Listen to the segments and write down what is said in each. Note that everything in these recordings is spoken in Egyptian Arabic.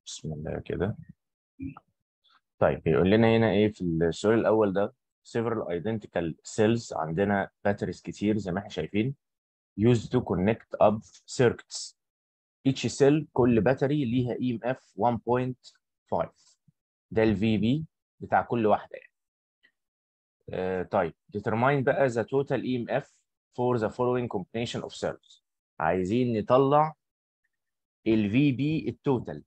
بسم الله كده طيب بيقول لنا هنا ايه في السؤال الاول ده several identical cells عندنا batteries كتير زي ما احنا شايفين used to connect up circuits each cell كل باتري ليها EMF 1.5 ده ال VB بتاع كل واحدة يعني آه طيب determine بقى the total EMF for the following combination of cells عايزين نطلع ال VB التوتال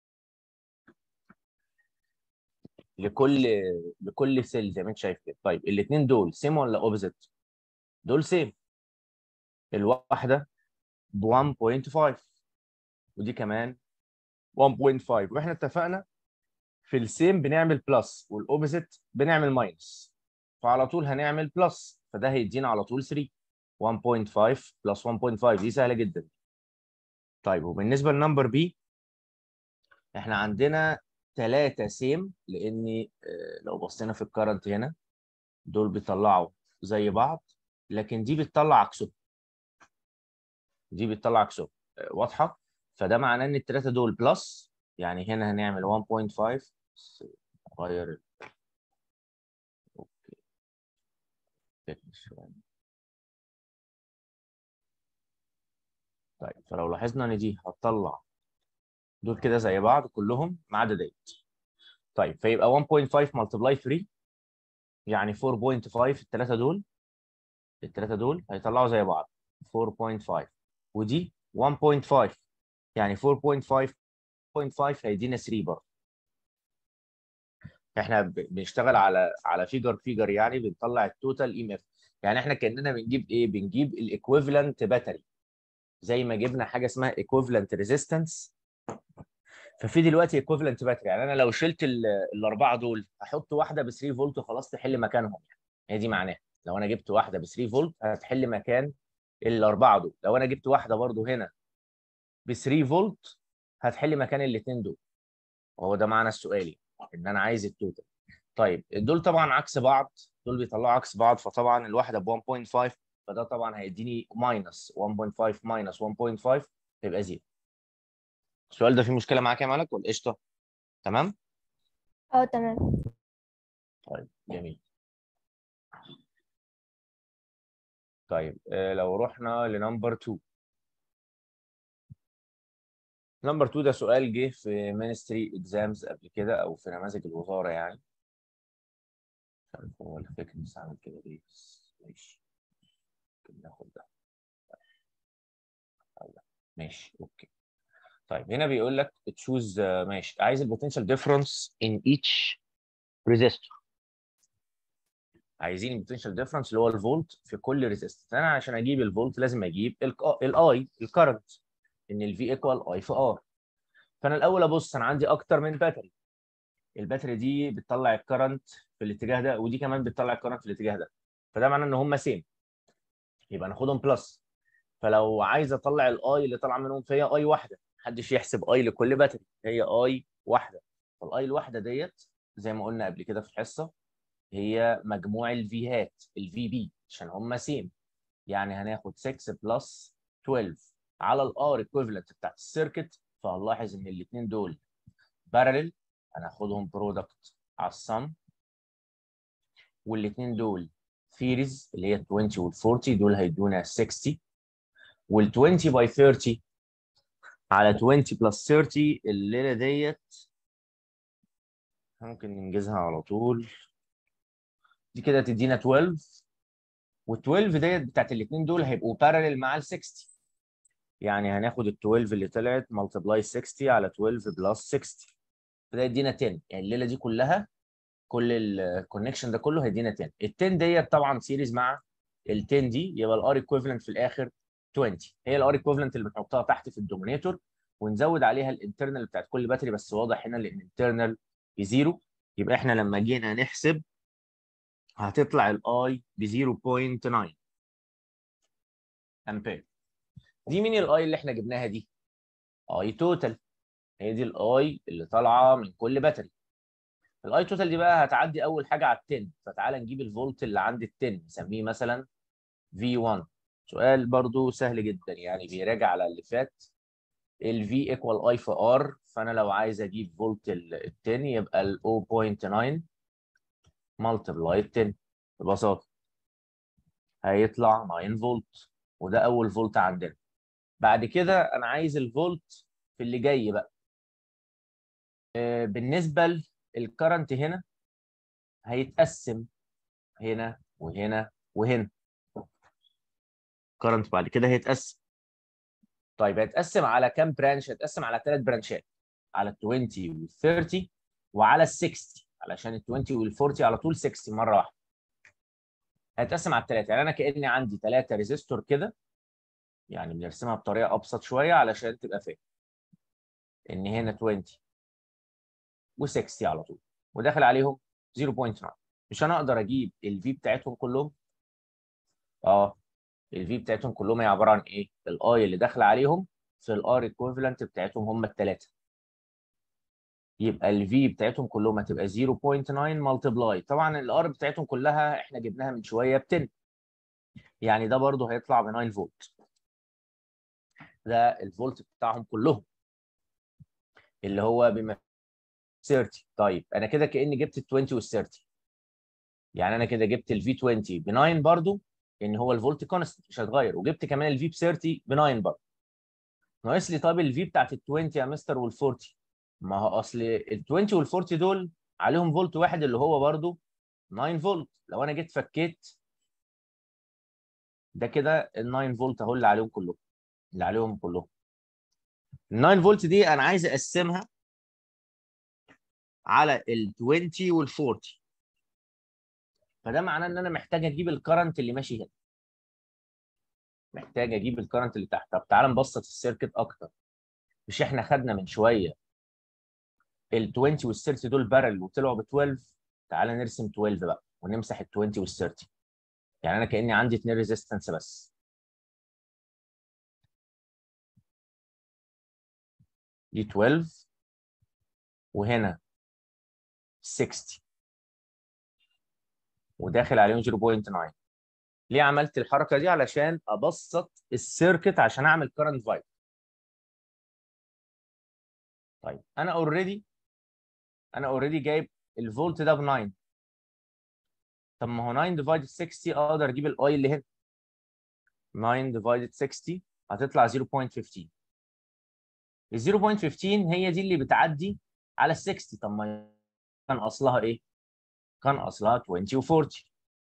لكل لكل سيل زي ما انت شايف كده طيب الاثنين دول سيم ولا اوبزيت دول سيم الواحده ب 1.5 ودي كمان 1.5 واحنا اتفقنا في السيم بنعمل بلس والاوبزيت بنعمل ماينس فعلى طول هنعمل بلس فده هيدينا على طول 3 1.5 بلس 1.5 دي سهله جدا طيب وبالنسبه للنمبر بي احنا عندنا ثلاثة سيم لأن لو بصينا في الكرنت هنا دول بيطلعوا زي بعض لكن دي بتطلع عكسهم دي بتطلع عكسهم واضحة فده معناه إن الثلاثة دول بلس يعني هنا هنعمل 1.5 غير اوكي طيب فلو لاحظنا ان دي هتطلع دول كده زي بعض كلهم ما عدا ديت طيب فيبقى 1.5 ملتبلاي 3 يعني 4.5 الثلاثه دول الثلاثه دول هيطلعوا زي بعض 4.5 ودي 1.5 يعني 4.5 0.5 هيدينا 3 برضه احنا بنشتغل على على فيجر فيجر يعني بنطلع التوتال اي ام اف يعني احنا كاننا بنجيب ايه بنجيب الايكويفالنت باتري زي ما جبنا حاجه اسمها ايكويفالنت ريزيستنس ففي دلوقتي ايكويفالنت باتري يعني انا لو شلت الاربعه دول هحط واحده ب 3 فولت وخلاص تحل مكانهم يعني هي دي معناها لو انا جبت واحده ب 3 فولت هتحل مكان الاربعه دول لو انا جبت واحده برضو هنا ب 3 فولت هتحل مكان الاثنين دول وهو ده معنى السؤال ان انا عايز التوتال طيب دول طبعا عكس بعض دول بيطلعوا عكس بعض فطبعا الواحده ب 1.5 فده طبعا هيديني ماينس 1.5 ماينس 1.5 تبقى زيرو السؤال ده فيه مشكله معاك يا مالك ولا قشطه تمام اه تمام طيب جميل طيب آه لو رحنا لنمبر 2 نمبر 2 ده سؤال جه في مينستري اكزامز قبل كده او في نماذج الوزاره يعني مش عارف هو الفكر بس عامل كده ليه بس ماشي ممكن ناخد ده ماشي اوكي طيب هنا بيقول لك تشوز ماشي عايز البوتنشال ديفرنس ان ايتش ريزيستور عايزين البوتنشال ديفرنس اللي هو الفولت في كل ريزيستور انا عشان اجيب الفولت لازم اجيب الاي الكرنت ان الفي ايكوال اي في ار فانا الاول ابص انا عندي اكتر من باتري الباتري دي بتطلع الكرنت في الاتجاه ده ودي كمان بتطلع الكرنت في الاتجاه ده فده معناه ان هم سيم يبقى ناخدهم بلس فلو عايز اطلع الاي اللي طالعه منهم فهي اي واحده محدش يحسب اي لكل باتري هي اي واحده فالاي الواحده ديت زي ما قلنا قبل كده في الحصه هي مجموع الفيهات الفي بي عشان هم سيم يعني هناخد 6 بلس 12 على الار ايكويفالنت بتاعت السيركت فهنلاحظ ان الاثنين دول بارلل هناخدهم برودكت على السم والاثنين دول سيريز اللي هي 20 وال 40 دول هيدونا 60 وال 20 باي 30 على 20 بلس 30 الليله ديت ممكن ننجزها على طول دي كده تدينا 12 وال 12 ديت بتاعت الاثنين دول هيبقوا بارلل مع ال 60 يعني هناخد ال 12 اللي طلعت ملتبلاي 60 على 12 بلس 60 فده يدينا 10 يعني الليله دي كلها كل الكونكشن ده كله هيدينا 10 ال 10 ديت طبعا سيريز مع ال 10 دي يبقى الار ايكويفالنت في الاخر 20 هي الار ايكويفالنت اللي بنحطها تحت في الدومينيتور ونزود عليها الانترنال بتاعت كل باتري بس واضح هنا لان الانترنال بزيرو يبقى احنا لما جينا نحسب هتطلع الاي ب 0.9 امبير دي مين الاي اللي احنا جبناها دي؟ اي توتال هي دي الاي اللي طالعه من كل باتري الاي توتال دي بقى هتعدي اول حاجه على ال 10 فتعالى نجيب الفولت اللي عند ال 10 نسميه مثلا في 1 سؤال برضو سهل جدا يعني بيراجع على اللي فات الفي ايكوال اي في ار فانا لو عايز اجيب فولت ال 10 يبقى ال 0.9 ملتبلاي 10 ببساطه هيطلع 9 فولت وده اول فولت عندنا بعد كده انا عايز الفولت في اللي جاي بقى آه، بالنسبه للكرنت هنا هيتقسم هنا وهنا وهنا كرنت بعد كده هيتقسم طيب هيتقسم على كام برانش هيتقسم على ثلاث برانشات على ال 20 وال 30 وعلى ال 60 علشان ال 20 وال 40 على طول 60 مره واحده هيتقسم على الثلاثه يعني انا كاني عندي ثلاثه ريزيستور كده يعني بنرسمها بطريقه ابسط شويه علشان تبقى فاهم ان هنا 20 و60 على طول وداخل عليهم 0.9 مش انا اقدر اجيب الفي بتاعتهم كلهم اه الفي بتاعتهم كلهم هي عباره عن ايه الاي اللي داخله عليهم في الار ايكويفالنت بتاعتهم هم الثلاثه يبقى الفي بتاعتهم كلهم هتبقى 0.9 ملتبلاي طبعا الار بتاعتهم كلها احنا جبناها من شويه ب 10 يعني ده برضه هيطلع ب 9 فولت ده الفولت بتاعهم كلهم اللي هو بما 30 طيب انا كده كاني جبت ال 20 وال 30 يعني انا كده جبت الفي 20 ب 9 برضه ان هو الفولت كونستنت مش هيتغير وجبت كمان الفي ب 30 ب 9 برضه ناقص لي طب الفي بتاعت ال 20 يا مستر وال 40 ما هو اصل ال 20 وال 40 دول عليهم فولت واحد اللي هو برضه 9 فولت لو انا جيت فكيت ده كده ال 9 فولت اهو اللي عليهم كلهم اللي عليهم كلهم ال 9 فولت دي انا عايز اقسمها على ال 20 وال 40 فده معناه ان انا محتاج اجيب الكرنت اللي ماشي هنا محتاج اجيب الكرنت اللي تحت طب تعال نبسط السيركت اكتر مش احنا خدنا من شويه ال 20 وال 30 دول بارل وطلعوا ب 12 تعال نرسم 12 بقى ونمسح ال 20 وال 30 يعني انا كاني عندي اثنين ريزيستنس بس دي 12 وهنا 60 وداخل عليهم 0.9 ليه عملت الحركه دي علشان ابسط السيركت عشان اعمل كرنت فايب طيب انا اوريدي انا اوريدي جايب الفولت ده ب 9 طب ما هو 9 ديفايدد 60 اقدر اجيب الاي اللي هنا 9 ديفايدد 60 هتطلع 0.15 ال 0.15 هي دي اللي بتعدي على ال 60 طب ما كان اصلها ايه؟ كان اصلها 20 و40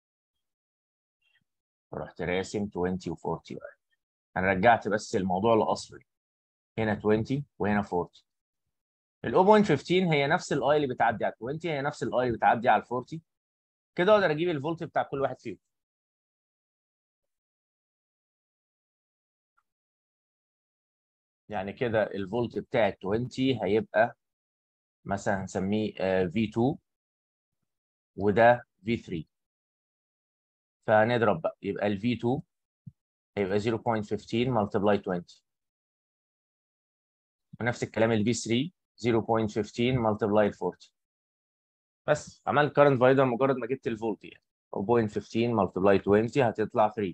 رحت راسم 20 و40 بقى انا رجعت بس الموضوع لاصله هنا 20 وهنا 40 ال 0.15 هي نفس الاي اللي بتعدي على 20 هي نفس الاي اللي بتعدي على 40 كده اقدر اجيب الفولت بتاع كل واحد فيهم يعني كده الفولت بتاع 20 هيبقى مثلا هنسميه V2 وده V3 فهنضرب بقى يبقى ال V2 هيبقى 0.15 multiply 20 ونفس الكلام ال V3 0.15 multiply 40 بس عملت current divider مجرد ما جبت الفولت يعني 0.15 multiply 20 هتطلع 3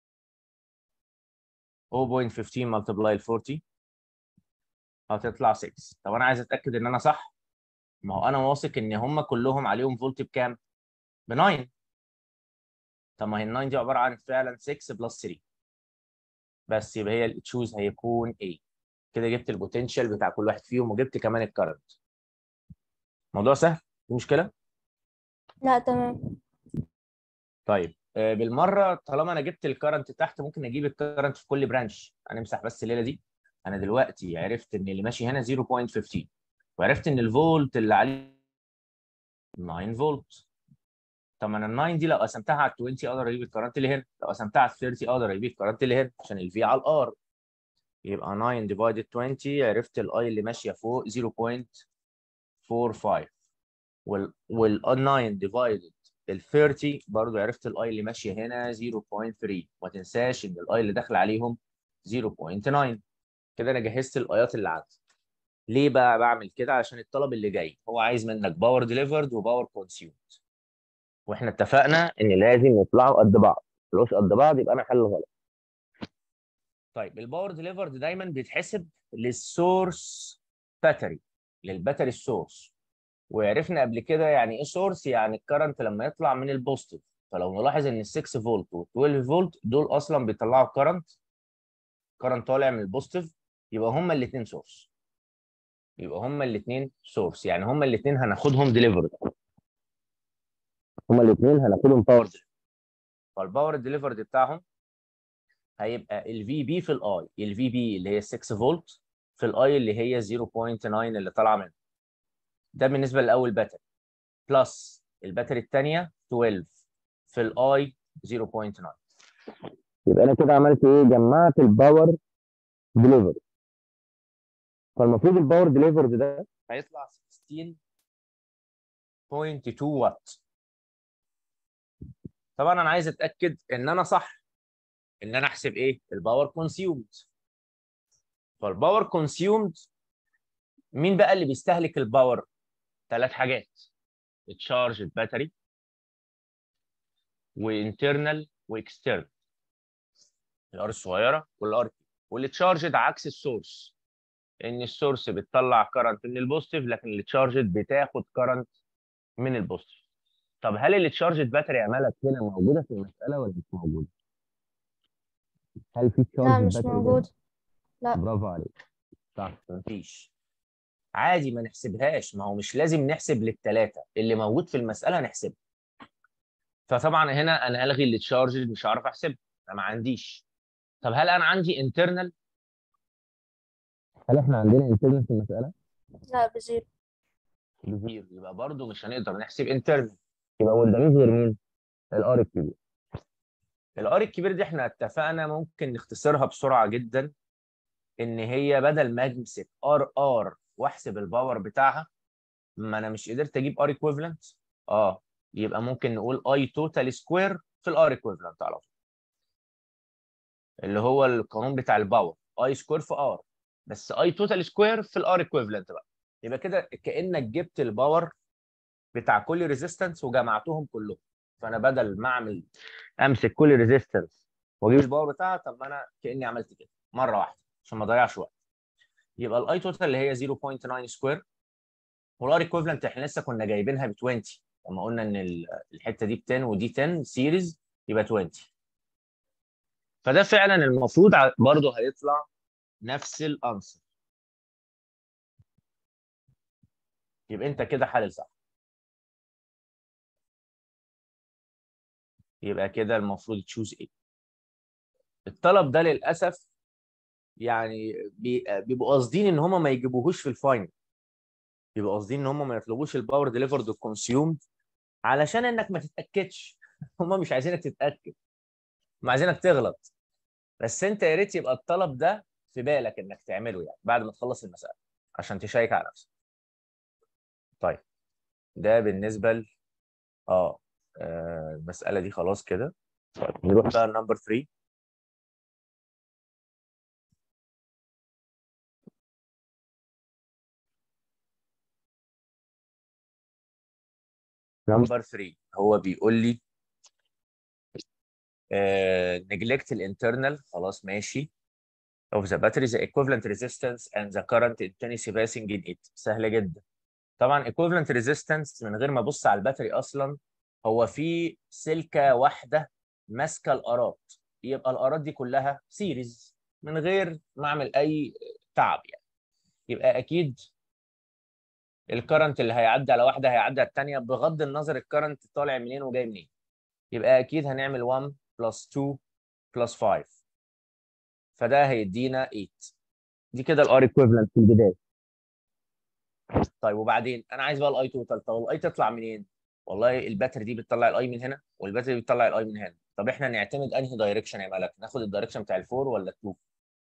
0.15 multiply 40 هتطلع 6 طب انا عايز اتاكد ان انا صح ما هو انا واثق ان هم كلهم عليهم فولت بكام ب 9 طب ما هي ال 9 دي عباره عن فعلا 6 بلس 3 بس يبقى هي التشوز هيكون A كده جبت البوتنشال بتاع كل واحد فيهم وجبت كمان الكرنت موضوع سهل في مشكله لا تمام طيب آه، بالمره طالما انا جبت الكرنت تحت ممكن اجيب الكرنت في كل برانش هنمسح بس الليله دي انا دلوقتي عرفت ان اللي ماشي هنا 0.15 وعرفت ان الفولت اللي عليه 9 فولت طب ما انا ال 9 دي لو قسمتها على 20 اقدر اجيب الكرنت اللي هنا لو قسمتها على 30 اقدر اجيب الكرنت اللي هنا عشان الفي على الار يبقى 9 ديفايدد 20 عرفت الاي اللي ماشيه فوق 0.45 وال وال 9 ديفايدد ال 30 برضه عرفت الاي اللي ماشيه هنا 0.3 ما تنساش ان الاي اللي داخل عليهم 0.9 كده انا جهزت الايات اللي عندي ليه بقى بعمل كده عشان الطلب اللي جاي هو عايز منك باور ديليفرد وباور كونسيومد واحنا اتفقنا ان لازم يطلعوا قد بعض فلوس قد بعض يبقى انا حل غلط طيب الباور ديليفرد دايما بيتحسب للسورس باتري للباتري السورس وعرفنا قبل كده يعني ايه سورس يعني الكرنت لما يطلع من البوزيتيف فلو نلاحظ ان ال 6 فولت وال 12 فولت دول اصلا بيطلعوا كرنت كرنت طالع من البوزيتيف يبقى هما الاثنين سورس يبقى هما الاثنين سورس يعني هما الاثنين هناخدهم ديليفرد هما الاثنين هناخدهم باور فالباور ديليفرد بتاعهم هيبقى الفي بي في الاي الفي بي اللي هي 6 فولت في الاي اللي هي 0.9 اللي طالعه منه ده بالنسبه للاول باتري بلس الباتري الثانيه 12 في الاي 0.9 يبقى انا كده عملت ايه جمعت الباور ديليفر فالمفروض الباور ديليفرد ده هيطلع 16.2 وات طبعا انا عايز اتاكد ان انا صح ان انا احسب ايه الباور كونسيومد فالباور كونسيومد مين بقى اللي بيستهلك الباور ثلاث حاجات التشارج الباتري وانترنال واكسترنال الار الصغيره والار والتشارجد عكس السورس ان السورس بتطلع كرنت من البوزيتيف لكن التشارجد بتاخد كرنت من البوزيتيف طب هل التشارجد باتري عمالك هنا موجوده في المساله ولا مش موجوده؟ هل في لا تشارجد مش باتري هنا؟ موجود لا برافو عليك صح مفيش عادي ما نحسبهاش ما هو مش لازم نحسب للثلاثه اللي موجود في المساله نحسبه فطبعا هنا انا الغي التشارج مش هعرف احسبها انا ما عنديش طب هل انا عندي انترنال هل احنا عندنا انترنال في المساله لا بزيرو بزيرو يبقى برضو مش هنقدر نحسب انترنال يبقى ما قداميش غير مين الار الكبير الار الكبير دي احنا اتفقنا ممكن نختصرها بسرعه جدا ان هي بدل ما امسك ار ار واحسب الباور بتاعها ما انا مش قدرت اجيب ار ايكويفالنت اه يبقى ممكن نقول اي توتال سكوير في الار ايكويفالنت على طول اللي هو القانون بتاع الباور اي سكوير في ار بس اي توتال سكوير في الار ايكويفالنت بقى يبقى كده كانك جبت الباور بتاع كل ريزيستنس وجمعتهم كلهم فانا بدل ما اعمل امسك كل ريزيستنس واجيب الباور بتاعها طب ما انا كاني عملت كده مره واحده عشان ما اضيعش وقت يبقى الاي توتال اللي هي 0.9 سكوير والار ايكويفالنت احنا لسه كنا جايبينها ب 20 لما قلنا ان ال- الحته دي ب 10 ودي 10 سيريز يبقى 20 فده فعلا المفروض ع- برضه هيطلع نفس الانسر يبقى انت كده حل صح يبقى كده المفروض تشوز ايه الطلب ده للاسف يعني بي- بيبقوا قاصدين ان هم ما يجيبوهوش في الفاينل بيبقوا قاصدين ان هم ما يطلبوش الباور ديليفرد كونسيومد علشان انك ما تتاكدش هم مش عايزينك تتاكد هم عايزينك تغلط بس انت يا ريت يبقى الطلب ده في بالك انك تعمله يعني بعد ما تخلص المساله عشان تشيك على نفسك طيب ده بالنسبه ل اه آه، المساله دي خلاص كده طيب نروح بقى لنمبر 3 نمبر 3 هو بيقول لي نجلكت الانترنال خلاص ماشي of the battery the equivalent resistance and the current intensity passing in it سهله جدا طبعا equivalent resistance من غير ما ابص على الباتري اصلا هو في سلكه واحده ماسكه الارات يبقى الارات دي كلها سيريز من غير ما اعمل اي تعب يعني يبقى اكيد الكرنت اللي هيعدي على واحده هيعدي على الثانيه بغض النظر الكرنت طالع منين وجاي منين يبقى اكيد هنعمل 1 بلس 2 بلس 5 فده هيدينا 8 دي كده الار ايكويفالنت في البدايه طيب وبعدين انا عايز بقى الاي توتال طب الاي تطلع منين والله الباتري دي بتطلع الاي من هنا والباتري بتطلع الاي من هنا طب احنا نعتمد انهي دايركشن يا ملك ناخد الدايركشن بتاع الفور ولا التو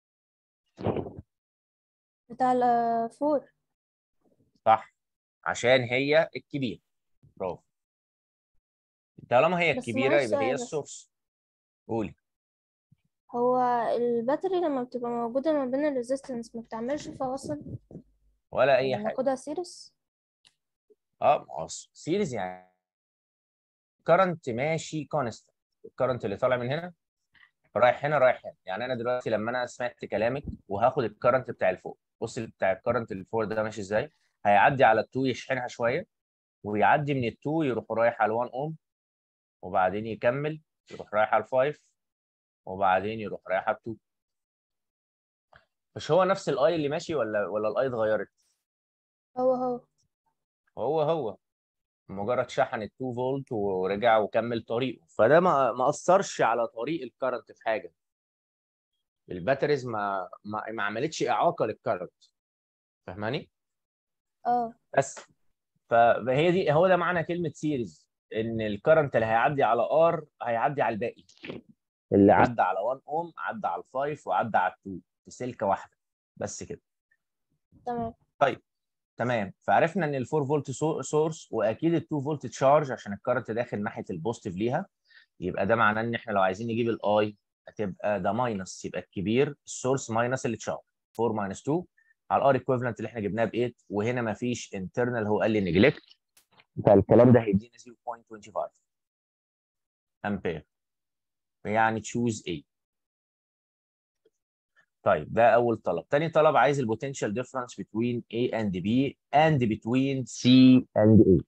بتاع الفور صح عشان هي الكبيره برافو طالما هي بس الكبيره معلش يبقى هي سؤال بس. السورس قولي هو الباتري لما بتبقى موجودة ما بين الريزيستنس ما بتعملش فواصل ولا اي يعني حاجه ناخدها سيريس اه ما هو سيريز يعني كرنت ماشي كونستنت الكرنت اللي طالع من هنا رايح هنا رايح هنا يعني انا دلوقتي لما انا سمعت كلامك وهاخد الكرنت بتاع الفوق بص بتاع الكرنت اللي فوق ده ماشي ازاي هيعدي على ال2 يشحنها شويه ويعدي من ال2 يروح رايح على ال1 اوم وبعدين يكمل يروح رايح على ال5 وبعدين يروح رايح على ال2 مش هو نفس الاي اللي ماشي ولا ولا الاي اتغيرت هو هو هو هو مجرد شحن ال 2 فولت ورجع وكمل طريقه فده ما ما اثرش على طريق الكرنت في حاجه الباتريز ما ما, ما عملتش اعاقه للكرنت فاهماني اه بس فهي دي هو ده معنى كلمه سيريز ان الكرنت اللي هيعدي على ار هيعدي على الباقي اللي عدى على 1 اوم عدى على 5 وعدى على 2 في سلكه واحده بس كده تمام تمام فعرفنا ان ال 4 فولت سورس واكيد ال 2 فولت تشارج عشان الكرنت داخل ناحيه البوزيتيف ليها يبقى ده معناه ان احنا لو عايزين نجيب الاي هتبقى ده ماينس يبقى الكبير السورس ماينس اللي تشارج 4 ماينس 2 على الار ايكويفالنت اللي احنا جبناه ب 8 وهنا ما فيش انترنال هو قال لي نجلكت فالكلام ده هيدينا 0.25 امبير يعني تشوز A طيب ده اول طلب تاني طلب عايز البوتنشال ديفرنس between A and B and between C and A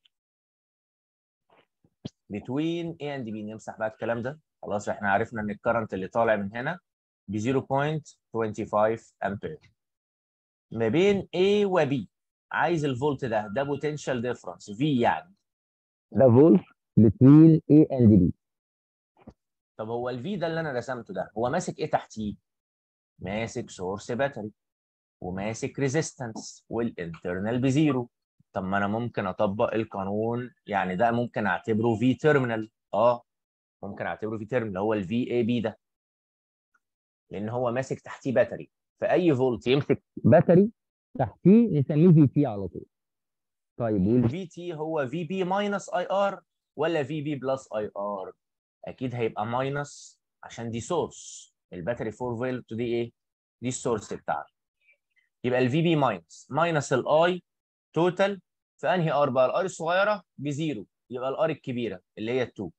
between A and B نمسح بقى الكلام ده خلاص احنا عرفنا ان الكرنت اللي طالع من هنا ب 0.25 امبير ما بين A و B عايز الفولت ده ده بوتنشال ديفرنس V يعني ده فولت between A and B طب هو الفي ده اللي انا رسمته ده هو ماسك ايه تحتيه؟ ماسك سورس باتري وماسك ريزيستنس والانترنال بزيرو طب ما انا ممكن اطبق القانون يعني ده ممكن اعتبره في تيرمينال اه ممكن اعتبره في تيرمينال هو الفي اي بي ده لان هو ماسك تحتيه باتري فاي فولت يمسك باتري تحتيه نسميه في تي على طول طيب والفي تي هو في بي ماينس اي ار ولا في بي بلس اي ار اكيد هيبقى ماينس عشان دي سورس الباتري 4 فولت دي ايه دي السورس بتاعتي يبقى الفي بي ماينس ماينس الاي توتال في انهي ار بقى الار الصغيره بزيرو يبقى الار الكبيره اللي هي 2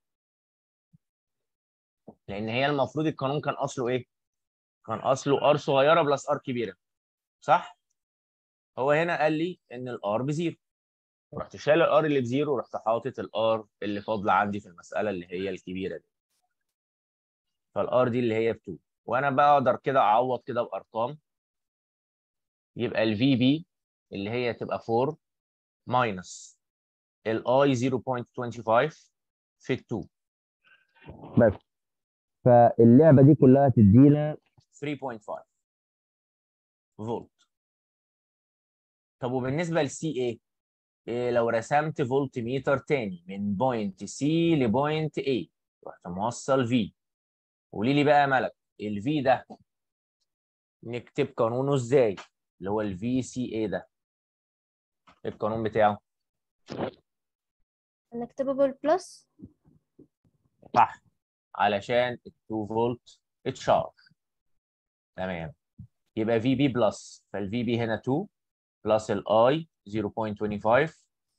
لان هي المفروض القانون كان اصله ايه كان اصله ار صغيره بلس ار كبيره صح هو هنا قال لي ان الار بزيرو رحت شايل الار اللي بزيرو ورحت حاطط الار اللي فاضله عندي في المساله اللي هي الكبيره دي فالار دي اللي هي ب 2 وانا بقدر كده اعوض كده بارقام يبقى الفي بي اللي هي تبقى 4 ماينس الاي 0.25 في 2 بس فاللعبه دي كلها تدينا 3.5 فولت طب وبالنسبه للسي ايه إيه لو رسمت فولت ميتر تاني من بوينت سي لبوينت A رحت موصل في قولي لي بقى يا ملك الفي ده نكتب قانونه ازاي اللي هو الفي سي اي ده القانون بتاعه نكتبه بالبلس صح علشان ال 2 فولت اتشارج تمام يبقى في بي بلس فالفي بي هنا 2 بلس الاي 0.25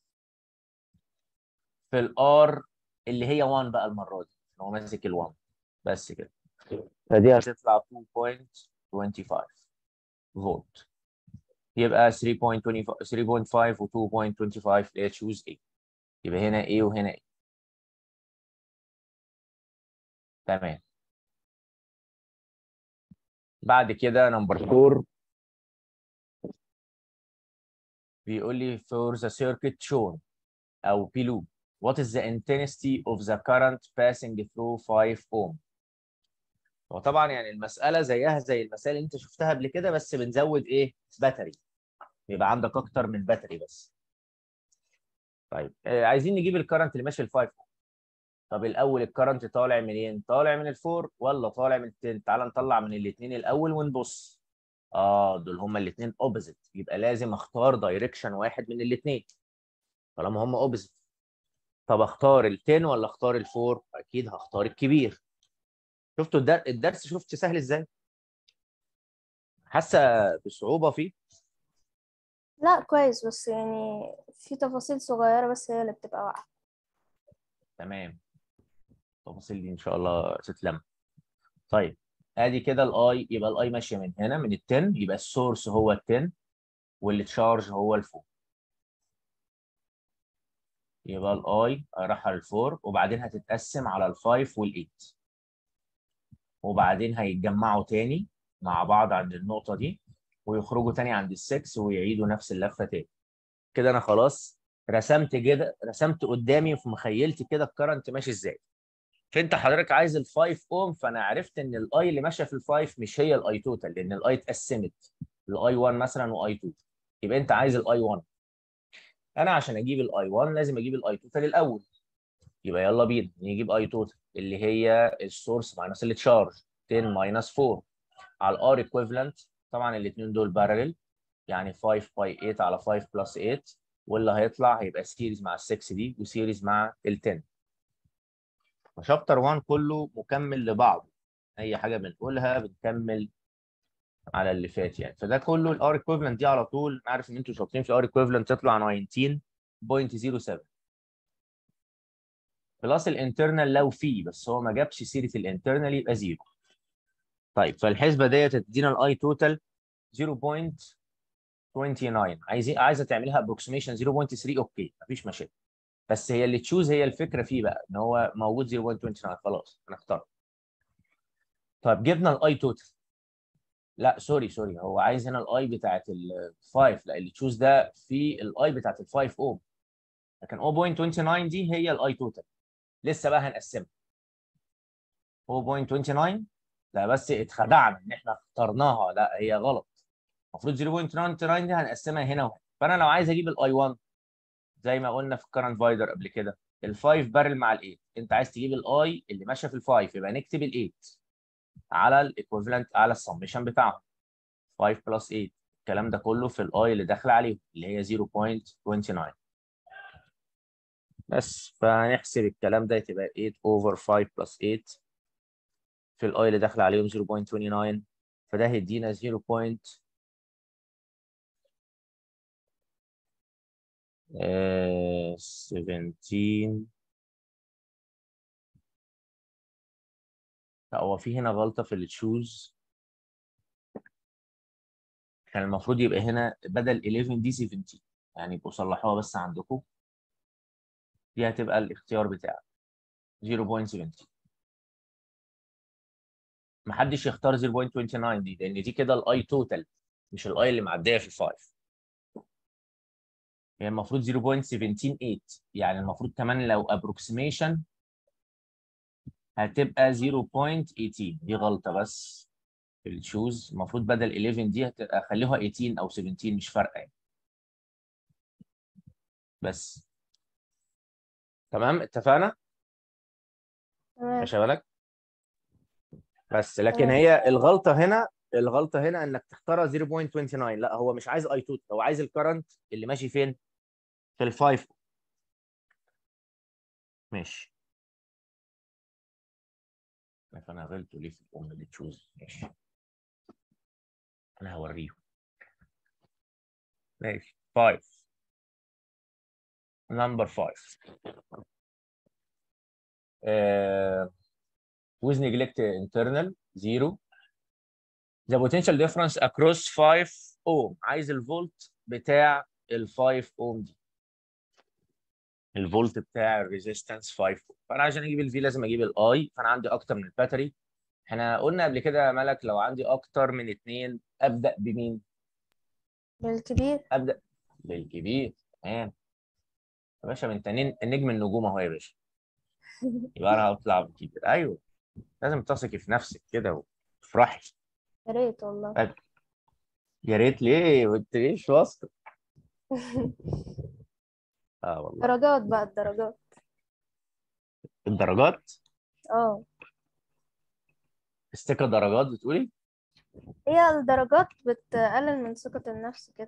في الار اللي هي 1 بقى المره دي هو ماسك ال 1 بس كده فدي هتطلع 2.25 فولت يبقى 3.25 3.5 و 2.25 اللي هي تشوز A يبقى هنا A وهنا A تمام بعد كده نمبر 4 بيقول لي for the circuit shown او P loop what is the intensity of the current passing through 5 ohm وطبعا يعني المسألة زيها زي المسائل اللي انت شفتها قبل كده بس بنزود ايه باتري يبقى عندك اكتر من باتري بس طيب آه عايزين نجيب الكرنت اللي ماشي ال 5 طب الاول الكرنت طالع منين طالع من الفور ولا طالع من التن تعال نطلع من الاثنين الاول ونبص اه دول هما الاثنين اوبوزيت يبقى لازم اختار دايركشن واحد من الاثنين طالما هما اوبوزيت طب اختار ال 10 ولا اختار الفور اكيد هختار الكبير شفتوا الدرس شفت سهل ازاي حاسه بصعوبه فيه لا كويس بس يعني في تفاصيل صغيرة بس هي اللي بتبقى واقعة تمام التفاصيل دي ان شاء الله تتلم طيب ادي كده الاي يبقى الاي ماشيه من هنا من ال 10 يبقى السورس هو ال 10 والتشارج هو ال 4 يبقى الاي راح على ال 4 وبعدين هتتقسم على ال 5 وال 8 وبعدين هيتجمعوا تاني مع بعض عند النقطه دي ويخرجوا تاني عند ال 6 ويعيدوا نفس اللفه تاني كده انا خلاص رسمت كده رسمت قدامي في مخيلتي كده الكرنت ماشي ازاي فانت حضرتك عايز ال 5 اوم فانا عرفت ان الاي اللي ماشيه في ال 5 مش هي الاي توتال لان الاي اتقسمت الاي 1 مثلا واي 2 يبقى انت عايز الاي 1 انا عشان اجيب الاي 1 لازم اجيب الاي توتال الاول يبقى يلا بينا نجيب اي توتال اللي هي السورس ماينس التشارج 10 ماينس 4 على الار ايكويفالنت طبعا الاثنين دول بارلل يعني 5 باي 8 على 5 بلس 8 واللي هيطلع هيبقى سيريز مع ال 6 دي وسيريز مع ال 10 فشابتر 1 كله مكمل لبعضه اي حاجه بنقولها بنكمل على اللي فات يعني فده كله الار ايكويفالنت دي على طول عارف ان انتوا شاطرين في الار ايكويفالنت تطلع عن 19.07 بلس الانترنال لو في بس هو ما جابش سيره الانترنال يبقى زيرو طيب فالحسبه ديت هتدينا الاي توتال 0.29 عايز عايزه تعملها ابروكسيميشن 0.3 اوكي مفيش مشاكل بس هي اللي تشوز هي الفكره فيه بقى ان هو موجود 0.29 خلاص انا اخترت طيب جبنا الاي توتال لا سوري سوري هو عايز هنا الاي بتاعت ال 5 لا اللي تشوز ده في الاي بتاعت ال 5 اوم لكن 0.29 دي هي الاي توتال لسه بقى هنقسمها 0.29 لا بس اتخدعنا ان احنا اخترناها لا هي غلط المفروض 0.99 دي هنقسمها هنا وهنا فانا لو عايز اجيب الاي 1 زي ما قلنا في الكرنت فايدر قبل كده ال 5 بارل مع ال 8 انت عايز تجيب الاي اللي ماشيه في ال 5 يبقى نكتب ال 8 على الايكويفالنت على السمشن بتاعهم 5 بلس 8 الكلام ده كله في الاي اللي داخله عليهم اللي هي 0.29 بس فهنحسب الكلام ده تبقى 8 اوفر 5 بلس 8 في الاي اللي داخله عليهم 0.29 فده هيدينا 0. Uh, 17 لا هو في هنا غلطة في التشوز كان المفروض يبقى هنا بدل 11 دي 17 يعني يبقوا صلحوها بس عندكم دي هتبقى الاختيار بتاعك 0.17 محدش يختار 0.29 دي لان دي كده الاي توتال مش الاي اللي معديه في الفايف هي المفروض 0.178 يعني المفروض كمان لو ابروكسيميشن هتبقى 0.18 دي غلطه بس في الشوز المفروض بدل 11 دي هتبقى خليها 18 او 17 مش فارقه يعني بس تمام اتفقنا تمام ماشي بالك بس لكن تمام. هي الغلطه هنا الغلطه هنا انك تختارها 0.29 لا هو مش عايز اي توت هو عايز الكرنت اللي ماشي فين في الفايف ماشي فانا غلطت ليه في الام اللي تشوز ماشي انا هوريهم ماشي 5 number 5 uh, with neglect internal 0 the potential difference across 5 ohm عايز الفولت بتاع ال 5 اوم دي الفولت بتاع الريزيستنس 5 اوم فانا عشان اجيب الفي لازم اجيب الاي فانا عندي اكتر من الباتري احنا قلنا قبل كده يا ملك لو عندي اكتر من اثنين ابدا بمين بالكبير ابدا بالكبير تمام يا باشا انت نن- نجم النجوم اهو يا باشا يبقى انا هطلع بالكبير ايوه لازم تثقي في نفسك كده وتفرحي يا ريت والله يا ريت ليه وانت ليش واثقه اه والله درجات بقى الدرجات الدرجات اه استيكر درجات بتقولي هي الدرجات بتقلل من ثقة النفس كده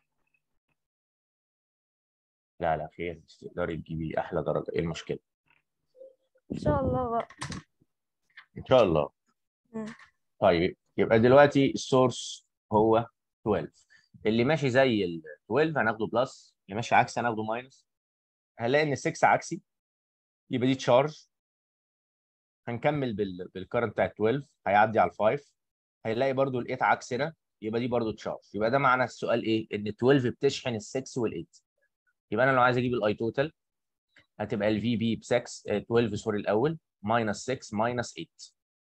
لا لا خير مش تقدري تجيبي احلى درجه ايه المشكله ان شاء الله بقى ان شاء الله مم. طيب يبقى دلوقتي السورس هو 12 اللي ماشي زي ال 12 هناخده بلس اللي ماشي عكسي هناخده ماينس هنلاقي ان 6 عكسي يبقى دي تشارج هنكمل بال بالكرنت بتاع 12 هيعدي على ال 5 هيلاقي برضو ال 8 عكسنا يبقى دي برضو تشارج يبقى ده معنى السؤال ايه ان 12 بتشحن ال 6 وال 8 يبقى انا لو عايز اجيب الاي توتال هتبقى ال في بي ب 6 12 سوري الاول ماينس 6 ماينس 8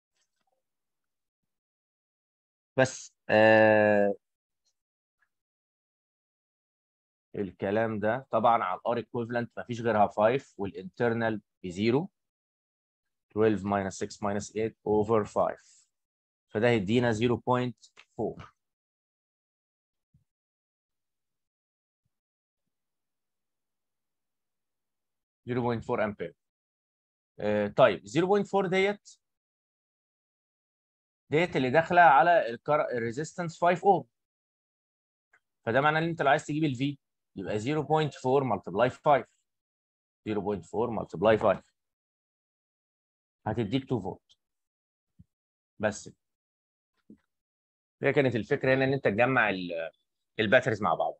بس آه الكلام ده طبعا على الار ايكويفالنت مفيش غيرها 5 والانترنال بزيرو 12 minus 6 minus 8 over 5 فده هيدينا 0.4 0.4 امبير آه طيب 0.4 ديت ديت اللي داخله على الريزيستنس 5 اوم فده معناه ان انت لو عايز تجيب الفي يبقى 0.4 multiply 5 0.4 multiply 5 هتديك 2 فولت بس هي كانت الفكره هنا ان انت تجمع الباتريز مع بعض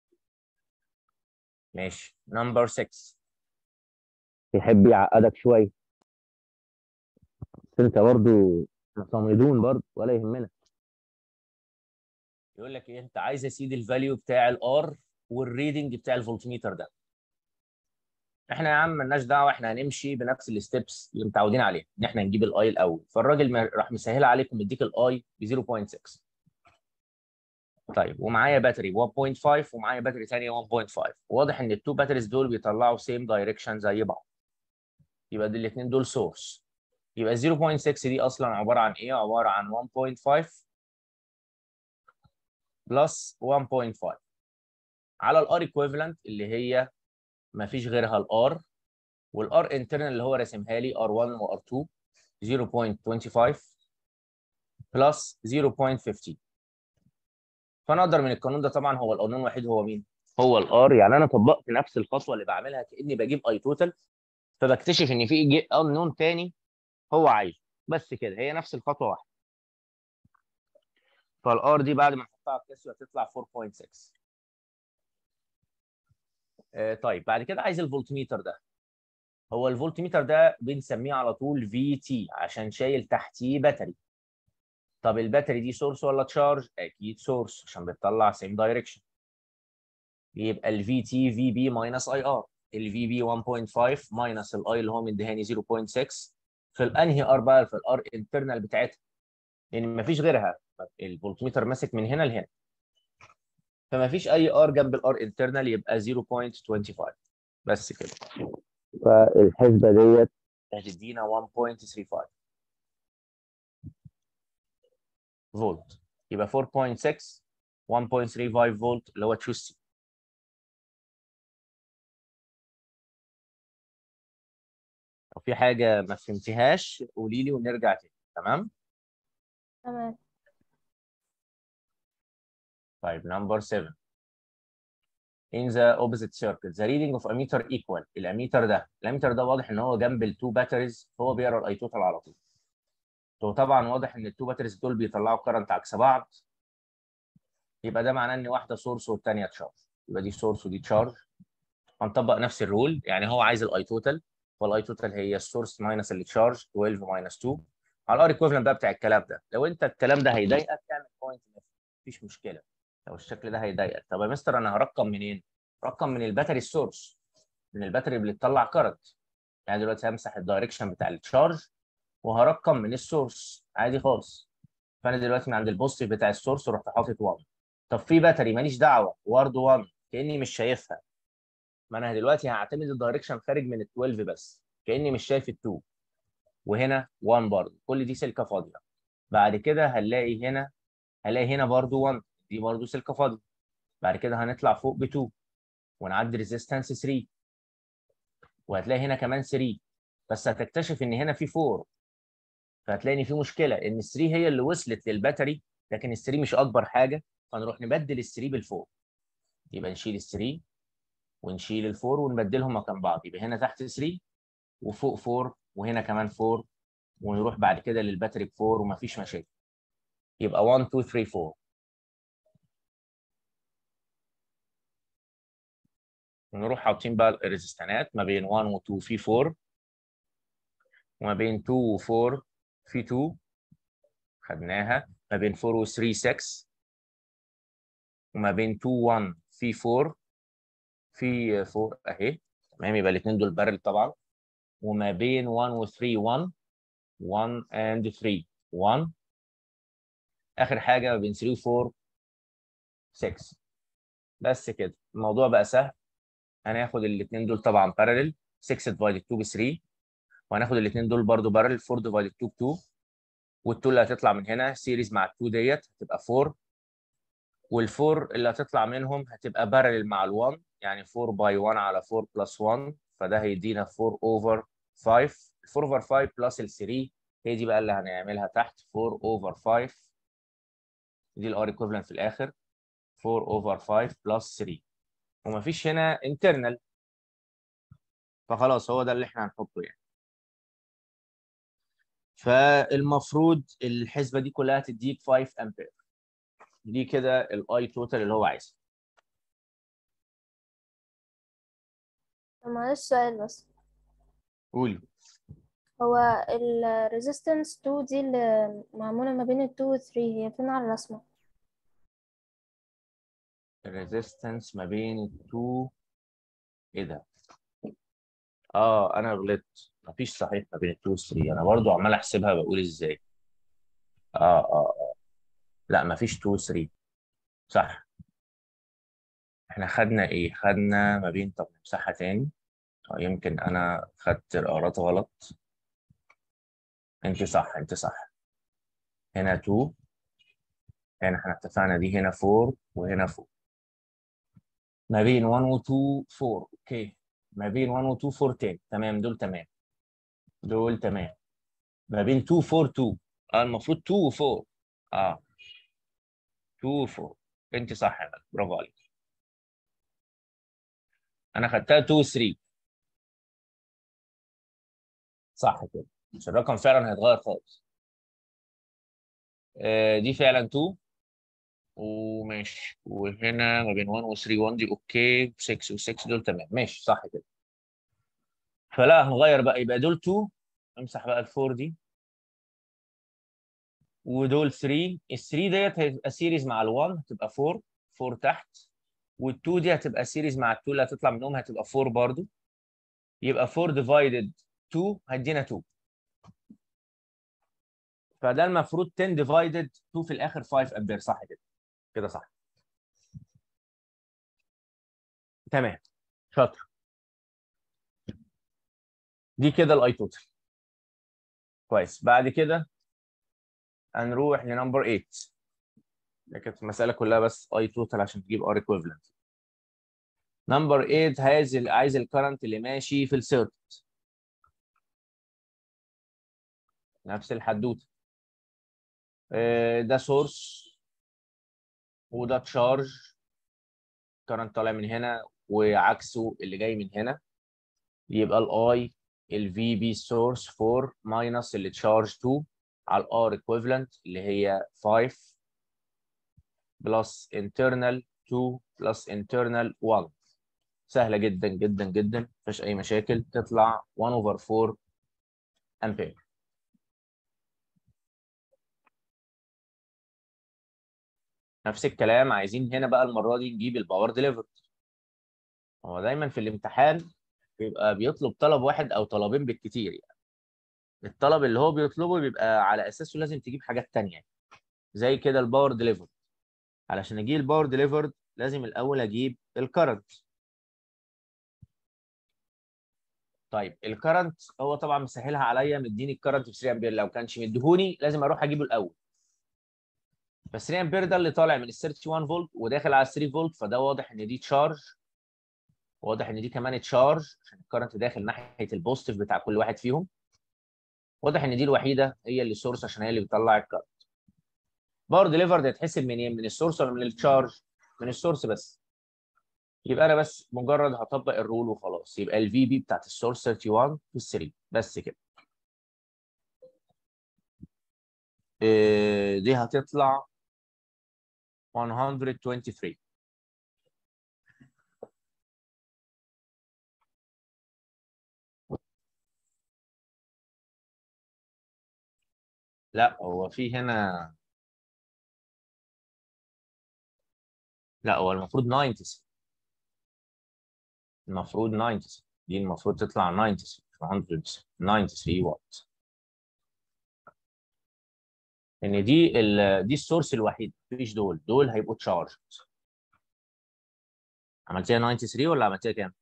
ماشي نمبر 6 يحب يعقدك شويه بس انت برضو صامدون برضو ولا يهمنا يقول لك ايه انت عايز اسيد الفاليو بتاع الار والريدنج بتاع الفولتميتر ده احنا يا عم مالناش دعوه احنا هنمشي بنفس الستبس اللي متعودين عليها ان احنا نجيب الاي الاول فالراجل راح مسهلها عليكم مديك الاي ب 0.6 طيب ومعايا باتري 1.5 ومعايا باتري ثانيه 1.5 واضح ان التو باتريز دول بيطلعوا سيم دايركشن زي بعض يبقى دول الاثنين دول سورس يبقى 0.6 دي اصلا عباره عن ايه عباره عن 1.5 بلس 1.5 على الار ايكويفالنت اللي هي ما فيش غيرها الار والار انترنال اللي هو راسمها لي ار1 وار2 0.25 بلس 0.15 فانا اقدر من القانون ده طبعا هو القانون الوحيد هو مين؟ هو الار يعني انا طبقت نفس الخطوه اللي بعملها كاني بجيب اي توتال فبكتشف ان في قانون تاني هو عايزه بس كده هي نفس الخطوه واحده فالار دي بعد ما نحطها على الكسر هتطلع 4.6 آه طيب بعد كده عايز الفولتميتر ده هو الفولتميتر ده بنسميه على طول في تي عشان شايل تحتيه باتري طب الباتري دي سورس ولا تشارج اكيد سورس عشان بتطلع سيم دايركشن يبقى الفي تي في بي ماينس اي ار الفي بي 1.5 ماينس الاي اللي هو مديهاني 0.6 في الانهي ار بقى في الار انترنال بتاعتها لان يعني مفيش غيرها الفولتميتر ماسك من هنا لهنا فما فيش اي ار جنب الار انترنال يبقى 0.25 بس كده فالحسبه ديت هتدينا 1.35 فولت يبقى 4.6 1.35 فولت اللي هو تشوز سي لو في حاجه ما فهمتيهاش قولي لي ونرجع تاني تمام تمام طيب number 7 in the opposite circuit the reading of ammeter equal الاميتر ده الاميتر ده واضح ان هو جنب التو باتريز فهو بيقرا الاي توتال على طول وطبعا واضح ان التو باتريز دول بيطلعوا كرنت عكس بعض يبقى ده معناه ان واحده سورس والثانيه تشارج يبقى دي سورس ودي تشارج هنطبق نفس الرول يعني هو عايز الاي توتال والاي توتال هي السورس ماينس اللي تشارج 12 ماينس 2 على الار ايكويفالنت بقى بتاع الكلام ده لو انت الكلام ده هيضايقك تعمل بوينت مفيش مشكله لو الشكل ده هيضايقك طب يا مستر انا هرقم منين؟ رقم من الباتري السورس من الباتري اللي بتطلع كرنت يعني دلوقتي همسح الدايركشن بتاع التشارج وهرقم من السورس عادي خالص فانا دلوقتي من عند البوزيتيف بتاع السورس ورحت حاطط 1 طب في باتري ماليش دعوه برضه 1 كاني مش شايفها ما انا دلوقتي هعتمد الدايركشن خارج من ال 12 بس كاني مش شايف ال 2 وهنا 1 برضه كل دي سلكه فاضيه بعد كده هنلاقي هنا هلاقي هنا برضه 1 دي برضه سلكه فاضيه بعد كده هنطلع فوق ب 2 ونعدي ريزيستنس 3 وهتلاقي هنا كمان 3 بس هتكتشف ان هنا في 4 فهتلاقي ان في مشكله ان ال 3 هي اللي وصلت للباتري لكن ال 3 مش اكبر حاجه فنروح نبدل ال 3 بال4 يبقى نشيل ال 3 ونشيل ال 4 ونبدلهم مكان بعض يبقى هنا تحت 3 وفوق 4 وهنا كمان 4 ونروح بعد كده للباتري ب 4 ومفيش مشاكل يبقى 1 2 3 4 ونروح حاطين بقى الريزستانات ما بين 1 و 2 في 4 وما بين 2 و 4 في 2 خدناها ما بين 4 و 3 6 وما بين 2 و 1 في 4 في 4 اهي تمام يبقى الاثنين دول بارل طبعا وما بين 1 و 3 1 1 and 3 1 اخر حاجه ما بين 3 و 4 6 بس كده الموضوع بقى سهل هناخد الاثنين دول طبعا بارلل 6 ديفايدد 2 ب 3 وهناخد الاثنين دول برضو بارلل 4 ديفايدد 2 ب 2 وال2 اللي هتطلع من هنا سيريز مع ال2 ديت هتبقى 4 وال4 اللي هتطلع منهم هتبقى بارلل مع ال1 يعني 4 باي 1 على 4 بلس 1 فده هيدينا 4 اوفر 5 4 اوفر 5 بلس ال 3 هي دي بقى اللي هنعملها تحت 4 اوفر 5 دي الار ايكوفالنت في الاخر 4 اوفر 5 بلس 3 ومفيش هنا internal فخلاص هو ده اللي احنا هنحطه يعني فالمفروض الحسبه دي كلها تديك 5 امبير دي كده الاي توتال اللي هو عايزها طب معلش سؤال بس قولي هو ال resistance 2 دي اللي معمولة ما بين ال 2 و 3 هي فين على الرسمة؟ الريزيستنس ما بين التو ايه ده؟ اه انا غلطت مفيش صحيح ما بين التو و 3 انا برضو عمال احسبها بقول ازاي اه اه اه لا مفيش 2 و 3 صح احنا خدنا ايه؟ خدنا ما بين طب نمسحها تاني آه، يمكن انا خدت القرارات غلط انت صح انت صح هنا 2 هنا احنا اتفقنا دي هنا 4 وهنا 4 ما بين 1 و 2 4 اوكي ما بين 1 و 2 4 10 تمام دول تمام دول تمام ما بين 2 4 2 اه المفروض 2 و 4 اه 2 و 4 انت صح يا ملك برافو عليك انا خدتها 2 و 3 صح كده مش الرقم فعلا هيتغير خالص آه دي فعلا 2 وماشي وهنا ما بين 1 و 3 1 دي اوكي 6 و 6 دول تمام ماشي صح كده فلا هنغير بقى يبقى دول 2 امسح بقى الفور دي ودول 3 ال 3 ديت هتبقى سيريز مع ال 1 هتبقى 4 4 تحت وال 2 دي هتبقى سيريز مع ال 2 اللي هتطلع منهم هتبقى 4 برضو يبقى 4 ديفايدد 2 هتدينا 2 فده المفروض 10 ديفايدد 2 في الاخر 5 امبير صح كده كده صح تمام شاطر دي كده الاي توتال كويس بعد كده هنروح لنمبر 8 ده كانت المساله كلها بس اي توتال عشان تجيب ار ايكويفالنت نمبر 8 عايز ال- عايز الكرنت اللي ماشي في السيركت نفس الحدوته آه، ده سورس وده تشارج كرنت طالع من هنا وعكسه اللي جاي من هنا يبقى الاي الفي بي سورس 4 ماينس اللي تشارج 2 على الار ايكويفالنت اللي هي 5 بلس internal 2 بلس internal 1 سهله جدا جدا جدا مفيش اي مشاكل تطلع 1 اوفر 4 امبير نفس الكلام عايزين هنا بقى المره دي نجيب الباور ديليفرد هو دايما في الامتحان بيبقى بيطلب طلب واحد او طلبين بالكتير يعني الطلب اللي هو بيطلبه بيبقى على اساسه لازم تجيب حاجات تانية زي كده الباور ديليفرد علشان اجيب الباور ديليفرد لازم الاول اجيب الكرنت طيب الكرنت هو طبعا مسهلها عليا مديني الكرنت ب 3 امبير لو كانش مديهوني لازم اروح اجيبه الاول بس 3 امبير ده اللي طالع من ال 31 فولت وداخل على 3 فولت فده واضح ان دي تشارج واضح ان دي كمان تشارج عشان الكرنت داخل ناحيه البوزيتيف بتاع كل واحد فيهم واضح ان دي الوحيده هي اللي سورس عشان هي اللي بتطلع الكرنت باور ديليفرد هيتحسب من ايه من السورس ولا من التشارج من السورس بس يبقى انا بس مجرد هطبق الرول وخلاص يبقى الفي بي بتاعت السورس 31 في 3 بس كده إيه، دي هتطلع 123 لا هو في هنا لا هو المفروض 90 المفروض 90 دي المفروض تطلع 90 100 93 واط ان دي ال دي السورس الوحيد مفيش دول دول هيبقوا تشارج عملتيها 93 ولا عملتيها كام؟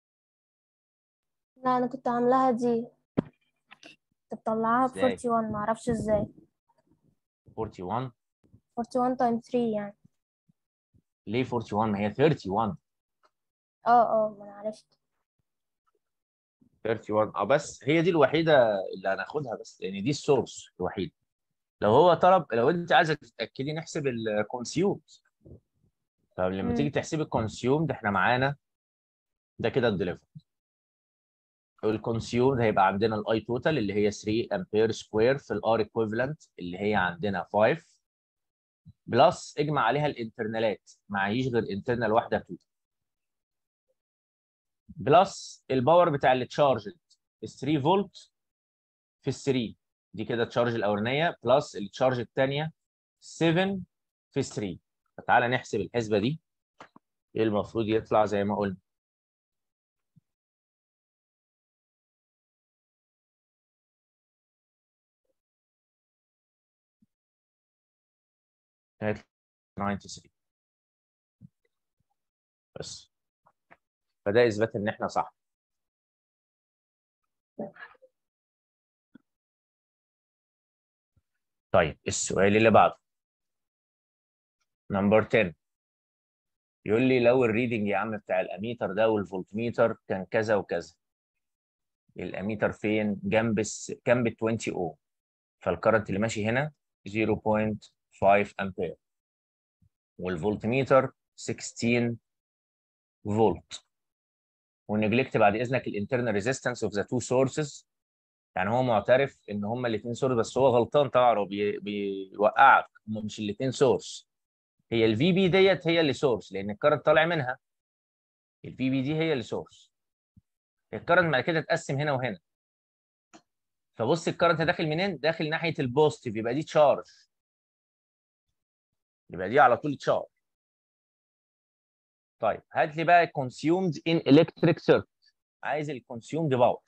لا انا كنت عاملاها دي كنت بطلعها ب ازاي؟ 41 معرفش ازاي 41 41 تايم 3 يعني ليه 41 ما هي 31 اه اه ما انا عرفت 31 اه بس هي دي الوحيده اللي هناخدها بس لان دي السورس الوحيد لو هو طلب لو انت عايزه تتاكدي نحسب الكونسيوم طب لما مم. تيجي تحسبي الكونسيوم ده احنا معانا ده كده الدليفر الكونسيوم هيبقى عندنا الاي توتال اللي هي 3 امبير سكوير في الار ايكويفالنت اللي هي عندنا 5 بلس اجمع عليها الانترنالات معيش غير انترنال واحده 2 بلس الباور بتاع التشارج ال 3 فولت في ال 3 دي كده التشارج الاولانيه بلس التشارج الثانيه 7 في 3 فتعالى نحسب الحسبه دي ايه المفروض يطلع زي ما قلنا هيطلع 93 بس فده اثبات ان احنا صح طيب السؤال اللي بعده نمبر 10 يقول لي لو الريدنج يا عم بتاع الاميتر ده والفولتميتر كان كذا وكذا الاميتر فين جنب الس... جنب ال 20 او فالكرنت اللي ماشي هنا 0.5 امبير والفولتميتر 16 فولت ونجلكت بعد اذنك الانترنال ريزيستنس اوف ذا تو سورسز يعني هو معترف ان هما الاثنين سورس بس هو غلطان طبعا هو بي... بيوقعك هما مش الاثنين سورس هي الفي بي ديت هي اللي سورس لان الكرنت طالع منها الفي بي دي هي اللي سورس الكرنت بعد كده اتقسم هنا وهنا فبص الكرنت داخل منين داخل ناحيه البوزيتيف يبقى دي تشارج يبقى دي على طول تشارج طيب هات لي بقى consumed in electric circuit عايز الكونسيومد باور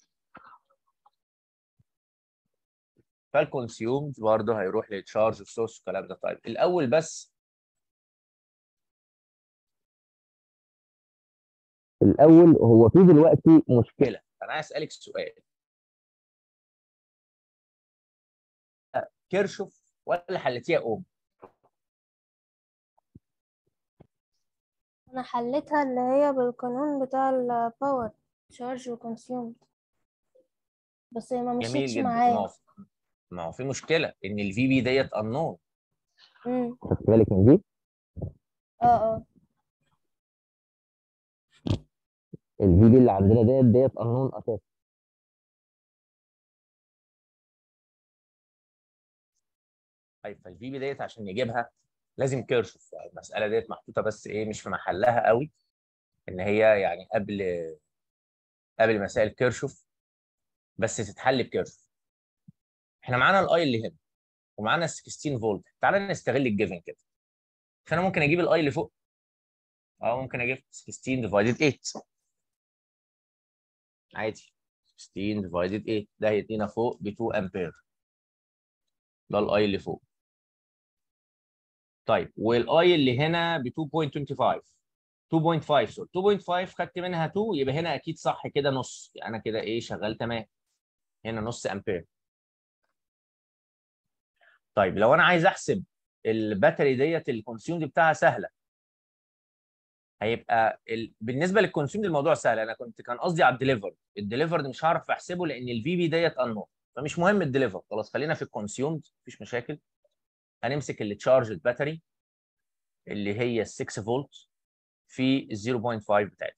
فالكونسيومد برضه هيروح للتشارج السورس والكلام ده طيب الاول بس الاول هو في دلوقتي مشكله انا عايز اسالك سؤال كيرشوف ولا حلتيها اوم انا حليتها اللي هي بالقانون بتاع الباور تشارج وكونسيوم بس هي ما جميل مشيتش جدا ما معايا هو ما هو في مشكله ان الفي بي ديت انون امم خدت بالك من دي اه اه الفي بي اللي عندنا ديت ديت انون اساسا طيب فالفي بي ديت عشان نجيبها لازم كيرشوف يعني المساله ديت محطوطه بس ايه مش في محلها قوي ان هي يعني قبل قبل مسائل كيرشوف بس تتحل بكيرشوف احنا معانا الاي اللي هنا ومعانا ال 16 فولت تعالى نستغل الجيفن كده فانا ممكن اجيب الاي اللي فوق اه ممكن اجيب 16 ديفايدد 8 عادي 16 ديفايدد 8 ده هيدينا فوق ب 2 امبير ده الاي اللي فوق طيب والاي اللي هنا ب 2.25 2.5 سوري 2.5 خدت منها 2 يبقى هنا اكيد صح كده نص يعني انا كده ايه شغال تمام هنا نص امبير طيب لو انا عايز احسب الباتري ديت الكونسيوم بتاعها سهله هيبقى ال... بالنسبه للكونسيوم الموضوع سهل انا كنت كان قصدي على الدليفرد الدليفرد مش هعرف احسبه لان الفي بي ديت انون فمش مهم الدليفر خلاص خلينا في الكونسيومد مفيش مشاكل هنمسك التشارج الباتري اللي هي ال 6 فولت في ال 0.5 بتاعتها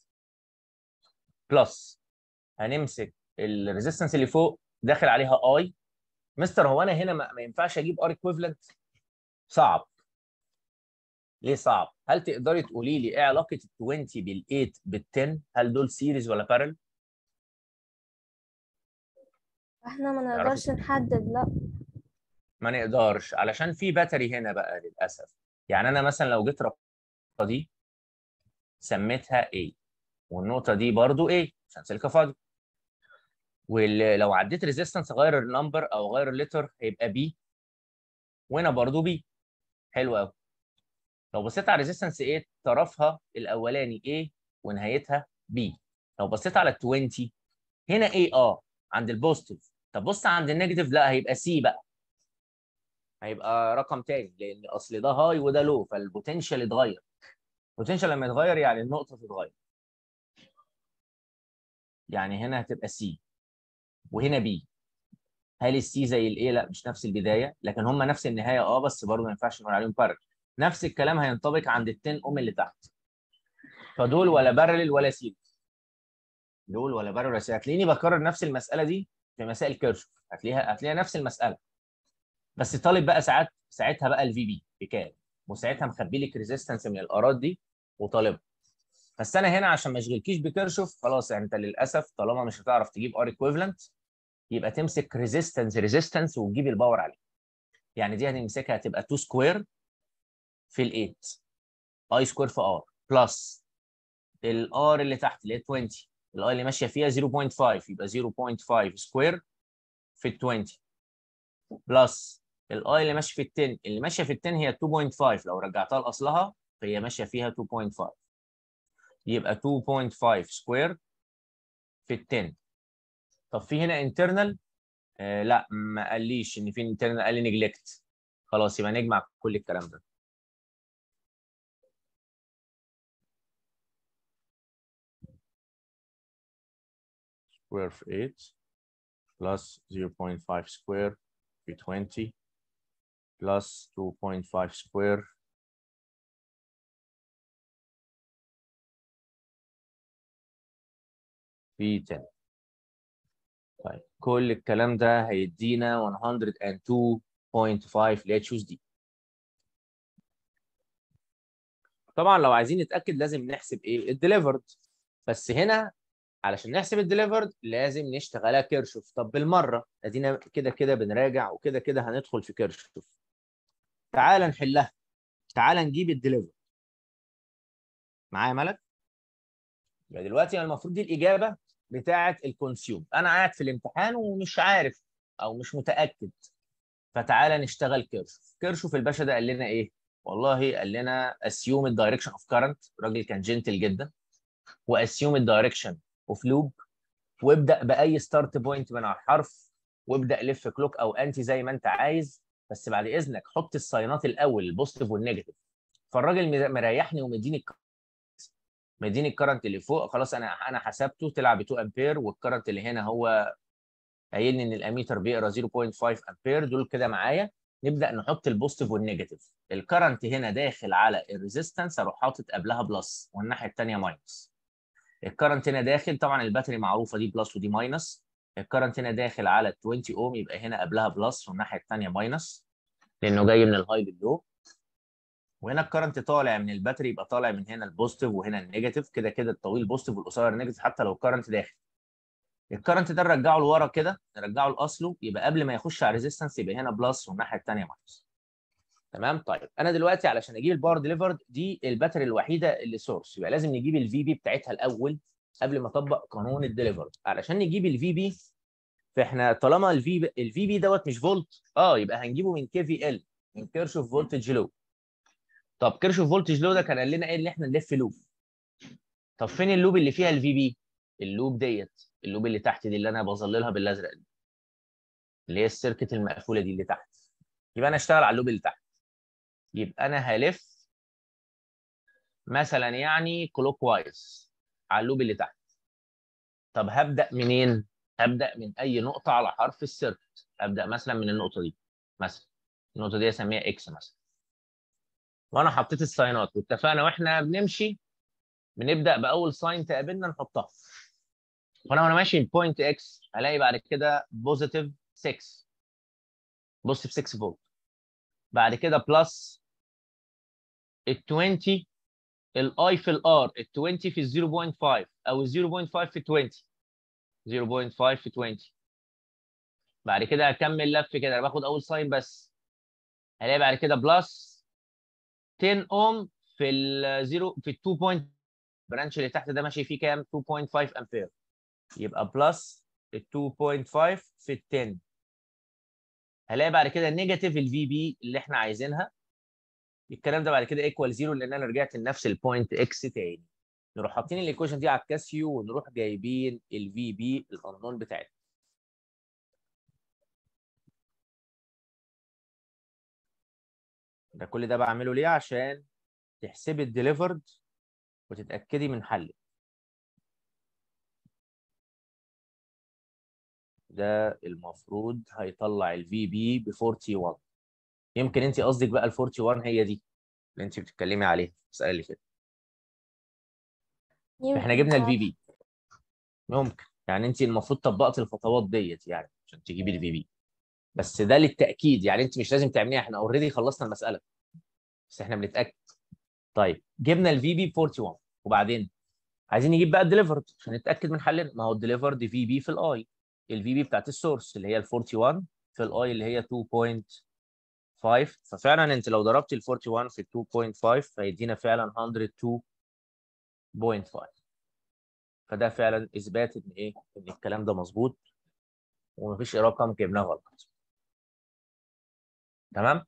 بلس هنمسك الريزيستنس اللي فوق داخل عليها اي مستر هو انا هنا ما, ما ينفعش اجيب ار ايكويفالنت صعب ليه صعب هل تقدري تقولي لي ايه علاقه ال 20 بال 8 بال 10 هل دول سيريز ولا بارل احنا ما تعرفي نقدرش نحدد لا ما نقدرش علشان في باتري هنا بقى للاسف يعني انا مثلا لو جيت النقطه دي سميتها A والنقطه دي برضو A عشان سلكه فاضي ولو عديت ريزيستنس اغير النمبر او اغير الليتر هيبقى B وهنا برضو B حلو قوي لو بصيت على ريزيستنس A طرفها الاولاني A ونهايتها B لو بصيت على ال 20 هنا A اه عند البوزيتيف طب بص عند النيجاتيف لا هيبقى C بقى هيبقى رقم تاني لان اصل ده هاي وده لو فالبوتنشال اتغير البوتنشال لما يتغير يعني النقطه تتغير يعني هنا هتبقى سي وهنا بي هل السي زي الاي لا مش نفس البدايه لكن هم نفس النهايه اه بس برضه ما ينفعش نقول عليهم بارل نفس الكلام هينطبق عند ال 10 اوم اللي تحت فدول ولا بارل ولا سيريز دول ولا بارل ولا سيريز هتلاقيني بكرر نفس المساله دي في مسائل كيرشوف هتلاقيها هتلاقيها نفس المساله بس طالب بقى ساعات ساعتها بقى الفي بي بكام وساعتها مخبي لك ريزيستنس من الارات دي وطالبها بس انا هنا عشان ما اشغلكيش بكيرشوف خلاص يعني انت للاسف طالما مش هتعرف تجيب ار ايكويفالنت يبقى تمسك ريزيستنس ريزيستنس وتجيب الباور عليه يعني دي هنمسكها هتبقى 2 سكوير في ال 8 اي سكوير في ار بلس الار اللي تحت اللي هي 20 الاي اللي ماشيه فيها 0.5 يبقى 0.5 سكوير في ال 20 بلس الاي اللي ماشيه في ال 10 اللي ماشيه في ال 10 هي 2.5 لو رجعتها لاصلها فهي ماشيه فيها 2.5 يبقى 2.5 سكوير في ال 10 طب في هنا انترنال آه لا ما قاليش ان في انترنال قال لي نجلكت خلاص يبقى نجمع كل الكلام ده سكوير في 8 plus 0.5 square في 20 plus 2.5 square في 10 طيب كل الكلام ده هيدينا 102.5 اللي هي تشوز دي طبعا لو عايزين نتاكد لازم نحسب ايه الديليفرد بس هنا علشان نحسب الديليفرد لازم نشتغلها كيرشوف طب بالمره ادينا كده كده بنراجع وكده كده هندخل في كيرشوف تعال نحلها تعال نجيب الديليفرد معايا ملك يبقى دلوقتي المفروض دي الاجابه بتاعه الكونسيوم انا قاعد في الامتحان ومش عارف او مش متاكد فتعالى نشتغل كيرشوف كيرشوف الباشا ده قال لنا ايه والله قال لنا assume الدايركشن اوف كارنت الراجل كان جنتل جدا واسيوم الدايركشن اوف لوب وابدا باي ستارت بوينت من على الحرف وابدا لف كلوك او انتي زي ما انت عايز بس بعد اذنك حط الساينات الاول البوزيتيف والنيجاتيف فالراجل مريحني ومديني مديني الكرنت اللي فوق خلاص انا انا حسبته طلع ب 2 امبير والكرنت اللي هنا هو قايل لي ان الاميتر بيقرا 0.5 امبير دول كده معايا نبدا نحط البوزيتيف والنيجاتيف الكرنت هنا داخل على الريزيستنس اروح حاطط قبلها بلس والناحيه الثانيه ماينس الكرنت هنا داخل طبعا الباتري معروفه دي بلس ودي ماينس الكرنت هنا داخل على 20 اوم يبقى هنا قبلها بلس والناحيه الثانيه ماينس لانه جاي من الهاي لللو وهنا الكرنت طالع من الباتري يبقى طالع من هنا البوزيتيف وهنا النيجاتيف كده كده الطويل بوزيتيف والقصير نيجاتيف حتى لو الكرنت داخل الكرنت ده نرجعه لورا كده نرجعه لاصله يبقى قبل ما يخش على ريزيستنس يبقى هنا بلس والناحيه الثانيه ماينس تمام طيب انا دلوقتي علشان اجيب الباور ديليفرد دي الباتري الوحيده اللي سورس يبقى لازم نجيب الفي بي بتاعتها الاول قبل ما اطبق قانون الديليفرد علشان نجيب الفي بي فاحنا طالما الفي الفي بي دوت مش فولت اه يبقى هنجيبه من كي في ال من كيرشوف فولتج لو طب كيرشوف فولتج لو ده كان قال لنا ايه ان احنا نلف لوب طب فين اللوب اللي فيها الفي بي اللوب ديت اللوب اللي تحت دي اللي انا بظللها بالازرق دي اللي هي السيركت المقفوله دي اللي تحت يبقى انا اشتغل على اللوب اللي تحت يبقى انا هلف مثلا يعني كلوك وايز على اللوب اللي تحت طب هبدا منين هبدا من اي نقطه على حرف السيركت ابدا مثلا من النقطه دي مثلا النقطه دي اسميها اكس مثلا وانا حطيت الساينات واتفقنا واحنا بنمشي بنبدا باول ساين تقابلنا نحطها فانا وانا ماشي بوينت اكس هلاقي بعد كده بوزيتيف 6 بوزيتيف 6 فولت بعد كده بلس ال 20 الاي في الار ال 20 في ال 0.5 او ال 0.5 في 20 0.5 في 20 بعد كده هكمل لف كده انا باخد اول ساين بس هلاقي بعد كده بلس 10 اوم في الزيرو في ال 2 بوينت برانش اللي تحت ده ماشي فيه كام 2.5 امبير يبقى بلس ال 2.5 في ال 10 هلاقي بعد كده نيجاتيف الفي بي اللي احنا عايزينها الكلام ده بعد كده ايكوال زيرو لان انا رجعت لنفس البوينت اكس تاني نروح حاطين الايكويشن دي على الكاسيو ونروح جايبين الفي بي القانون بتاعتنا ده كل ده بعمله ليه عشان تحسبي الديليفرد وتتاكدي من حلك ده المفروض هيطلع الفي بي ب 41 يمكن انت قصدك بقى ال 41 هي دي اللي انت بتتكلمي عليها السؤال اللي فات احنا يمكن جبنا الفي اه بي ممكن يعني انت المفروض طبقت الخطوات ديت يعني عشان تجيبي الفي بي بس ده للتاكيد يعني انت مش لازم تعمليها احنا اوريدي خلصنا المساله بس احنا بنتاكد طيب جبنا الفي بي ب 41 وبعدين عايزين نجيب بقى الديليفرد عشان نتاكد من حلنا ما هو الديليفرد في بي في الاي الفي بي بتاعت السورس اللي هي ال 41 في الاي اللي هي 2.5 ففعلا انت لو ضربت ال 41 في 2.5 هيدينا فعلا 102.5 فده فعلا اثبات ان ايه ان الكلام ده مظبوط ومفيش رقم جبناه غلط تمام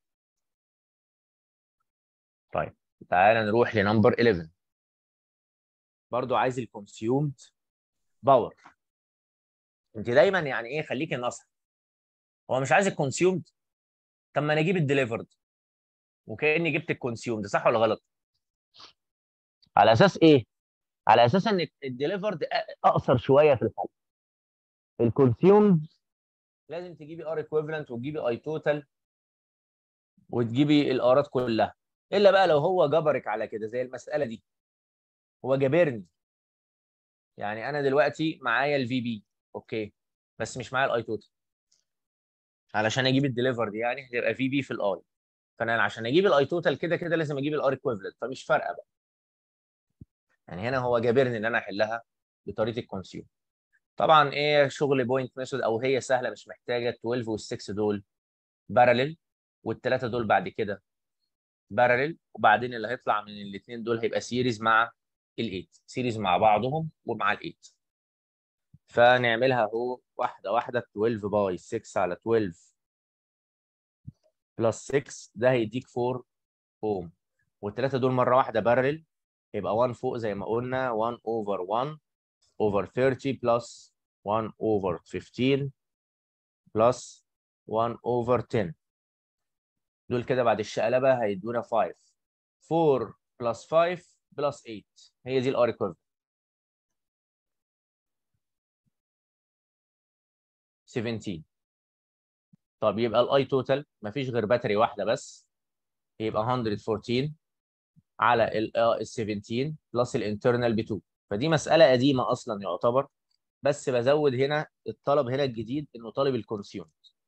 طيب تعالى نروح لنمبر 11 برضو عايز الكونسيومد باور انت دايما يعني ايه خليكي نصح هو مش عايز الكونسيومد طب ما انا اجيب الديليفرد وكاني جبت الكونسيومد صح ولا غلط على اساس ايه على اساس ان الديليفرد اقصر شويه في الحل الكونسيومد لازم تجيبي ار ايكويفالنت وتجيبي اي توتال وتجيبي الارات كلها الا بقى لو هو جبرك على كده زي المساله دي هو جابرني يعني انا دلوقتي معايا الفي بي اوكي بس مش معايا الاي توتال علشان اجيب الديليفرد يعني هتبقى في بي في الاي فانا عشان اجيب الاي توتال كده كده لازم اجيب الار ايكويفالنت فمش فارقه بقى يعني هنا هو جابرني ان انا احلها بطريقه الكونسيوم طبعا ايه شغل بوينت ميثود او هي سهله مش محتاجه 12 وال6 دول باراليل والثلاثه دول بعد كده باراليل وبعدين اللي هيطلع من الاثنين دول هيبقى سيريز مع ال8 سيريز مع بعضهم ومع ال8 فنعملها اهو واحده واحده 12 باي 6 على 12 بلس 6 ده هيديك 4 اوم والثلاثه دول مره واحده باراليل يبقى 1 فوق زي ما قلنا 1 اوفر 1 اوفر 30 بلس 1 اوفر 15 بلس 1 اوفر 10 دول كده بعد الشقلبه هيدونا 5 4 بلس 5 بلس 8 هي دي الار ايكويفالنت 17 طب يبقى الاي توتال مفيش غير باتري واحده بس يبقى 114 على ال 17 بلس الانترنال ب 2 فدي مساله قديمه اصلا يعتبر بس بزود هنا الطلب هنا الجديد انه طالب الكونسيوم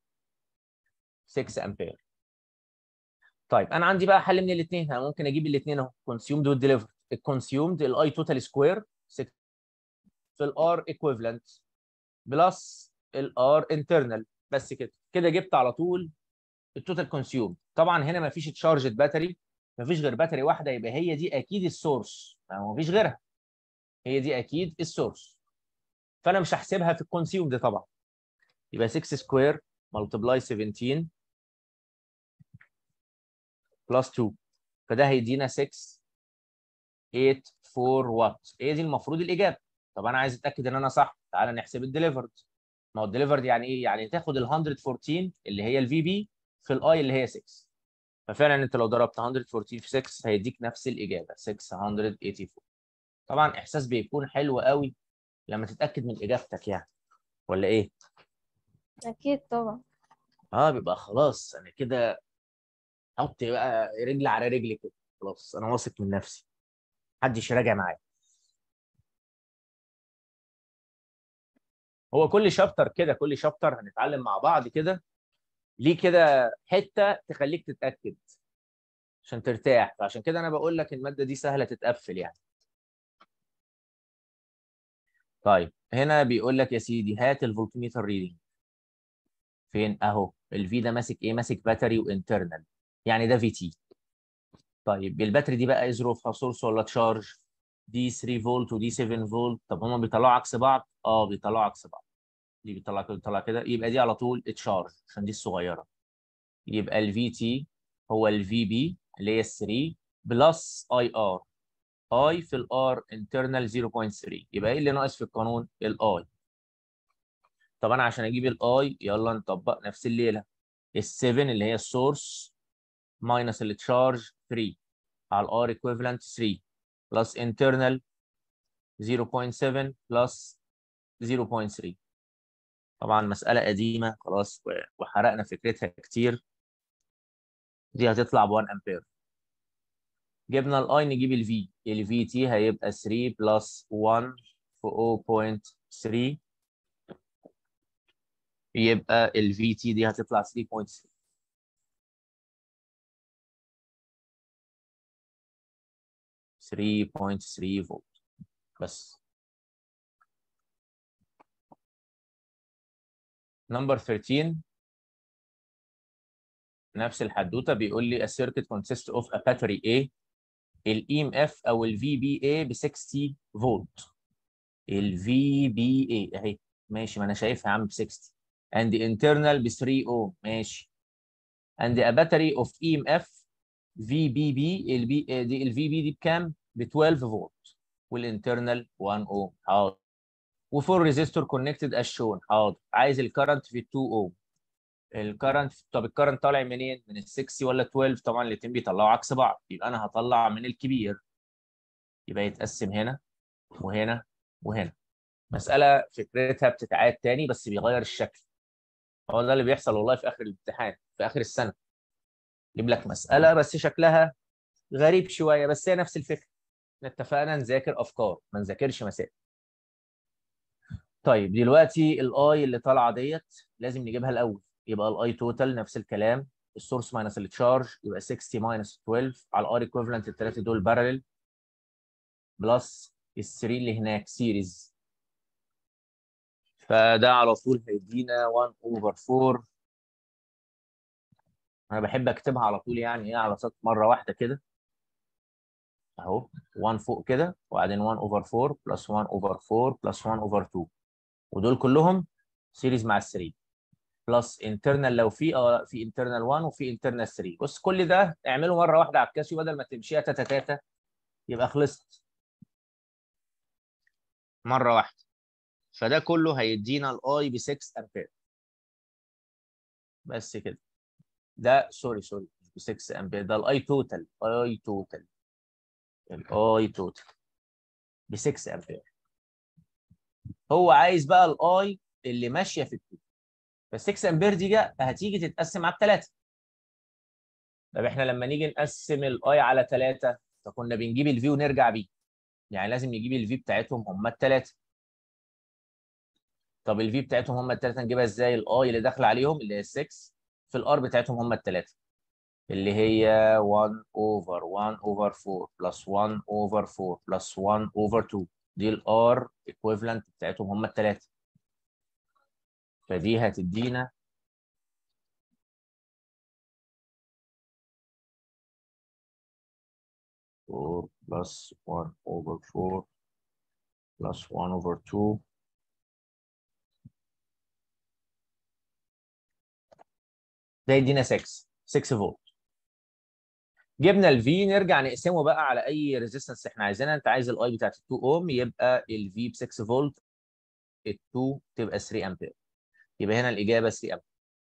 6 امبير طيب انا عندي بقى حل من الاثنين انا ممكن اجيب الاثنين اهو كونسيومد والديليفرد الكونسيومد الاي توتال سكوير 6 في الار ايكويفالنت بلس الار انترنال بس كده كده جبت على طول التوتال كونسيوم طبعا هنا ما فيش تشارجد باتري ما فيش غير باتري واحده يبقى هي دي اكيد السورس ما فيش غيرها هي دي اكيد السورس فانا مش هحسبها في الكونسيوم ده طبعا يبقى 6 سكوير ملتبلاي 17 بلس 2 فده هيدينا 6 8 4 وات هي دي المفروض الاجابه طب انا عايز اتاكد ان انا صح تعالى نحسب الديليفرد ما هو الديليفرد يعني ايه يعني تاخد ال 114 اللي هي الفي بي في الاي اللي هي 6 ففعلا انت لو ضربت 114 في 6 هيديك نفس الاجابه 684 طبعا احساس بيكون حلو قوي لما تتاكد من اجابتك يعني ولا ايه أكيد طبعا اه بيبقى خلاص انا كده حط بقى رجل على رجل كده خلاص انا واثق من نفسي محدش راجع معايا هو كل شابتر كده كل شابتر هنتعلم مع بعض كده ليه كده حته تخليك تتاكد عشان ترتاح فعشان كده انا بقول لك الماده دي سهله تتقفل يعني طيب هنا بيقول لك يا سيدي هات الفولتميتر ريدنج فين اهو الفي ده ماسك ايه ماسك باتري وانترنال يعني ده في تي طيب الباتري دي بقى ظروفها سورس ولا تشارج دي 3 فولت ودي 7 فولت طب هما بيطلعوا عكس بعض اه بيطلعوا عكس بعض دي بيطلع كده بيطلع كده يبقى دي على طول تشارج عشان دي الصغيره يبقى الفي تي هو الفي بي اللي هي ال 3 بلس اي ار اي في الار انترنال 0.3 يبقى ايه اللي ناقص في القانون الاي طب انا عشان اجيب الاي يلا نطبق نفس الليله ال7 اللي هي السورس ماينس التشارج 3 على الار ايكويفالنت 3 بلس internal 0.7 بلس 0.3 طبعا مسألة قديمة خلاص وحرقنا فكرتها كتير دي هتطلع ب 1 امبير جبنا الاي نجيب الفي الفي تي هيبقى 3 بلس 1 في 0.3 يبقى الفي تي دي هتطلع 3.3 3.3 فولت بس نمبر 13 نفس الحدوته بيقول لي a circuit consists of a battery A ال EMF او ال VBA ب 60 فولت ال VBA اهي ماشي ما انا شايفها يا عم ب 60 and the internal ب 3 ohm ماشي and a battery of EMF VBB ال بي دي ال VB دي بكام؟ ب 12 فولت والانترنال 1 اوم حاضر وفور ريزيستور كونكتد از شون حاضر عايز الكرنت في 2 اوم الكرنت طب الكرنت طالع منين؟ من ال 60 ولا 12 طبعا الاثنين بيطلعوا عكس بعض يبقى انا هطلع من الكبير يبقى يتقسم هنا وهنا وهنا مسألة فكرتها بتتعاد تاني بس بيغير الشكل هو ده اللي بيحصل والله في آخر الامتحان في آخر السنة يجيب لك مسألة بس شكلها غريب شوية بس هي نفس الفكرة اتفقنا نذاكر أفكار ما نذاكرش مسائل طيب دلوقتي الاي اللي طالعه ديت لازم نجيبها الاول يبقى الاي توتال نفس الكلام السورس ماينس التشارج يبقى 60 ماينس 12 على الار ايكويفالنت الثلاثه دول بارلل بلس ال 3 اللي هناك سيريز فده على طول هيدينا 1 اوفر 4 انا بحب اكتبها على طول يعني ايه على سطر مره واحده كده اهو 1 فوق كده وبعدين 1 اوفر 4 بلس 1 اوفر 4 بلس 1 اوفر 2 ودول كلهم سيريز مع ال 3 بلس انترنال لو في اه في انترنال 1 وفي انترنال 3 بص كل ده اعمله مره واحده على الكاسيو بدل ما تمشيها تاتا تاتا يبقى خلصت مره واحده فده كله هيدينا الاي ب 6 امبير بس كده ده سوري سوري مش ب 6 امبير ده الاي توتال اي توتال الاي توتال ب 6 امبير هو عايز بقى الاي اللي ماشيه في التو ف 6 امبير دي جا هتيجي تتقسم على الثلاثه طب احنا لما نيجي نقسم الاي على ثلاثه فكنا بنجيب الفي ونرجع بيه يعني لازم نجيب الفي بتاعتهم هم الثلاثه طب الفي بتاعتهم هم الثلاثه نجيبها ازاي الاي اللي داخله عليهم اللي هي 6 في الار بتاعتهم هم الثلاثه اللي هي 1 اوفر 1 اوفر 4 بلس 1 اوفر 4 بلس 1 اوفر 2 دي الار ايكويفالنت بتاعتهم هم الثلاثه فدي هتدينا four plus one over four plus one over two ده يدينا 6 6 فولت جبنا الفي نرجع نقسمه بقى على اي ريزيستنس احنا عايزينها انت عايز الاي بتاعت 2 اوم يبقى الفي ب 6 فولت ال 2 تبقى 3 امبير يبقى هنا الاجابه 3 امبير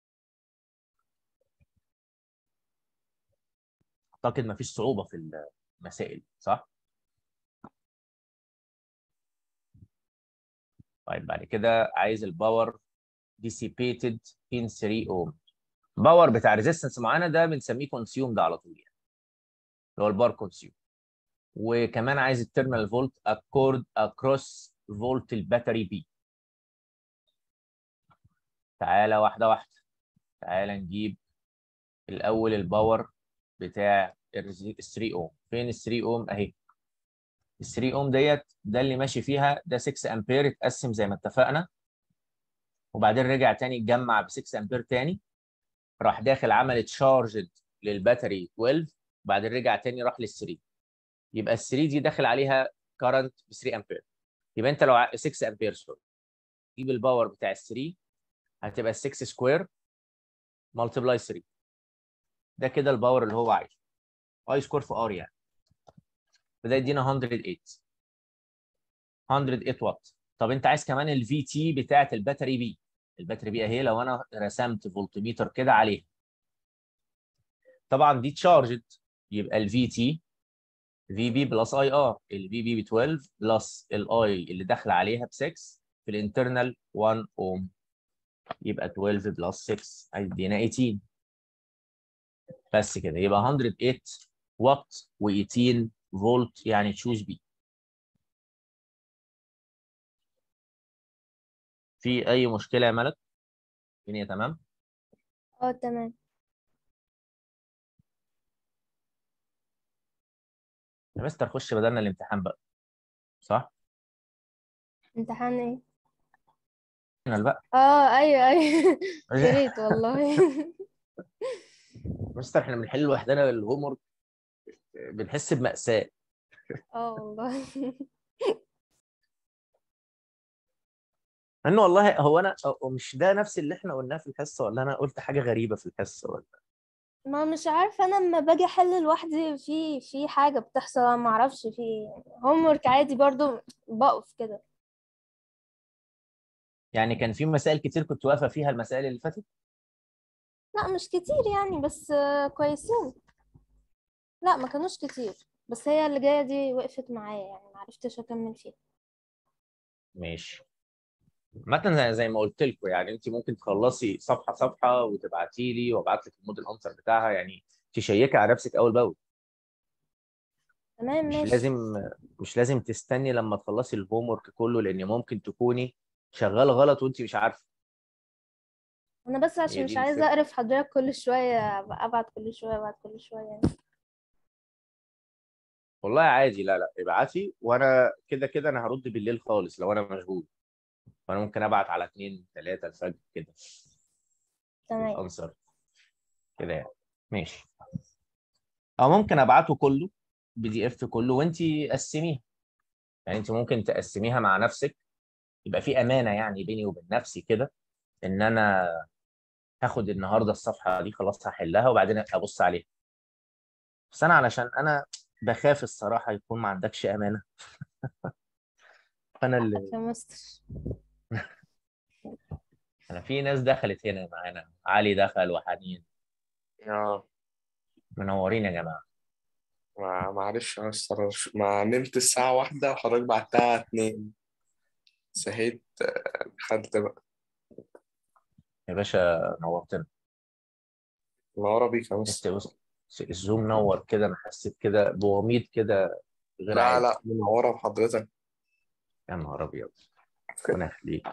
اعتقد ما فيش صعوبه في المسائل صح طيب بعد كده عايز الباور dissipated in 3 اوم باور بتاع ريزيستنس معينه ده بنسميه كونسيوم ده على طول يعني اللي هو البار كونسيوم وكمان عايز التيرمينال فولت اكورد اكروس فولت الباتري بي تعالى واحده واحده تعالى نجيب الاول الباور بتاع ال 3 اوم فين ال 3 اوم اهي ال 3 اوم ديت ده اللي ماشي فيها ده 6 امبير اتقسم زي ما اتفقنا وبعدين رجع تاني اتجمع ب 6 امبير تاني راح داخل عمل تشارجد للباتري 12 وبعدين رجع تاني راح لل 3 يبقى ال 3 دي داخل عليها كارنت ب 3 امبير يبقى انت لو ع- 6 امبير سوري تجيب الباور بتاع ال 3 هتبقى 6 سكوير ملتبلاي 3 ده كده الباور اللي هو عايزه اي سكوير في ار يعني فده يدينا 108 108 واط طب انت عايز كمان الفي تي بتاعت الباتري بي الباتري بي اهي لو انا رسمت فولتميتر كده عليها طبعا دي تشارجد يبقى الفي تي في بي بلس اي ار الفي بي ب 12 بلس الاي اللي داخله عليها ب 6 في الانترنال 1 اوم يبقى 12 بلس 6 هيدينا 18 بس كده يبقى 108 واط و18 فولت يعني تشوز بي في اي مشكله يا ملك الدنيا تمام اه تمام يا مستر خش بدلنا الامتحان بقى صح امتحان ايه انا بقى اه ايوه ايوه يا ريت والله مستر احنا بنحل لوحدنا الهوم ورك بنحس بمأساة اه والله انه والله هو انا هو مش ده نفس اللي احنا قلناه في الحصه ولا انا قلت حاجه غريبه في الحصه ولا ما مش عارفه انا لما باجي احل لوحدي في في حاجه بتحصل انا ما اعرفش في هوم ورك عادي برضو بقف كده يعني كان في مسائل كتير كنت واقفه فيها المسائل اللي فاتت لا مش كتير يعني بس آه، كويسين لا ما كانوش كتير بس هي اللي جايه دي وقفت معايا يعني ما عرفتش اكمل فيها ماشي مثلا زي- زي ما قلت لكم يعني انت ممكن تخلصي صفحه صفحه وتبعتي لي وابعت لك الموديل انسر بتاعها يعني تشيكي على نفسك اول باول تمام مش ماشي لازم مش لازم تستني لما تخلصي الهوم ورك كله لان ممكن تكوني شغاله غلط وانت مش عارفه انا بس هي عشان مش دي عايزه الفكرة. اقرف حضرتك كل شويه ابعت كل شويه ابعت كل شويه يعني والله عادي لا لا ابعتي وانا كده كده انا هرد بالليل خالص لو انا مشغول فانا ممكن ابعت على 2 3 الفجر كده تمام الانسر كده يعني ماشي او ممكن ابعته كله بي دي اف كله وانت قسميه يعني انت ممكن تقسميها مع نفسك يبقى في امانه يعني بيني وبين نفسي كده ان انا هاخد النهارده الصفحه دي خلاص هحلها وبعدين ابص عليها بس انا علشان انا بخاف الصراحه يكون ما عندكش امانه انا اللي يا مستر انا في ناس دخلت هنا معانا علي دخل وحنين اه منورين يا جماعه ما معلش انا استر- ما نمت الساعة واحدة وحضرتك بعتها اتنين صحيت آه، دخلت بقى يا باشا نورتنا منورة بيك يا انت مستر بص الزوم نور كده انا حسيت كده بوميض كده غير لا عادي لا منورة بحضرتك يا نهار ابيض ربنا يخليك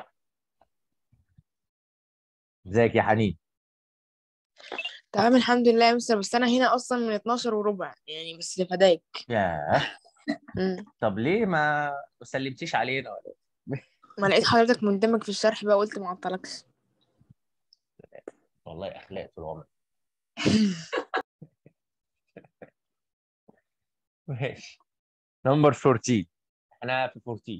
ازيك يا حنين تمام الحمد لله يا مستر بس انا هنا اصلا من 12 وربع يعني بس لفداك ياه مم. طب ليه ما ما سلمتيش علينا ولا إيه؟ ما لقيت حضرتك مندمج في الشرح بقى قلت ما اعطلكش والله اخلاق طول عمري ماشي نمبر 14 احنا في 14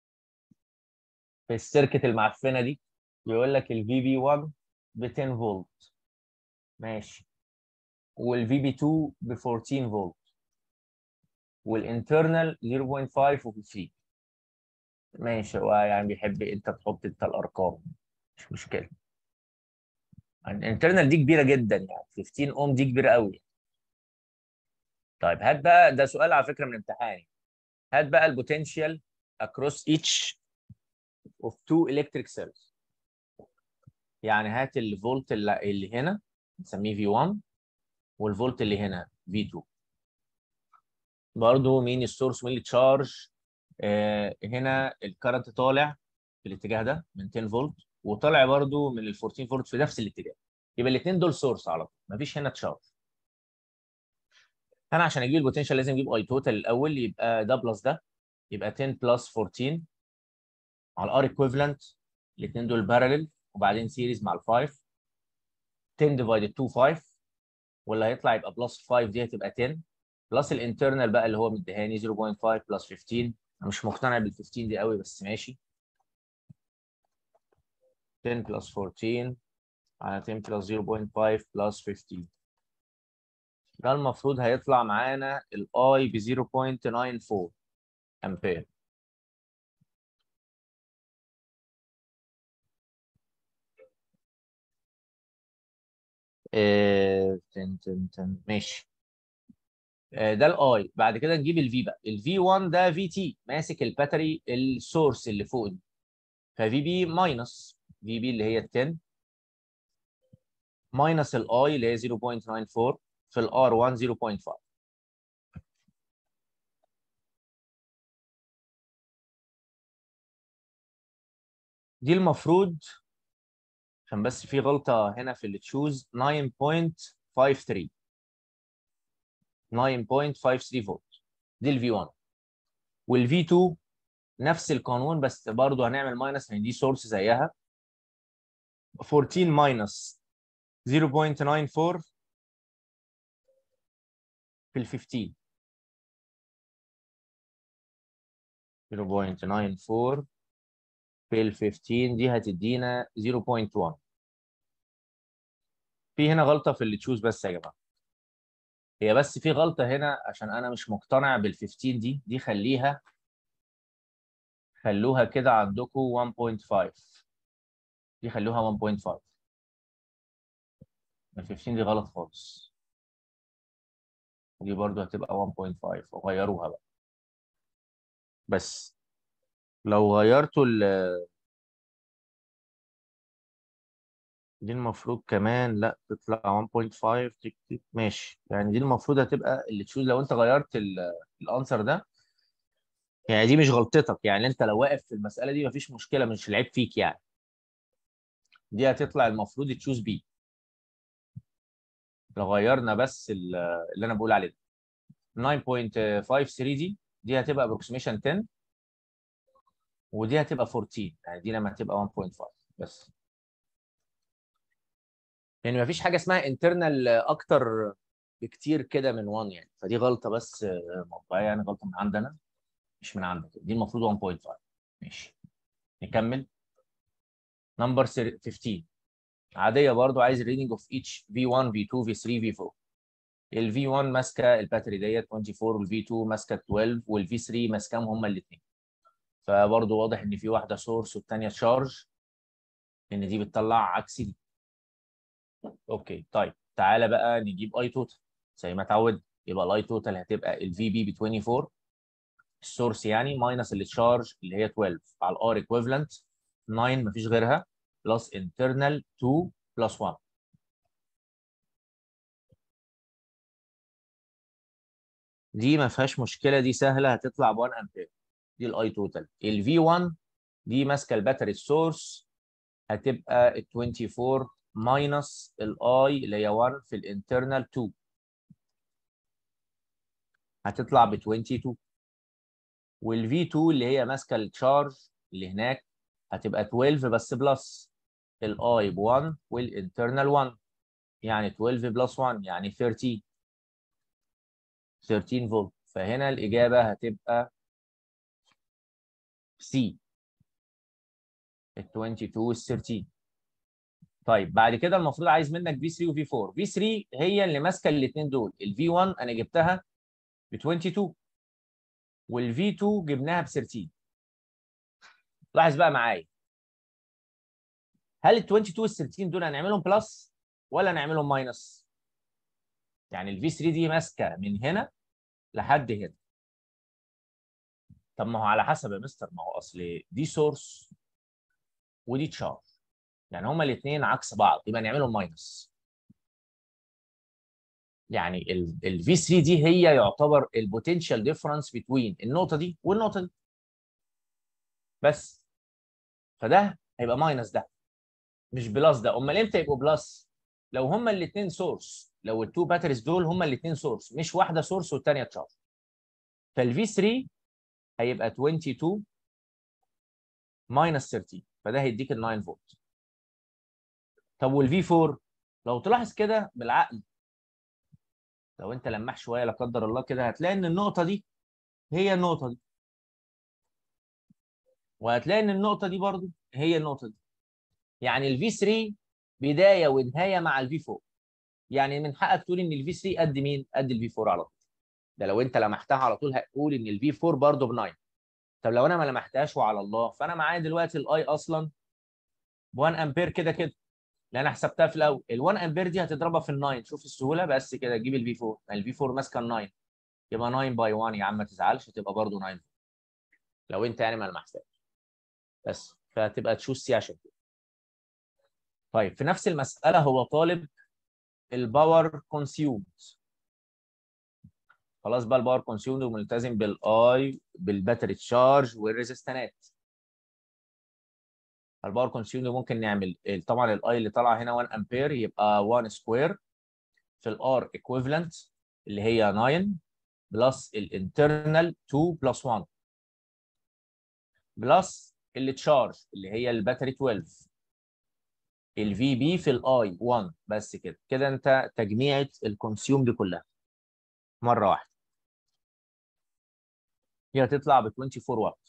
في السيركت المعفنه دي بيقول لك الفي بي 1 ب 10 فولت ماشي والفي بي 2 ب 14 فولت والانترنال 0.5 وفي 3 ماشي هو يعني بيحب انت تحط انت الارقام مش مشكله الانترنال دي كبيره جدا يعني 15 اوم دي كبيره قوي طيب هات بقى ده سؤال على فكره من امتحاني هات بقى البوتنشال across each of two electric cells يعني هات الفولت اللي اللي هنا نسميه V1 والفولت اللي هنا V2 برضو مين السورس ومين التشارج آه هنا الكرنت طالع في الاتجاه ده من 10 فولت وطالع برضو من ال 14 فولت في نفس الاتجاه يبقى الاثنين دول سورس على طول مفيش هنا تشارج انا عشان اجيب البوتنشال لازم اجيب اي توتال الاول يبقى ده بلس ده يبقى 10 بلس 14 على الار ايكويفالنت الاثنين دول بارلل وبعدين سيريز مع ال 5 10 ديفايدد 2 5 ولا هيطلع يبقى بلس 5 دي هتبقى 10 بلس الانترنال بقى اللي هو مديهاني 0.5 بلس 15 انا مش مقتنع بال 15 دي قوي بس ماشي 10 بلس 14 على 10 بلس 0.5 بلس 15 ده المفروض هيطلع معانا الاي ب 0.94 امبير آه، تن تن تن ماشي آه، ده الاي بعد كده نجيب الفي بقى الفي 1 ده في تي ماسك الباتري السورس اللي فوق دي ففي بي ماينس في بي اللي هي 10 ماينس الاي اللي هي 0.94 في الار 1 0.5 دي المفروض عشان بس في غلطة هنا في اللي تشوز 9.53 9.53 فولت دي الفي 1 والفي 2 نفس القانون بس برضه هنعمل ماينس لان دي سورس زيها 14 ماينس 0.94 في ال 15 0.94 في ال 15 دي هتدينا 0.1 في هنا غلطة في اللي تشوز بس يا جماعة هي بس في غلطة هنا عشان أنا مش مقتنع بال 15 دي دي خليها خلوها كده عندكم 1.5 دي خلوها 1.5 ال 15 دي غلط خالص دي برضو هتبقى 1.5 وغيروها بقى بس لو غيرتوا ال دي المفروض كمان لا تطلع 1.5 تك تك ماشي يعني دي المفروض هتبقى اللي تشوز لو انت غيرت الانسر ده يعني دي مش غلطتك يعني انت لو واقف في المسألة دي مفيش مشكلة مش العيب فيك يعني دي هتطلع المفروض تشوز بي لو غيرنا بس ال- اللي انا بقول عليه ده 9.53 دي دي هتبقى approximation 10 ودي هتبقى 14 يعني دي لما هتبقى 1.5 بس يعني مفيش حاجه اسمها internal اكتر بكتير كده من 1 يعني فدي غلطه بس آه، مطبعيه يعني غلطه من عندنا مش من عندك دي المفروض 1.5 ماشي نكمل نمبر 15 عاديه برضو عايز reading of each V1 V2 V3 V4 ال V1 ماسكه الباتري ديت 24 وال V2 ماسكه 12 وال V3 ماسكاهم هما الاثنين فبرضو واضح ان في واحده سورس والثانيه تشارج ان دي بتطلع عكس دي اوكي طيب تعالى بقى نجيب اي توتال زي ما اتعود يبقى الاي توتال هتبقى الفي بي ب 24 السورس يعني ماينس التشارج اللي هي 12 على الار ايكويفالنت 9 مفيش غيرها بلس انترنال 2 بلس 1 دي ما فيهاش مشكله دي سهله هتطلع ب 1 امبير دي الاي توتال الفي 1 دي ماسكه الباتري السورس هتبقى ال 24 ماينس الاي اللي هي 1 في الانترنال 2 هتطلع ب 22 والفي 2 اللي هي ماسكه التشارج اللي هناك هتبقى 12 بس بلس الاي ب 1 والانترنال 1 يعني 12 بلس 1 يعني 13 13 فولت فهنا الاجابه هتبقى سي ال 22 وال 13 طيب بعد كده المفروض عايز منك في 3 وفي 4 في 3 هي اللي ماسكه الاثنين دول الفي 1 انا جبتها ب 22 والفي 2 جبناها ب 13 لاحظ بقى معايا هل ال 22 وال 13 دول هنعملهم بلس ولا نعملهم ماينس؟ يعني الفي 3 دي ماسكه من هنا لحد هنا طب ما هو على حسب يا مستر ما هو اصل دي سورس ودي تشارج يعني هما الاثنين عكس بعض يبقى نعملهم ماينس يعني الفي 3 دي هي يعتبر البوتنشال ديفرنس بين النقطه دي والنقطه دي بس فده هيبقى ماينس ده مش بلس ده امال امتى يبقوا بلس لو هما الاثنين سورس لو التو باتريز دول هما الاثنين سورس مش واحده سورس والثانيه تشارج فالفي 3 هيبقى 22 ماينس 13 فده هيديك ال 9 فولت طب والفي 4 لو تلاحظ كده بالعقل لو انت لمح شويه لا قدر الله كده هتلاقي ان النقطه دي هي النقطه دي وهتلاقي ان النقطه دي برضو هي النقطه دي يعني الفي 3 بدايه ونهايه مع الفي 4 يعني من حقك تقول ان الفي 3 قد مين قد الفي 4 على طول ده لو انت لمحتها على طول هتقول ان الفي 4 برضه ب 9 طب لو انا ما لمحتهاش وعلى الله فانا معايا دلوقتي الاي اصلا ب 1 امبير كده كده اللي انا حسبتها في الاول ال 1 امبير دي هتضربها في ال 9 شوف السهوله بس كده تجيب الفي 4 الفي 4 ماسكه ال 9 يبقى 9 باي 1 يا عم ما تزعلش هتبقى برضه 9 لو انت يعني ما لمحتهاش بس فهتبقى تشوز سي عشان كده طيب في نفس المساله هو طالب الباور كونسيومد خلاص بقى الباور كونسيومد وملتزم بالاي بالباتري تشارج والريزستانات الباور كونسيومد ممكن نعمل طبعا الاي اللي طالعه هنا 1 امبير يبقى 1 سكوير في الار ايكويفالنت اللي هي 9 بلس الانترنال 2 بلس 1 بلس التشارج اللي هي الباتري 12 الفي بي في الاي 1 بس كده كده انت تجميعة الكونسيوم دي كلها مره واحده هي هتطلع ب 24 واط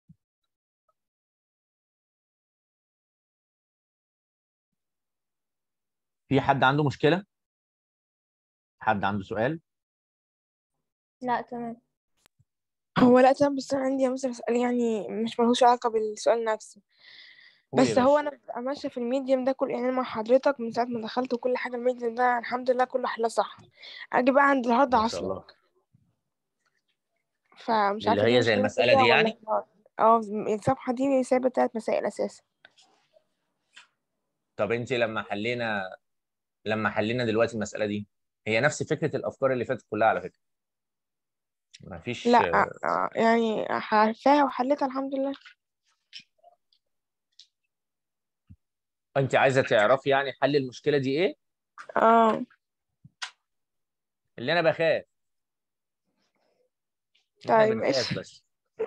في حد عنده مشكله حد عنده سؤال لا تمام هو لا تمام بس انا عندي يا مستر سؤال يعني مش ملهوش علاقة بالسؤال نفسه قول يا بس هو باشا. انا ببقى ماشية في الميديم ده كل يعني أنا مع حضرتك من ساعة ما دخلت وكل حاجة الميديم ده الحمد لله كله حلها صح اجي بقى عند الهارد ما شاء عصره الله فمش اللي عارفة دي هي زي مشكلة المسألة فيا دي ولا يعني؟ في الهارد. اه الصفحة دي سايبة تلات مسائل اساسا طب انت لما حلينا لما حلينا دلوقتي المساله دي هي نفس فكره الافكار اللي فاتت كلها على فكره ما فيش لا آه، يعني عارفاها وحليتها الحمد لله انت عايزه تعرفي يعني حل المشكله دي ايه اه اللي انا بخاف احنا طيب بنخاف ماشي بس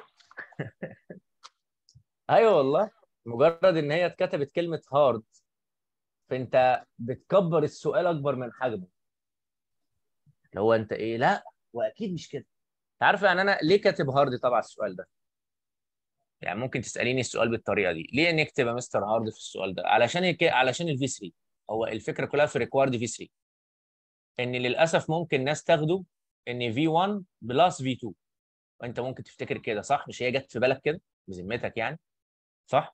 ايوه والله مجرد ان هي اتكتبت كلمه هارد فانت بتكبر السؤال اكبر من حجمه اللي هو انت ايه لا واكيد مش كده انت عارف يعني انا ليه كاتب هارد طبعا السؤال ده يعني ممكن تساليني السؤال بالطريقه دي ليه نكتب يا مستر هارد في السؤال ده علشان الك... علشان الفي 3 هو الفكره كلها في ريكوارد في 3 ان للاسف ممكن ناس تاخده ان في 1 بلس في 2 وانت ممكن تفتكر كده صح مش هي جت في بالك كده بذمتك يعني صح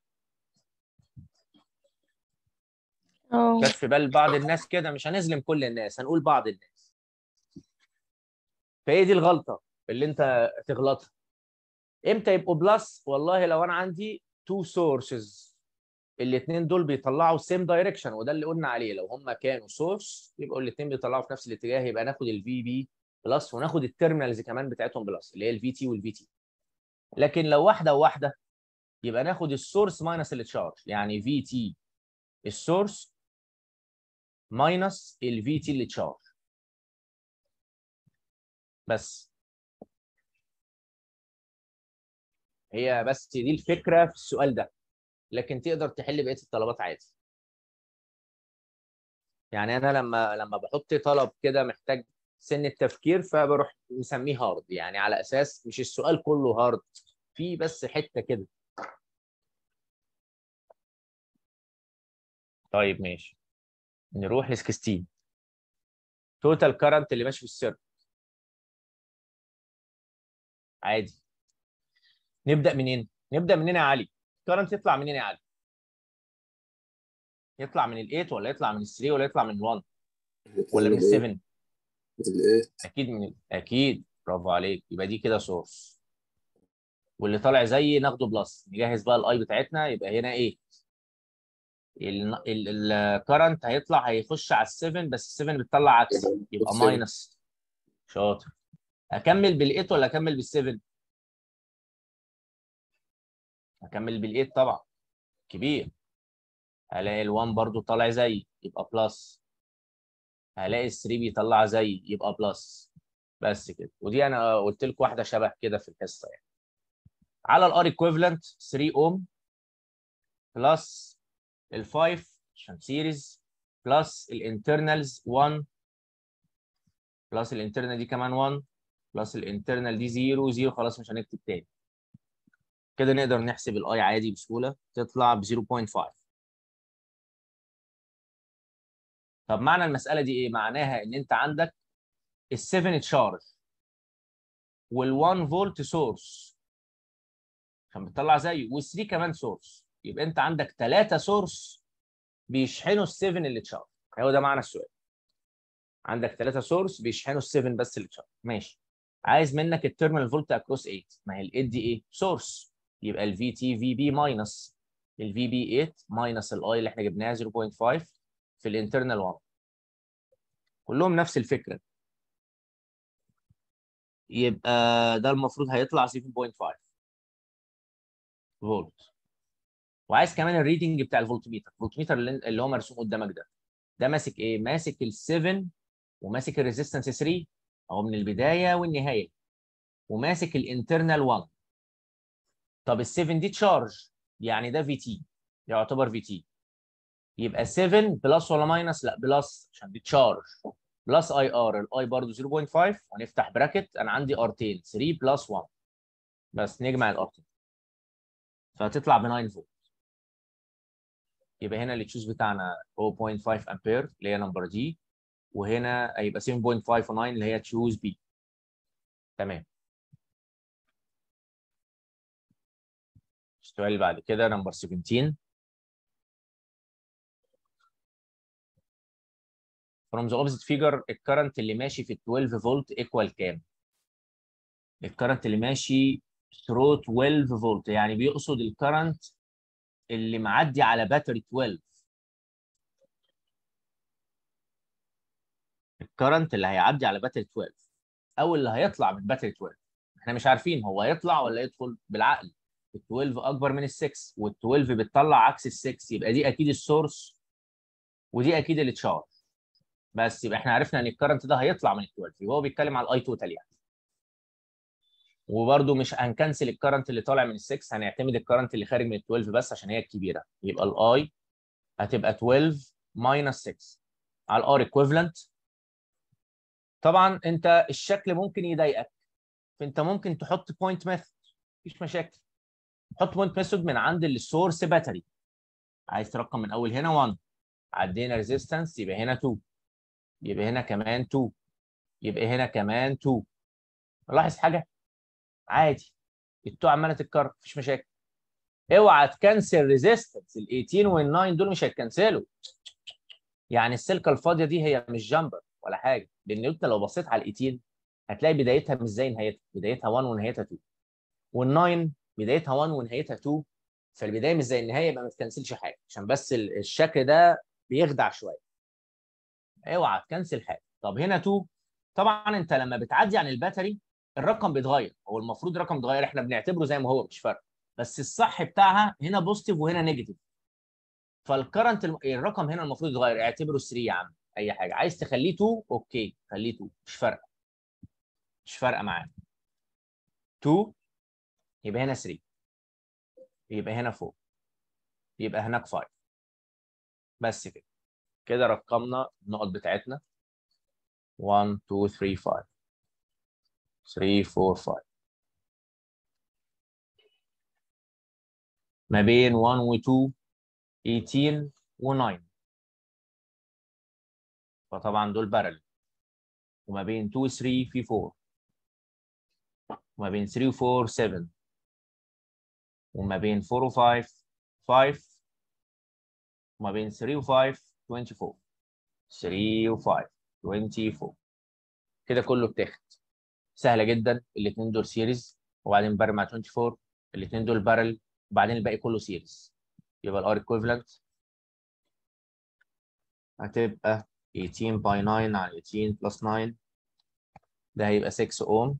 اه جت في بال بعض الناس كده مش هنظلم كل الناس هنقول بعض الناس فهي دي الغلطه اللي انت تغلطها امتى يبقوا بلس والله لو انا عندي تو سورسز الاثنين دول بيطلعوا سيم دايركشن وده اللي قلنا عليه لو هم كانوا سورس يبقوا الاثنين بيطلعوا في نفس الاتجاه يبقى ناخد الفي بي بلس وناخد التيرمينالز كمان بتاعتهم بلس اللي هي الفي تي والفي تي لكن لو واحده وواحده يبقى ناخد السورس ماينس التشارج يعني في تي السورس ماينس الفي تي اللي تشارج بس هي بس دي الفكره في السؤال ده لكن تقدر تحل بقيه الطلبات عادي يعني انا لما لما بحط طلب كده محتاج سن التفكير فبروح مسميه هارد يعني على اساس مش السؤال كله هارد في بس حته كده طيب ماشي نروح ل 16 توتال كارنت اللي ماشي في السيركت عادي نبدا منين نبدا منين يا علي كارنت يطلع منين يا علي يطلع من ال8 ولا يطلع من ال3 ولا يطلع من ال1 ولا من ال7 الايه اكيد من ال- اكيد برافو عليك يبقى دي كده سورس واللي طالع زي ناخده بلس نجهز بقى الاي بتاعتنا يبقى هنا ايه الكرنت هيطلع هيخش على ال7 بس ال7 بتطلع عكس يبقى Seven. ماينس شاطر اكمل بال8 ولا اكمل بال7 اكمل بال8 طبعا كبير هلاقي ال1 برضو طالع زي يبقى بلس هلاقي ال3 بيطلع زي يبقى بلس بس كده ودي انا قلت لكم واحده شبه كده في الحصه يعني على الار ايكويفالنت 3 اوم بلس ال5 عشان سيريز بلس الانترنالز 1 بلس الانترنال دي كمان 1 بلس الانترنال دي 0 0 خلاص مش هنكتب تاني كده نقدر نحسب الاي عادي بسهوله تطلع ب 0.5 طب معنى المساله دي ايه معناها ان انت عندك ال7 تشارج وال1 فولت سورس عشان بتطلع زيه وال3 كمان سورس يبقى انت عندك ثلاثه سورس بيشحنوا ال7 اللي تشارج هو ده معنى السؤال عندك ثلاثه سورس بيشحنوا ال7 بس اللي تشارج ماشي عايز منك التيرمينال فولت اكروس 8 ما هي ال 8 دي ايه سورس يبقى ال في تي في بي ماينس ال في بي 8 ماينس الاي اللي احنا جبناها 0.5 في الانترنال 1 كلهم نفس الفكره يبقى ده المفروض هيطلع 7.5 فولت وعايز كمان الريدنج بتاع الفولتميتر الفولتميتر اللي اللي هو مرسوم قدامك ده ده ماسك ايه ماسك ال7 وماسك الريزيستنس 3 اهو من البدايه والنهايه وماسك الانترنال 1 طب ال7 دي تشارج يعني ده في تي يعتبر في تي يبقى 7 بلس ولا ماينس لا بلس عشان دي تشارج بلس اي ار الاي برضه 0.5 هنفتح براكت انا عندي ارتين 3 بلس 1 بس نجمع الارتين فهتطلع ب 9 فولت يبقى هنا اللي تشوز بتاعنا 0.5 امبير اللي هي نمبر دي وهنا هيبقى 7.59 اللي هي تشوز بي تمام السؤال اللي بعد كده نمبر 17 from the opposite figure الكرنت اللي ماشي في 12 فولت equal كام؟ الكرنت اللي ماشي through 12 فولت يعني بيقصد الكرنت اللي معدي على باتري 12 الكرنت اللي هيعدي على باتري 12 او اللي هيطلع من باتري 12 احنا مش عارفين هو هيطلع ولا يدخل بالعقل ال 12 اكبر من ال 6 وال 12 بتطلع عكس ال 6 يبقى دي اكيد السورس ودي اكيد التشارج بس يبقى احنا عرفنا ان الكرنت ده هيطلع من ال 12 يبقى هو بيتكلم على الاي توتال يعني وبرده مش هنكنسل الكرنت اللي طالع من ال 6 هنعتمد الكرنت اللي خارج من ال 12 بس عشان هي الكبيره يبقى الاي هتبقى 12 ماينس 6 على الار ايكويفالنت طبعا انت الشكل ممكن يضايقك فانت ممكن تحط بوينت ميثود مفيش مشاكل تحط بوينت ميثود من عند السورس باتري عايز ترقم من اول هنا 1 عدينا ريزيستنس يبقى هنا 2 يبقى هنا كمان 2 يبقى هنا كمان 2 لاحظ حاجه عادي التو عماله تتكرر مفيش مشاكل اوعى تكنسل ريزيستنس ال 18 وال 9 دول مش هيتكنسلوا يعني السلكه الفاضيه دي هي مش جامبر ولا حاجه لان انت لو بصيت على ال 18 هتلاقي بدايتها مش زي نهايتها بدايتها 1 ونهايتها 2 وال 9 بدايتها 1 ونهايتها 2 فالبدايه مش زي النهايه يبقى ما تكنسلش حاجه عشان بس ال- الشكل ده بيخدع شويه اوعى تكنسل حاجه طب هنا 2 طبعا انت لما بتعدي عن الباتري الرقم بيتغير هو المفروض الرقم يتغير احنا بنعتبره زي ما هو مش فارق بس الصح بتاعها هنا بوزيتيف وهنا نيجاتيف فالكرنت الم- الرقم هنا المفروض يتغير اعتبره 3 يا عم اي حاجه عايز تخليه 2 اوكي خليه 2 مش فارقه مش فارقه معانا 2 يبقى هنا 3 يبقى هنا 4 يبقى هناك 5 بس كده كده رقمنا النقط بتاعتنا 1 2 3 5 3 4 5 ما بين 1 و 2 18 و 9 فطبعا دول بارل وما بين 2 و 3 في 4 وما بين 3 و 4 7 وما بين 4 و 5 5 وما بين 3 و 5 24 3 و 5 24 كده كله اتاخد سهله جدا الاثنين دول سيريز وبعدين بارل مع 24 الاثنين دول بارل وبعدين الباقي كله سيريز يبقى الار ايكويفالنت هتبقى 18 باي 9 على 18 بلس 9 ده هيبقى 6 اوم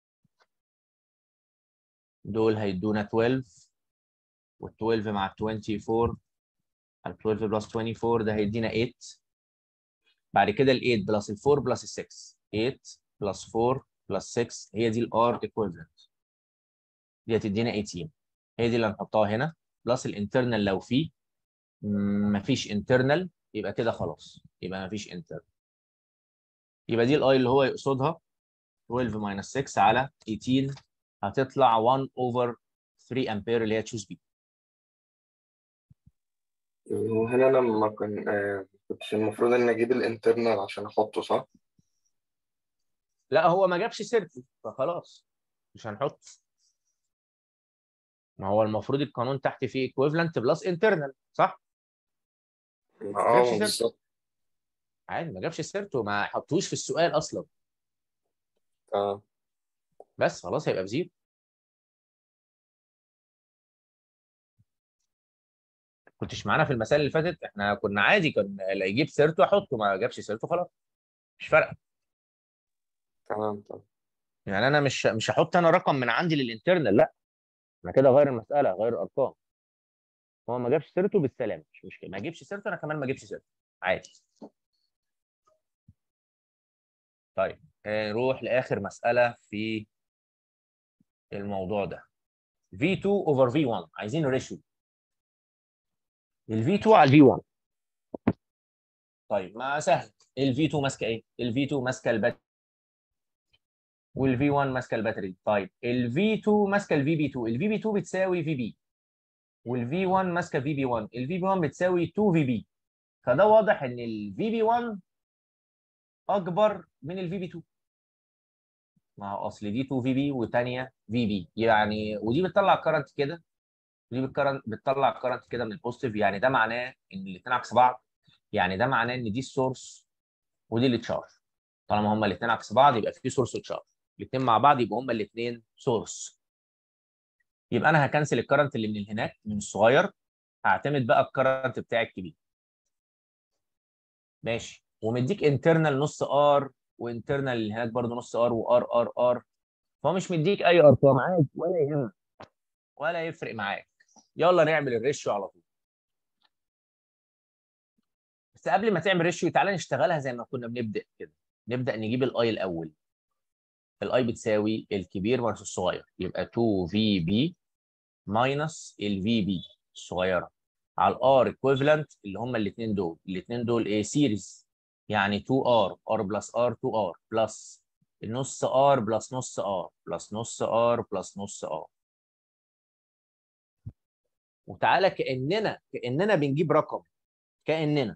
دول هيدونا 12 وال 12 مع 24 على 12 بلس 24 ده هيدينا 8 بعد كده ال 8 بلس ال 4 بلس ال 6 8 بلس 4 بلس 6 هي دي الار ايكويفالنت دي هتدينا 18 هي دي اللي هنحطها هنا بلس الانترنال لو في مفيش انترنال يبقى كده خلاص يبقى مفيش انترنال يبقى دي الاي اللي هو يقصدها 12 ماينس 6 على 18 هتطلع 1 اوفر 3 امبير اللي هي تشوز بي يعني هو هنا انا ما كان آه كنتش المفروض ان اجيب الانترنال عشان احطه صح؟ لا هو ما جابش سيرته فخلاص مش هنحط ما هو المفروض القانون تحت فيه ايكويفالنت بلس انترنال صح؟ اه جابش سيرته. بالظبط عادي ما جابش سيرته ما حطوش في السؤال اصلا اه بس خلاص هيبقى بزيرو كنتش معانا في المسائل اللي فاتت احنا كنا عادي كان اللي يجيب سيرته احطه ما جابش سيرته خلاص مش فارقه تمام تمام يعني انا مش مش هحط انا رقم من عندي للانترنال لا انا كده غير المساله غير الارقام هو ما جابش سيرته بالسلامه مش مشكله ما جابش سيرته انا كمان ما جابش سيرته عادي طيب آه، نروح لاخر مساله في الموضوع ده V2 over V1 عايزين ريشيو ال V2 على ال V1 طيب ما سهل ال V2 ماسكه ايه؟ ال V2 ماسكه الباتري وال V1 ماسكه الباتري طيب ال V2 ماسكه ال VB2 ال VB2 بتساوي VB وال V1 ماسكه VB1 ال VB1 بتساوي 2 VB فده واضح ان ال VB1 اكبر من ال VB2 ما هو اصل دي 2 VB وثانيه VB يعني ودي بتطلع كرنت كده ودي بتكرن- بتطلع كرنت كده من البوزيتيف يعني ده معناه ان الاثنين عكس بعض يعني ده معناه ان دي السورس ودي اللي تشارج طالما هما الاثنين عكس بعض يبقى في سورس وتشارج الاثنين مع بعض يبقى هما الاثنين سورس يبقى انا هكنسل الكرنت اللي من هناك من الصغير هعتمد بقى الكرنت بتاعي الكبير ماشي ومديك انترنال نص ار وانترنال اللي هناك برضو نص ار وار ار ار فهو مش مديك اي ارقام عادي ولا يهمك ولا يفرق معاك يلا نعمل الريشيو على طول بس قبل ما تعمل ريشيو تعالى نشتغلها زي ما كنا بنبدا كده نبدا نجيب الاي الاول الاي بتساوي الكبير ماينس الصغير يبقى 2 في بي ماينس الفي بي الصغيره على الار ايكويفالنت اللي هم الاثنين دول الاثنين دول ايه سيريز يعني 2 ار ار بلس ار 2 ار بلس النص ار بلس نص ار بلس نص ار بلس نص ار وتعالى كاننا كاننا بنجيب رقم كاننا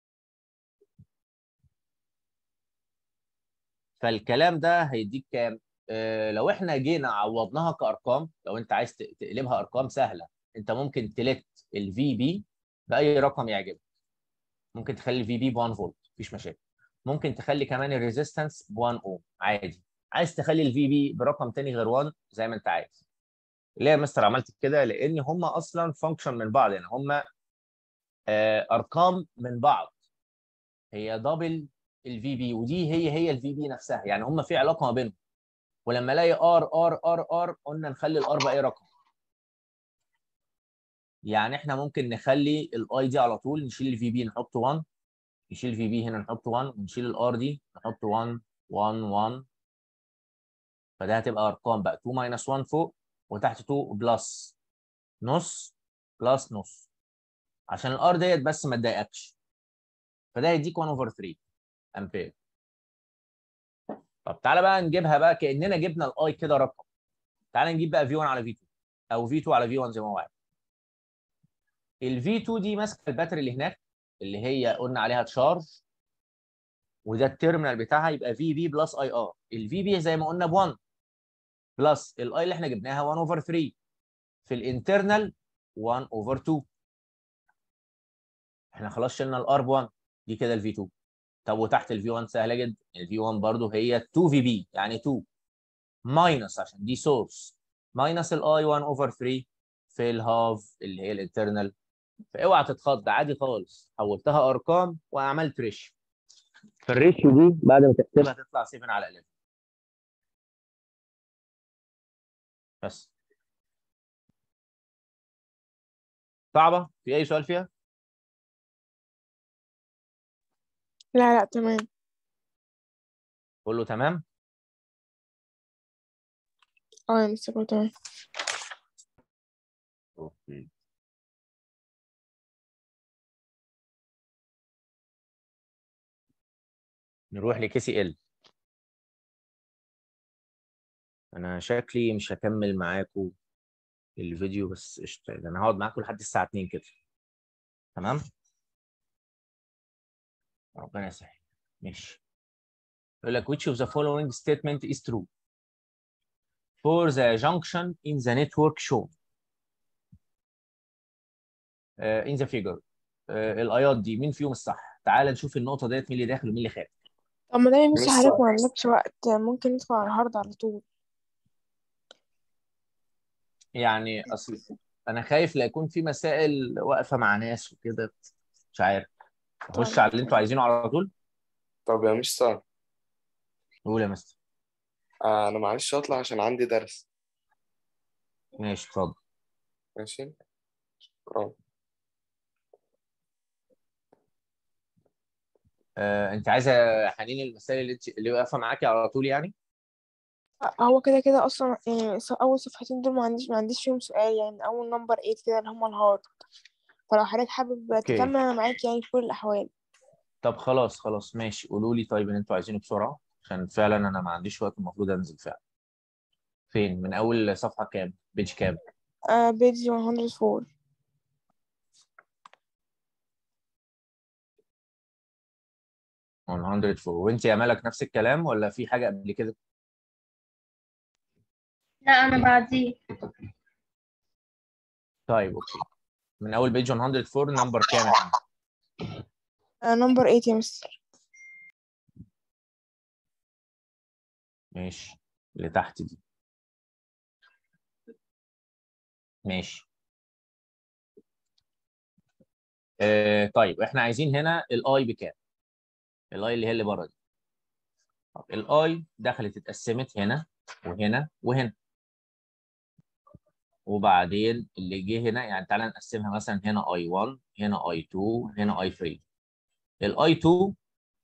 فالكلام ده هيديك كام؟ آه لو احنا جينا عوضناها كارقام لو انت عايز ت- تقلبها ارقام سهله انت ممكن تلت الفي بي باي رقم يعجبك ممكن تخلي الفي بي ب 1 فولت مفيش مشاكل ممكن تخلي كمان الريزيستنس ب 1 اوم عادي عايز تخلي الفي بي برقم تاني غير 1 زي ما انت عايز ليه يا مستر عملت كده لان هم اصلا فانكشن من بعض يعني هم آه ارقام من بعض هي دبل الفي بي ودي هي هي الفي بي نفسها يعني هم في علاقه ما بينهم ولما الاقي ار ار ار ار قلنا نخلي الار باي رقم يعني احنا ممكن نخلي الاي دي على طول نشيل الفي بي نحط 1 نشيل الفي بي هنا نحط 1 ونشيل الار دي نحط 1 1 1 فده هتبقى ارقام بقى 2 ماينس 1 فوق وتحت 2 بلس نص بلس نص عشان الار ديت بس ما تضايقكش فده هيديك 1 اوفر 3 امبير طب تعالى بقى نجيبها بقى كاننا جبنا الاي كده رقم تعالى نجيب بقى في 1 على في 2 او في 2 على في 1 زي ما هو عايز الفي 2 دي ماسكه الباتري اللي هناك اللي هي قلنا عليها تشارج وده التيرمينال بتاعها يبقى في بي بلس اي ار الفي بي زي ما قلنا ب 1 بلس الاي اللي احنا جبناها 1 اوفر 3 في الانترنال 1 اوفر 2 احنا خلاص شلنا الار ب 1 دي كده الفي 2 طب وتحت الفي 1 سهله جدا الفي 1 برضو هي 2 في بي يعني 2 ماينس عشان دي سورس ماينس الاي 1 اوفر 3 في الهاف اللي هي الانترنال فاوعى تتخض عادي خالص حولتها ارقام وعملت ريشيو فالريشيو دي بعد ما تحسبها تطلع 7 على 11 بس صعبه في اي سؤال فيها لا لا تمام كله تمام اه يا مستر كله تمام اوكي نروح لكي سي ال انا شكلي مش هكمل معاكم الفيديو بس قشطه ده انا هقعد معاكم لحد الساعه 2 كده تمام ربنا يسهل ماشي يقول لك which of the following statement is true for the junction in the network shown uh, in the figure uh, الايات دي مين فيهم الصح تعال نشوف النقطه ديت مين اللي داخل ومين اللي خارج طب ما دام مش لسه. حضرتك ما عندكش وقت ممكن ندخل على الهارد على طول يعني اصل انا خايف لا يكون في مسائل واقفه مع ناس وكده مش عارف اخش طيب. على اللي انتوا عايزينه على طول طب يا مستر قول يا مستر آه انا معلش اطلع عشان عندي درس ماشي اتفضل ماشي شكرا آه، انت عايزه حنين المسائل اللي انت اللي واقفه معاكي على طول يعني هو كده كده اصلا يعني ص- اول صفحتين دول ما عنديش ما عنديش فيهم سؤال يعني اول نمبر 8 كده اللي هما الهارد فلو حضرتك حابب اوكي. تكمل انا معاك يعني في كل الاحوال طب خلاص خلاص ماشي قولوا لي طيب اللي انتوا عايزينه بسرعه عشان فعلا انا ما عنديش وقت المفروض انزل فعلا فين من اول صفحه كام بيج كام آه بيج 104 104 وانت يا مالك نفس الكلام ولا في حاجه قبل كده لا أنا بعديه طيب اوكي من اول بيج 104 نمبر كام يا حنين آه نمبر 8 يا مستر ماشي اللي تحت دي ماشي آه طيب احنا عايزين هنا الاي بكام الاي اللي هي اللي بره دي طب الاي دخلت اتقسمت هنا وهنا وهنا وبعدين اللي جه هنا يعني تعالى نقسمها مثلا هنا اي 1 هنا اي 2 هنا اي 3 الاي 2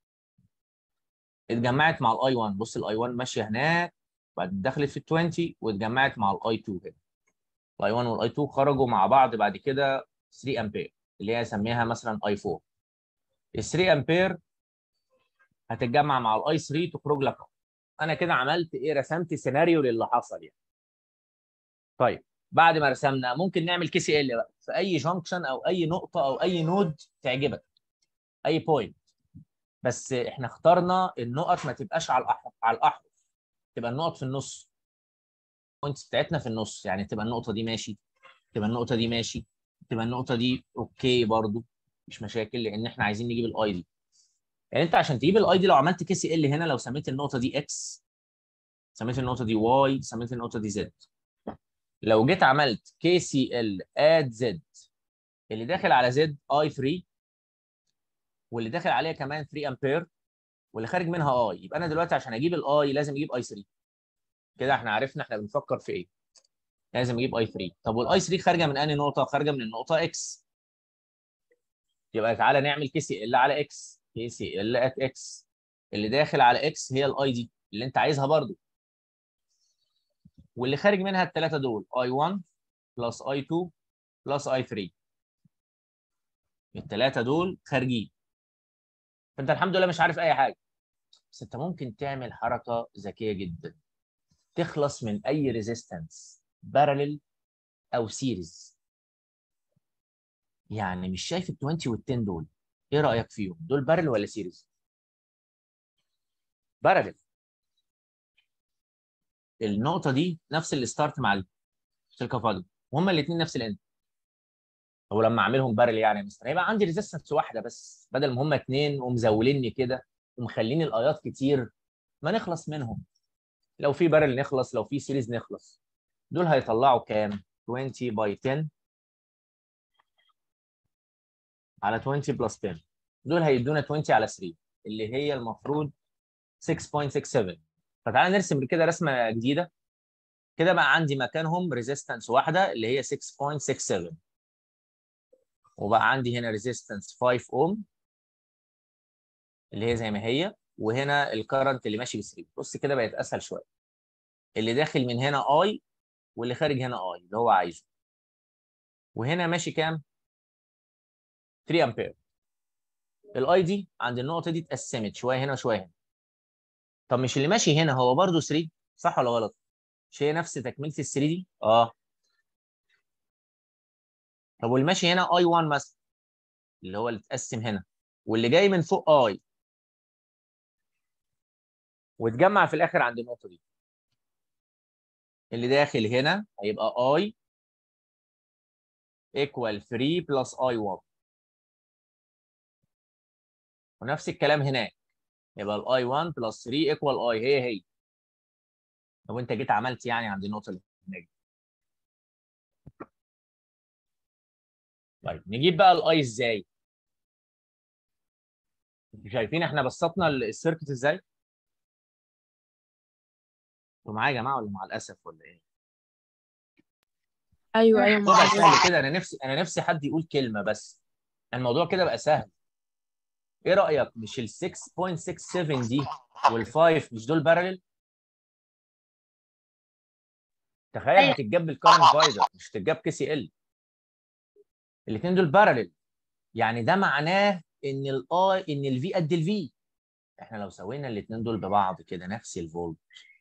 اتجمعت مع الاي 1 بص الاي 1 ماشيه هناك بعد دخلت في ال 20 واتجمعت مع الاي 2 هنا الاي 1 والاي 2 خرجوا مع بعض بعد كده 3 امبير اللي هي اسميها مثلا اي 4 ال 3 امبير هتتجمع مع الاي 3 تخرج لك أهو. انا كده عملت ايه رسمت سيناريو للي حصل يعني طيب بعد ما رسمنا ممكن نعمل كي سي ال بقى في اي جانكشن او اي نقطه او اي نود تعجبك اي بوينت بس احنا اخترنا النقط ما تبقاش على الاحرف على الاحرف تبقى النقط في النص البوينتس بتاعتنا في النص يعني تبقى النقطه دي ماشي تبقى النقطه دي ماشي تبقى النقطه دي اوكي برضو مش مشاكل لان احنا عايزين نجيب الاي دي يعني انت عشان تجيب الاي دي لو عملت كي سي ال هنا لو سميت النقطه دي اكس سميت النقطه دي واي سميت النقطه دي زد لو جيت عملت كي سي ال اد زد اللي داخل على زد اي 3 واللي داخل عليها كمان 3 امبير واللي خارج منها اي يبقى انا دلوقتي عشان اجيب الاي لازم اجيب اي 3 كده احنا عرفنا احنا بنفكر في ايه لازم اجيب اي 3 طب والاي 3 خارجه من انهي نقطه خارجه من النقطه اكس يبقى تعالى نعمل كي سي ال على اكس كي سي ال ات اكس اللي داخل على اكس هي الاي دي اللي انت عايزها برضو واللي خارج منها الثلاثه دول اي 1 بلس اي 2 بلس اي 3 الثلاثه دول خارجين فانت الحمد لله مش عارف اي حاجه بس انت ممكن تعمل حركه ذكيه جدا تخلص من اي ريزيستنس بارلل او سيريز يعني مش شايف ال 20 وال 10 دول ايه رايك فيهم دول بارلل ولا سيريز بارلل النقطه دي نفس الستارت مع السلكه فاضيه وهما الاثنين نفس الاند هو لما اعملهم بارل يعني مثلا هيبقى عندي ريزيستنس واحده بس بدل ما هما اثنين ومزوليني كده ومخليني الايات كتير ما نخلص منهم لو في بارل نخلص لو في سيريز نخلص دول هيطلعوا كام 20 باي 10 على 20 بلس 10 دول هيدونا 20 على 3 اللي هي المفروض 6.67 فتعالى نرسم كده رسمه جديده كده بقى عندي مكانهم ريزيستنس واحده اللي هي 6.67 وبقى عندي هنا ريزيستنس 5 اوم اللي هي زي ما هي وهنا الكرنت اللي ماشي ب 3 بص كده بقت اسهل شويه اللي داخل من هنا اي واللي خارج هنا اي اللي هو عايزه وهنا ماشي كام 3 امبير الاي دي عند النقطه دي اتقسمت شويه هنا وشويه هنا طب مش اللي ماشي هنا هو برضه 3 صح ولا غلط مش هي نفس تكمله ال 3 دي اه طب واللي ماشي هنا اي 1 مثلا اللي هو اللي اتقسم هنا واللي جاي من فوق اي واتجمع في الاخر عند النقطه دي اللي داخل هنا هيبقى اي equal 3 plus i 1 ونفس الكلام هناك يبقى ال i 1 plus 3 equal i هي هي لو انت جيت عملت يعني عند النقطه اللي هناك دي. طيب نجيب بقى الاي ازاي انتوا شايفين احنا بسطنا السيركت ازاي انتوا معايا يا جماعه ولا مع الاسف ولا ايه ايوه ايوه الموضوع معاك. سهل كده انا نفسي انا نفسي حد يقول كلمه بس الموضوع كده بقى سهل ايه رايك مش ال 6.67 دي وال5 مش دول بارلل تخيل أيوة. هتتجاب بالكارنت فايدر مش هتتجاب كي سي ال الاثنين دول بارلل يعني ده معناه ان الاي ان الفي قد الفي احنا لو سوينا الاثنين دول ببعض كده نفس الفولت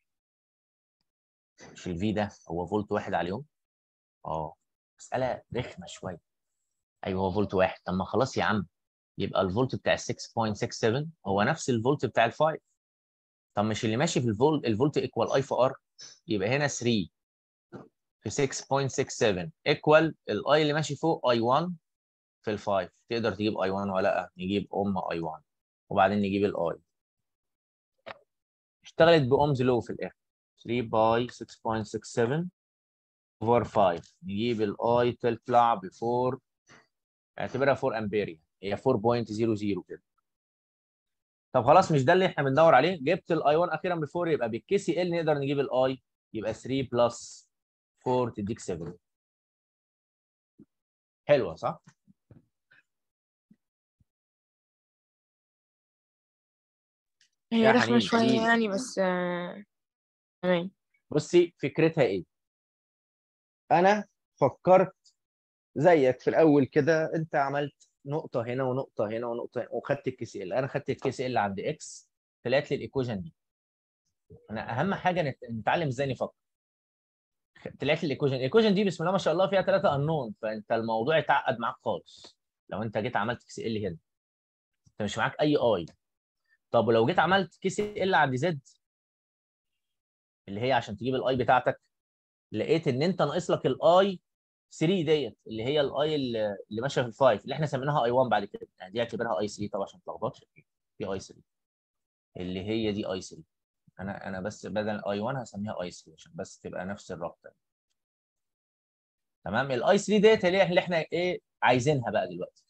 مش الفي ده هو فولت واحد عليهم اه مساله رخمه شويه ايوه هو فولت واحد طب ما خلاص يا عم يبقى الفولت بتاع ال 6.67 هو نفس الفولت بتاع ال 5 طب مش اللي ماشي في الفولت الفولت ايكوال اي في ار يبقى هنا 3 في 6.67 ايكوال الاي اللي ماشي فوق اي 1 في ال 5 تقدر تجيب اي 1 ولا لا نجيب ام اي 1 وبعدين نجيب الاي اشتغلت باومز لو في الاخر 3 باي 6.67 اوفر 5 نجيب الاي تطلع ب 4 اعتبرها 4 امبير هي 4.00 كده طب خلاص مش ده اللي احنا بندور عليه جبت الاي 1 اخيرا ب 4 يبقى بالكي سي ال نقدر نجيب الاي يبقى 3 بلس 4 تديك 7 حلوه صح؟ هي يا رخمة حنين، شوية قوليلي. يعني بس آه، تمام بصي فكرتها ايه؟ انا فكرت زيك في الاول كده انت عملت نقطه هنا ونقطه هنا ونقطه هنا وخدت الكي سي ال انا خدت الكي سي ال عند اكس طلعت لي الايكويشن دي انا اهم حاجه نت- نتعلم ازاي نفكر طلعت لي الايكويشن الايكويشن دي بسم الله ما شاء الله فيها ثلاثه انون فانت الموضوع اتعقد معاك خالص لو انت جيت عملت كي سي ال هنا انت مش معاك اي اي طب ولو جيت عملت كي سي ال عند زد اللي هي عشان تجيب الاي بتاعتك لقيت ان انت ناقص لك الاي 3 ديت اللي هي الاي اللي اللي ماشيه في الفايف اللي احنا سميناها اي 1 بعد كده يعني دي اعتبرها اي 3 طبعا عشان ما تلخبطش دي اي 3 اللي هي دي اي 3 انا انا بس بدل اي 1 هسميها اي 3 عشان بس تبقى نفس الرابطه تمام الاي 3 ديت اللي اللي احنا ايه عايزينها بقى دلوقتي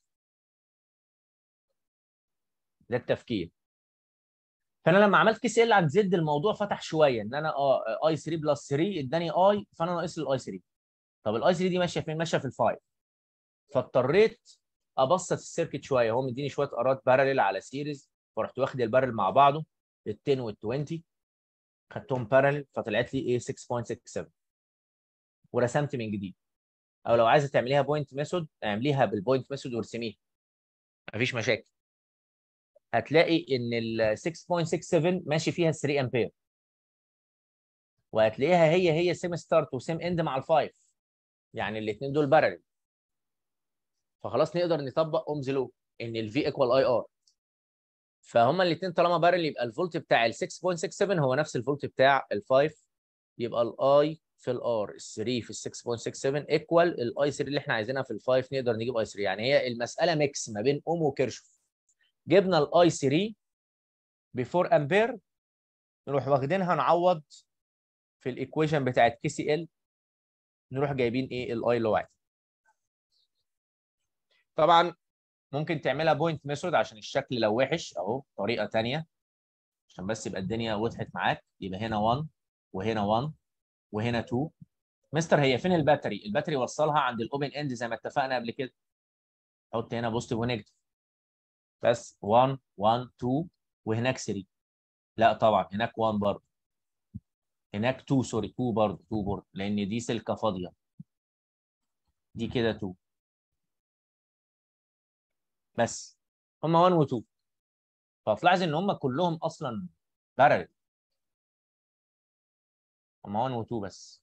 ده التفكير فانا لما عملت كيس ال عند زد الموضوع فتح شويه ان انا اه اي 3 بلس 3 اداني اي فانا ناقص لي الاي 3 طب الاي 3 دي ماشيه فين؟ ماشيه في الفايف فاضطريت ابسط السيركت شويه هو مديني شويه ارات بارلل على سيريز فرحت واخد البارل مع بعضه ال 10 وال 20 خدتهم بارلل فطلعت لي ايه 6.67 ورسمت من جديد او لو عايزه تعمليها بوينت ميثود اعمليها بالبوينت ميثود وارسميها مفيش مشاكل هتلاقي ان ال 6.67 ماشي فيها 3 امبير وهتلاقيها هي هي سيم ستارت وسيم اند مع الفايف يعني الاثنين دول بارل فخلاص نقدر نطبق اومز لو ان الفي ايكوال اي ار فهما الاثنين طالما بارل يبقى الفولت بتاع ال 6.67 هو نفس الفولت بتاع ال 5 يبقى الاي في الار ال 3 في ال 6.67 ايكوال الاي 3 اللي احنا عايزينها في ال 5 نقدر نجيب اي 3 يعني هي المساله ميكس ما بين اوم وكيرشوف جبنا الاي 3 ب 4 امبير نروح واخدينها نعوض في الايكويشن بتاعت كي سي ال نروح جايبين ايه الاي اللي هو عايزه طبعا ممكن تعملها بوينت ميثود عشان الشكل لو وحش اهو طريقه ثانيه عشان بس يبقى الدنيا وضحت معاك يبقى هنا 1 وهنا 1 وهنا 2 مستر هي فين الباتري الباتري وصلها عند الاوبن اند زي ما اتفقنا قبل كده حط هنا بوزيتيف ونيجاتيف بس 1 1 2 وهناك 3 لا طبعا هناك 1 برضه هناك 2 سوري 2 برضه 2 برضه لان دي سلكه فاضيه دي كده 2 بس هم 1 و 2 فتلاحظ ان هم كلهم اصلا بارل هما 1 و 2 بس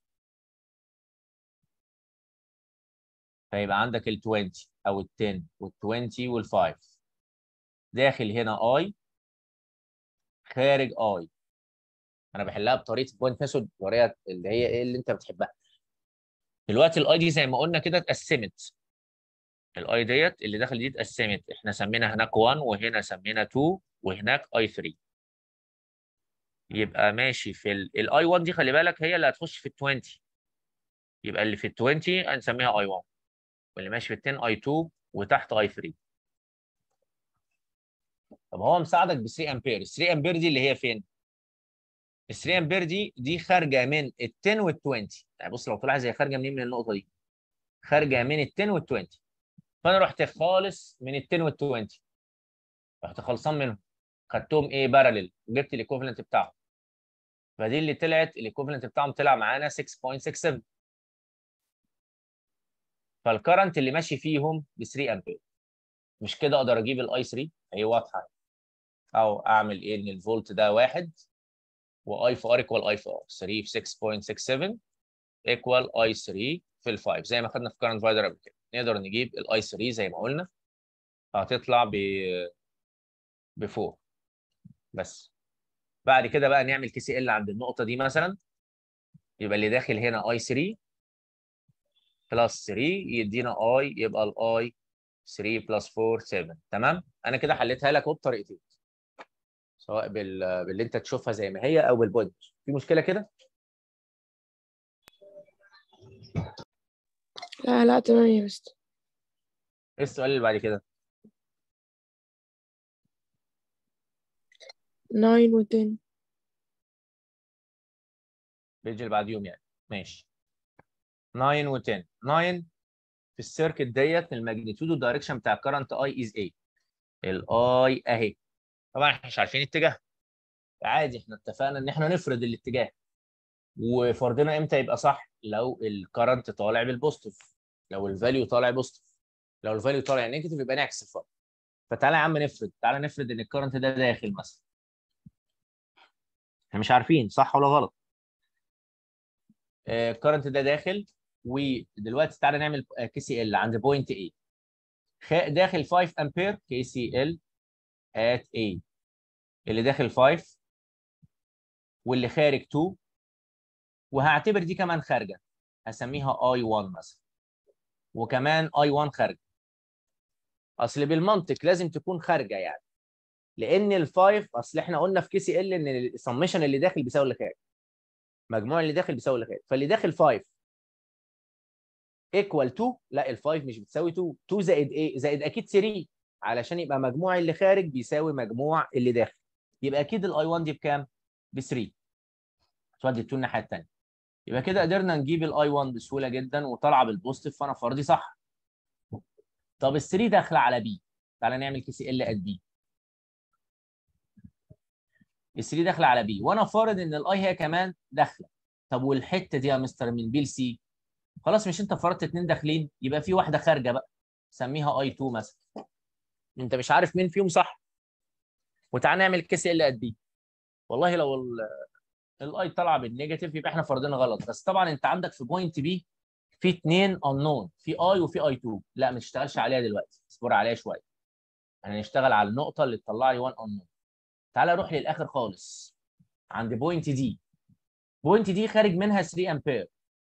فيبقى عندك ال 20 او ال 10 وال 20 وال 5 داخل هنا اي خارج اي انا بحلها بطريقه بوينت ميثود طريقه اللي هي ايه اللي انت بتحبها دلوقتي الاي دي زي ما قلنا كده اتقسمت الاي ديت اللي داخل دي اتقسمت احنا سمينا هناك 1 وهنا سمينا 2 وهناك اي 3 يبقى ماشي في الاي 1 دي خلي بالك هي اللي هتخش في ال 20 يبقى اللي في ال 20 هنسميها اي 1 واللي ماشي في ال 10 اي 2 وتحت اي 3 طب هو مساعدك ب 3 امبير ال 3 امبير دي اللي هي فين؟ ال 3 امبير دي دي خارجه من ال 10 وال 20 يعني بص لو تلاحظ هي خارجه منين من النقطه دي خارجه من ال 10 وال 20 فانا رحت خالص من ال 10 وال 20 رحت خلصان منهم خدتهم ايه باراليل وجبت الايكوفلنت بتاعهم فدي اللي طلعت الايكوفلنت بتاعهم طلع معانا 6.67 فالكرنت اللي ماشي فيهم ب 3 امبير مش كده اقدر اجيب الاي 3 هي واضحه او اعمل ايه ان الفولت ده واحد واي في ار ايكوال اي في ار 3 في 6.67 ايكوال اي 3 في ال 5 زي ما خدنا في كارنت فايدر قبل كده نقدر نجيب الاي 3 زي ما قلنا هتطلع ب ب 4 بس بعد كده بقى نعمل كي سي ال عند النقطه دي مثلا يبقى اللي داخل هنا اي 3 بلس 3 يدينا اي يبقى الاي 3 بلس 4 7 تمام انا كده حليتها لك بطريقتين سواء بال... باللي انت تشوفها زي ما هي او بالبوينت في مشكله كده لا لا تمام يا مستر ايه السؤال اللي بعد كده 9 و 10 البيج اللي بعديهم يعني ماشي 9 و 10 9 في السيركت ديت الماجنتيود والدايركشن بتاع الكرنت اي از ايه الاي اهي طبعا احنا مش عارفين اتجاه عادي احنا اتفقنا ان احنا نفرض الاتجاه وفرضنا امتى يبقى صح لو الكرنت طالع بالبوزيتيف لو الفاليو طالع بوزيتيف لو الفاليو طالع نيجاتيف يبقى نعكس الفرق فتعالى يا عم نفرض تعالى نفرض ان الكرنت ده داخل مثلا احنا مش عارفين صح ولا غلط الكرنت ده داخل ودلوقتي تعالى نعمل كي سي ال عند بوينت A داخل 5 امبير كي سي ال at A اللي داخل 5 واللي خارج 2 وهعتبر دي كمان خارجه هسميها I1 مثلا وكمان I1 خارجه اصل بالمنطق لازم تكون خارجه يعني لان الفايف اصل احنا قلنا في كي سي ال ان السمشن اللي داخل بيساوي اللي خارج مجموع اللي داخل بيساوي اللي خارج فاللي داخل 5 ايكوال 2 لا ال 5 مش بتساوي 2 2 زائد ايه زائد اكيد 3 علشان يبقى مجموع اللي خارج بيساوي مجموع اللي داخل يبقى اكيد الاي 1 دي بكام ب 3 تودي 2 الناحيه الثانيه يبقى كده قدرنا نجيب الاي 1 بسهوله جدا وطالعه بالبوزيتيف فانا فرضي صح طب ال 3 داخله على بي تعالى نعمل كي سي ال ات بي ال 3 داخله على بي وانا فارض ان الاي هي كمان داخله طب والحته دي يا مستر من بي لسي خلاص مش انت فرضت اثنين داخلين يبقى في واحده خارجه بقى سميها اي 2 مثلا انت مش عارف مين فيهم صح وتعالى نعمل كي سي ال ات بي والله لو الاي طالعه بالنيجاتيف يبقى احنا فرضنا غلط بس طبعا انت عندك في بوينت بي في اثنين انون في اي وفي اي 2 لا ما تشتغلش عليها دلوقتي اصبر عليها شويه هنشتغل على النقطه اللي تطلع لي 1 انون تعالى روح للاخر خالص عند بوينت دي بوينت دي خارج منها 3 امبير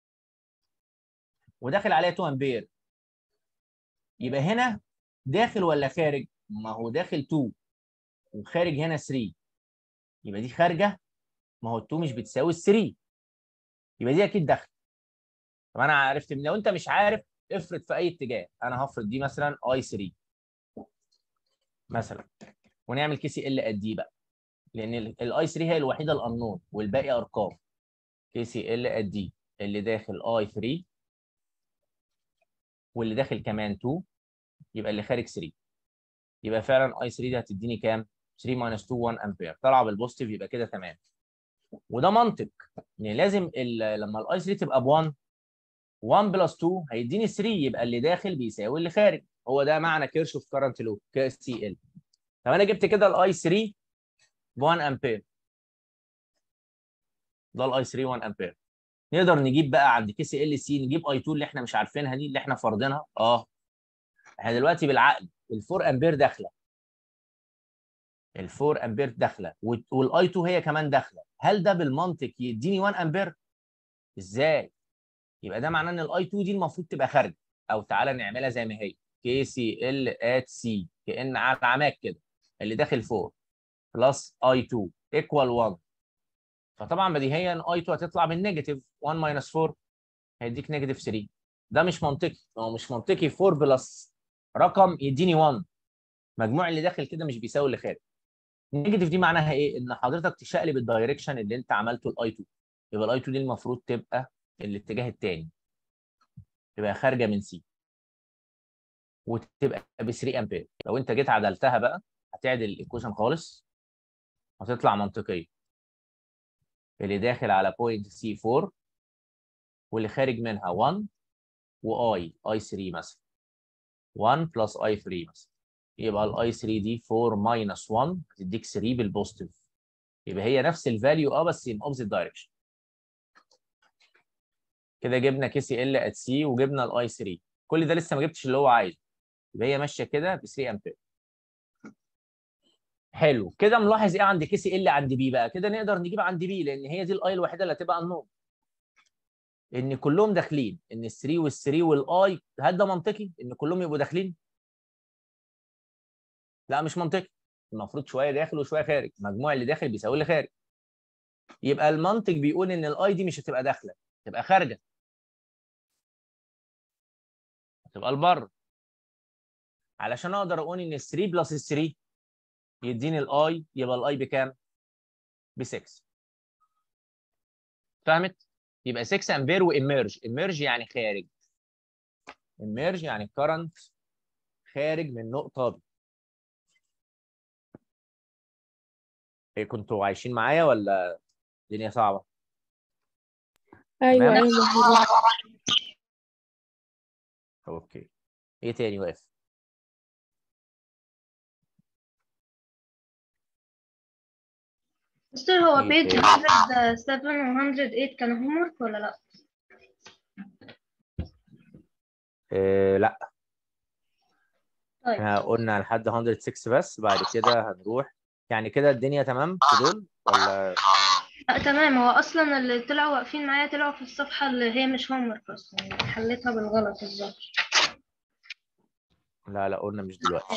وداخل عليها 2 امبير يبقى هنا داخل ولا خارج ما هو داخل 2 وخارج هنا 3 يبقى دي خارجه ما هو ال 2 مش بتساوي ال 3 يبقى دي اكيد داخل طب انا عرفت من لو انت مش عارف افرض في اي اتجاه انا هفرض دي مثلا اي 3 مثلا ونعمل كي سي ال قد دي بقى لان الاي 3 هي الوحيده الانون والباقي ارقام كي سي ال قد دي اللي داخل اي 3 واللي داخل كمان 2 يبقى اللي خارج 3 يبقى فعلا اي 3 دي هتديني كام 3 ماينس 2 1 امبير طالعه بالبوزيتيف يبقى كده تمام وده منطق يعني لازم لما الاي 3 تبقى ب 1 1 بلس 2 هيديني 3 يبقى اللي داخل بيساوي اللي خارج هو ده معنى كيرشوف كارنت لو كي سي ال طب انا جبت كده الاي 3 ب 1 امبير ده الاي 3 1 امبير نقدر نجيب بقى عند كي سي ال سي نجيب اي 2 اللي احنا مش عارفينها دي اللي احنا فارضينها اه احنا دلوقتي بالعقل ال 4 امبير داخله ال 4 امبير داخله والاي 2 هي كمان داخله هل ده بالمنطق يديني 1 امبير ازاي يبقى ده معناه ان الاي 2 دي المفروض تبقى خارجه او تعالى نعملها زي ما هي كي سي ال ات سي كان على عماك كده اللي داخل 4 بلس اي 2 ايكوال 1 فطبعا بديهيا اي 2 هتطلع بالنيجاتيف 1 ماينس 4 هيديك نيجاتيف 3 ده مش منطقي هو مش منطقي 4 بلس رقم يديني 1 مجموع اللي داخل كده مش بيساوي اللي خارج النيجاتيف دي معناها ايه ان حضرتك تشقلب الدايركشن اللي انت عملته الاي 2 يبقى الاي 2 دي المفروض تبقى الاتجاه الثاني تبقى خارجه من سي وتبقى ب 3 امبير لو انت جيت عدلتها بقى هتعدل الايكويشن خالص هتطلع منطقيه اللي داخل على بوينت سي 4 واللي خارج منها 1 واي اي 3 مثلا 1 بلس اي 3 مثلا يبقى الاي 3 دي 4 ماينس 1 هتديك 3 بالبوزيتيف يبقى هي نفس الفاليو اه بس in opposite direction كده جبنا كي سي ال ات سي وجبنا الاي 3 كل ده لسه ما جبتش اللي هو عايزه يبقى هي ماشيه كده ب 3 امبير حلو كده ملاحظ ايه عند كي سي ال عند بي بقى كده نقدر نجيب عند بي لان هي دي الاي الوحيده اللي هتبقى النوم ان كلهم داخلين ان ال 3 وال 3 والاي هل ده منطقي ان كلهم يبقوا داخلين لا مش منطقي المفروض شويه داخل وشويه خارج مجموع اللي داخل بيساوي اللي خارج يبقى المنطق بيقول ان الاي دي مش هتبقى داخله تبقى خارجه هتبقى لبره علشان اقدر اقول ان ال 3 بلس ال 3 يديني الاي يبقى الاي بكام؟ ب 6 فهمت؟ يبقى 6 امبير واميرج اميرج يعني خارج اميرج يعني كرنت خارج من نقطه ب إيه كنتوا عايشين معايا ولا الدنيا صعبه؟ ايوه تمام. ايوه اوكي ايه تاني واقف؟ مستر هو إيه بيج تاني؟ 107 و 108 كانوا هوم ورك ولا لا؟ إيه لا طيب احنا قلنا لحد 106 بس بعد كده هنروح يعني كده الدنيا تمام في دول ولا لا تمام هو اصلا اللي طلعوا واقفين معايا طلعوا في الصفحة اللي هي مش هوم ورك اصلا حليتها بالغلط الظاهر لا لا قلنا مش دلوقتي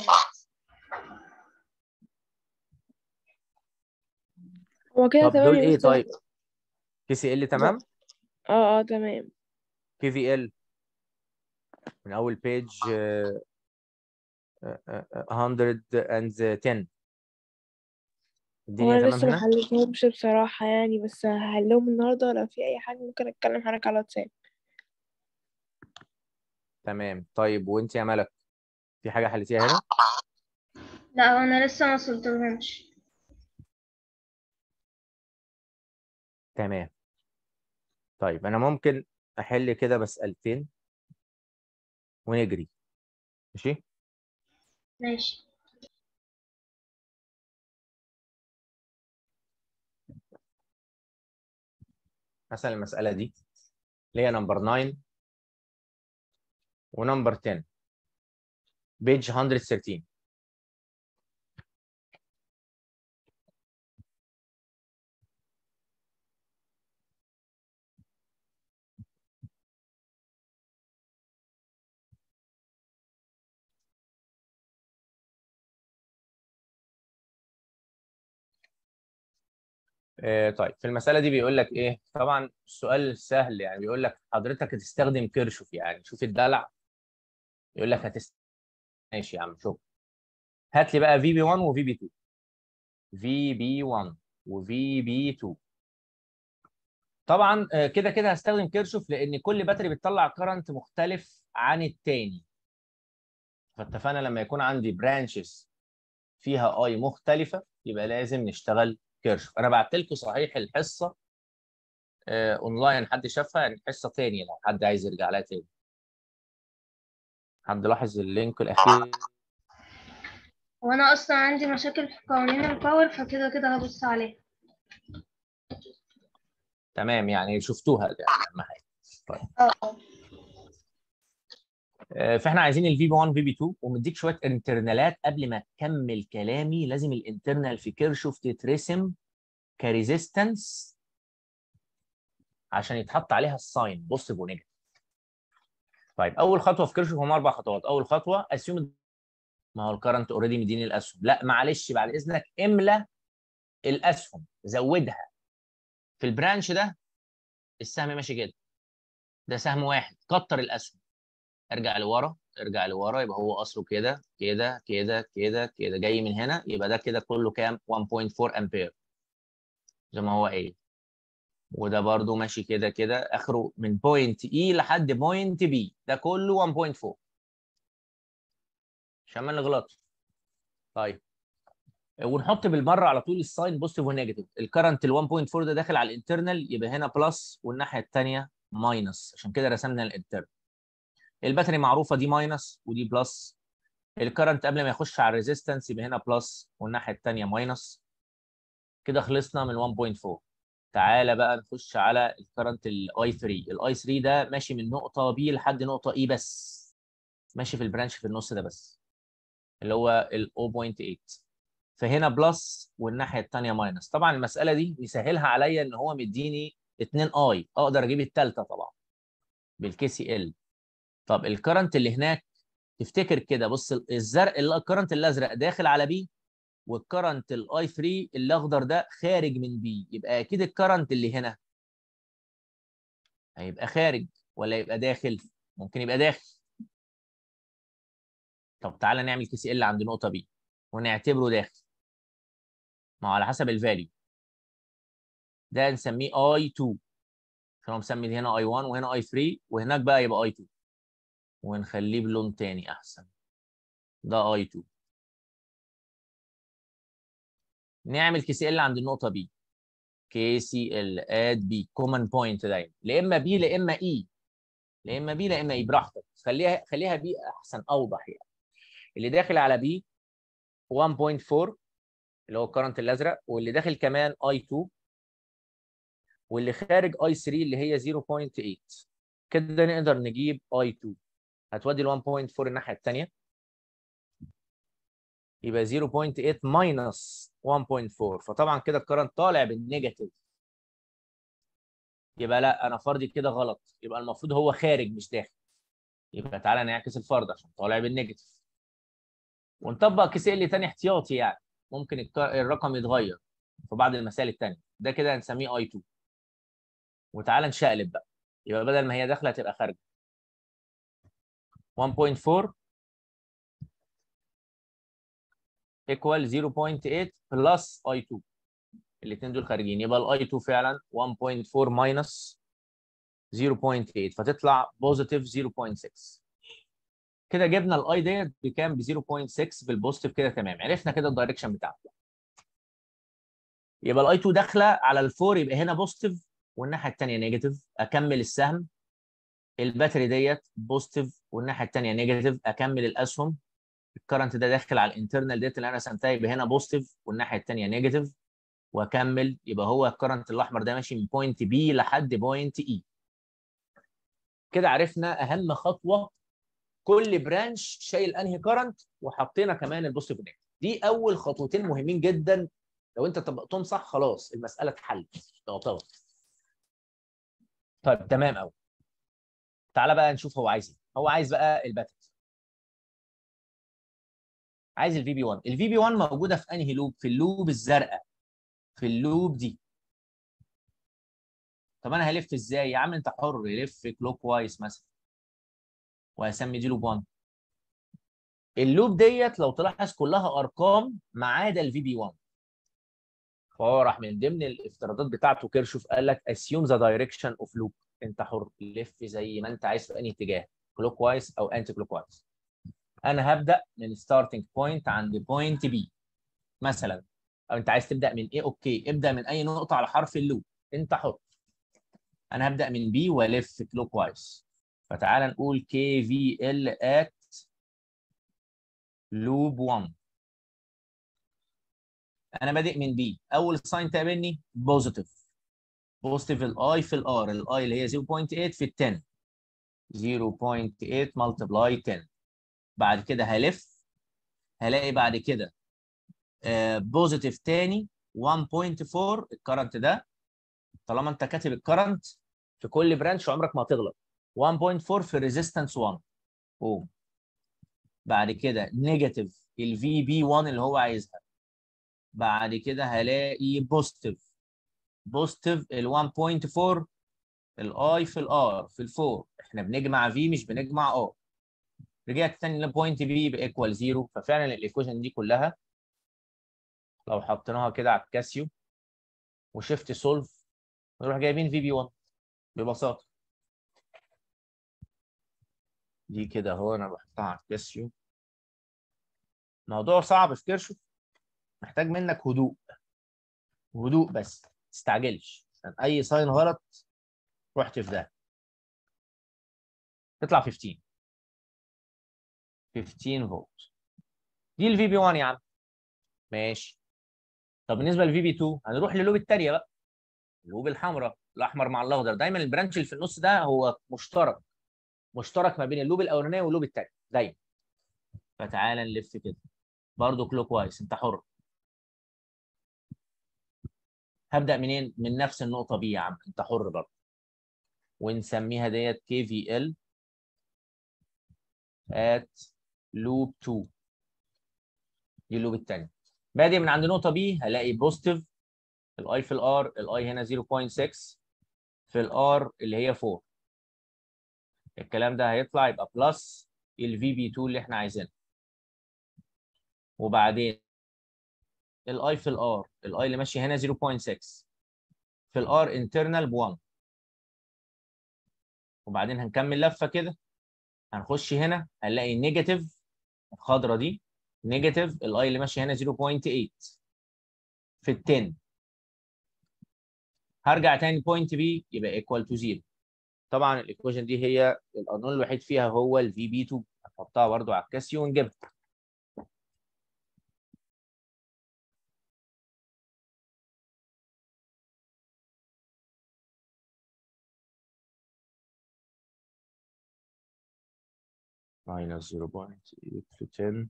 هو كده طب تمام دول يا ايه مستر طيب كي سي ال تمام اه اه تمام كي في ال من اول بيج 110 هو الدنيا انا تمام لسه ما هنا حليتهمش بصراحة يعني بس هحلهم النهاردة لو في اي حاجة ممكن اتكلم حضرتك على الواتساب تمام طيب وانت يا ملك في حاجه حليتيها هنا لا هو انا لسه ما وصلتلهمش تمام طيب انا ممكن احل كده مسألتين ونجري ماشي ماشي مثلا المسألة دي اللي هي نمبر 9 ونمبر 10 بيج 113 آه، طيب في المسألة دي بيقول لك إيه؟ طبعا السؤال سهل يعني بيقول لك حضرتك هتستخدم كيرشوف يعني شوف الدلع يقول لك هتست ماشي يا عم شوف هات لي بقى في بي 1 وفي بي 2 في بي 1 وفي بي 2 طبعا آه، كده كده هستخدم كيرشوف لأن كل باتري بتطلع كرنت مختلف عن التاني فاتفقنا لما يكون عندي برانشز فيها اي مختلفة يبقى لازم نشتغل كيرشوف انا بعت لكم صحيح الحصه آه اونلاين حد شافها يعني حصه تاني لو حد عايز يرجع لها تاني حد لاحظ اللينك الاخير وانا اصلا عندي مشاكل في قوانين الباور فكده كده هبص عليها تمام يعني شفتوها ده اهم حاجه اه آه، فاحنا عايزين الفي بي 1 في بي 2 ومديك شويه انترنالات قبل ما اكمل كلامي لازم الانترنال في كيرشوف تترسم كريزيستنس عشان يتحط عليها الساين بوزيتيف ونيجاتيف طيب اول خطوه في كيرشوف هم اربع خطوات اول خطوه اسيوم ما هو الكرنت اوريدي مديني الاسهم لا معلش بعد اذنك املى الاسهم زودها في البرانش ده السهم ماشي كده ده سهم واحد كتر الاسهم ارجع لورا ارجع لورا يبقى هو اصله كده كده كده كده كده جاي من هنا يبقى ده كده كله كام 1.4 امبير زي ما هو قايل وده برضو ماشي كده كده اخره من بوينت اي لحد بوينت بي ده كله 1.4 عشان ما نغلطش طيب ونحط بالمره على طول الساين بوزيتيف ونيجاتيف الكرنت ال 1.4 ده داخل على الانترنال يبقى هنا بلس والناحيه الثانيه ماينس عشان كده رسمنا الانترنال الباتري معروفه دي ماينس ودي بلس الكرنت قبل ما يخش على الريزيستنس يبقى هنا بلس والناحيه الثانيه ماينس كده خلصنا من 1.4 تعالى بقى نخش على الكرنت الاي 3 الاي 3 ده ماشي من نقطه بي لحد نقطه اي بس ماشي في البرانش في النص ده بس اللي هو ال 0.8 فهنا بلس والناحيه الثانيه ماينس طبعا المساله دي يسهلها عليا ان هو مديني 2 اي اقدر اجيب الثالثه طبعا بالكي سي ال طب الكرنت اللي هناك تفتكر كده بص الزرق الكرنت الازرق داخل على بي والكرنت الاي 3 الاخضر ده خارج من بي يبقى اكيد الكرنت اللي هنا هيبقى خارج ولا يبقى داخل ممكن يبقى داخل طب تعالى نعمل كي سي ال عند نقطه بي ونعتبره داخل ما هو على حسب الفاليو ده نسميه اي 2 عشان هو مسمي دي هنا اي 1 وهنا اي 3 وهناك بقى يبقى اي 2 ونخليه بلون تاني احسن ده اي 2 نعمل كي سي ال عند النقطه بي كي سي ال اد بي كومن بوينت دايما لا اما بي لا اما اي لا اما بي لا اما اي براحتك خليها خليها بي احسن اوضح يعني اللي داخل على بي 1.4 اللي هو الكرنت الازرق واللي داخل كمان اي 2 واللي خارج اي 3 اللي هي 0.8 كده نقدر نجيب اي 2 هتودي ال 1.4 الناحيه الثانيه يبقى 0.8 ماينس 1.4 فطبعا كده الكرنت طالع بالنيجاتيف يبقى لا انا فرضي كده غلط يبقى المفروض هو خارج مش داخل يبقى تعالى نعكس الفرض عشان طالع بالنيجاتيف ونطبق كيس ال تاني احتياطي يعني ممكن الك- الرقم يتغير في بعض المسائل التانية ده كده هنسميه اي 2 وتعالى نشقلب بقى يبقى بدل ما هي داخله تبقى خارجه 1.4 equal 0.8 بلس اي 2 الاثنين دول خارجين يبقى الاي 2 فعلا 1.4 ماينس 0.8 فتطلع بوزيتيف 0.6 كده جبنا الاي ديت بكام ب 0.6 بالبوزيتيف كده تمام عرفنا كده الدايركشن بتاعته يبقى الاي 2 داخله على الفور يبقى هنا بوزيتيف والناحيه الثانيه نيجاتيف اكمل السهم الباتري ديت بوزيتيف والناحيه الثانيه نيجاتيف اكمل الاسهم الكرنت ده داخل على الانترنال ديت اللي انا رسمتها يبقى هنا بوزيتيف والناحيه الثانيه نيجاتيف واكمل يبقى هو الكرنت الاحمر ده ماشي من بوينت بي لحد بوينت اي كده عرفنا اهم خطوه كل برانش شايل انهي كرنت وحطينا كمان البوزيتيف نيجاتيف دي اول خطوتين مهمين جدا لو انت طبقتهم صح خلاص المساله اتحلت تعتبر طيب تمام قوي تعالى بقى نشوف هو عايز ايه هو عايز بقى الباتري عايز الفي بي 1 الفي بي 1 موجوده في انهي لوب في اللوب الزرقاء في اللوب دي طب انا هلف ازاي يا عم انت حر لف كلوك وايز مثلا وهسمي دي لوب 1 اللوب ديت لو تلاحظ كلها ارقام ما عدا الفي بي 1 فهو راح من ضمن الافتراضات بتاعته كيرشوف قال لك assume the direction of loop انت حر لف زي ما انت عايز في اي اتجاه كلوك وايز او انتي كلوك وايز انا هبدا من ستارتنج بوينت عند بوينت بي مثلا او انت عايز تبدا من ايه اوكي ابدا من اي نقطه على حرف اللوب انت حر انا هبدا من بي والف كلوك وايز فتعال نقول كي في ال ات لوب 1 انا بادئ من بي اول ساين تقابلني بوزيتيف بوزيتيف الاي في الار الاي اللي هي 0.8 في ال 10 0.8 ملتبلاي 10 بعد كده هلف هلاقي بعد كده بوزيتيف تاني 1.4 الكرنت ده طالما انت كاتب الكرنت في كل برانش عمرك ما هتغلط 1.4 في ريزيستنس 1 اوم بعد كده نيجاتيف الفي بي 1 اللي هو عايزها بعد كده هلاقي بوزيتيف بوزيتيف ال 1.4 الاي في الار في الفور احنا بنجمع في مش بنجمع ار رجعت تاني لبوينت بي بايكوال زيرو ففعلا الايكويشن دي كلها لو حطيناها كده على الكاسيو وشيفت سولف نروح جايبين في بي 1 ببساطه دي كده اهو انا بحطها على الكاسيو موضوع صعب في كيرشوف محتاج منك هدوء هدوء بس ما تستعجلش عشان اي ساين غلط رحت في ده تطلع 15 15 فولت دي الفي بي 1 يا عم ماشي طب بالنسبه للفي بي 2 هنروح للوب التانيه بقى اللوب الحمراء الاحمر مع الاخضر دايما البرانش اللي في النص ده هو مشترك مشترك ما بين اللوب الاولانيه واللوب الثاني دايما فتعالى نلف كده برضه كلوك وايز انت حر هبدا منين من نفس النقطه بي يا عم انت حر برضه ونسميها ديت كي في ال ات لوب 2 دي اللوب الثانيه بادئ من عند نقطه بي هلاقي بوزيتيف الاي في الار الاي هنا 0.6 في الار اللي هي 4 الكلام ده هيطلع يبقى بلس الفي بي 2 اللي احنا عايزينه وبعدين الاي في الار الاي اللي ماشي هنا 0.6 في الار انترنال ب 1 وبعدين هنكمل لفه كده هنخش هنا هنلاقي نيجاتيف الخضره دي نيجاتيف الاي اللي ماشي هنا 0.8 في ال 10 هرجع تاني بوينت بي يبقى ايكوال تو 0 طبعا الايكويشن دي هي القانون الوحيد فيها هو الفي بي 2 هنحطها برده على الكاسيو ونجيبها minus 0.8 في 10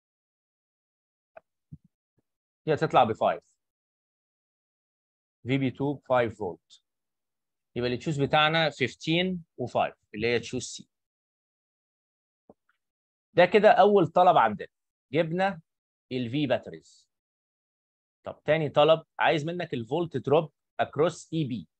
دي هتطلع ب 5 في بي 2 ب 5 فولت يبقى اللي تشوز بتاعنا 15 و5 اللي هي تشوز سي ده كده اول طلب عندنا جبنا الفي باتريز طب تاني طلب عايز منك الفولت دروب اكروس اي بي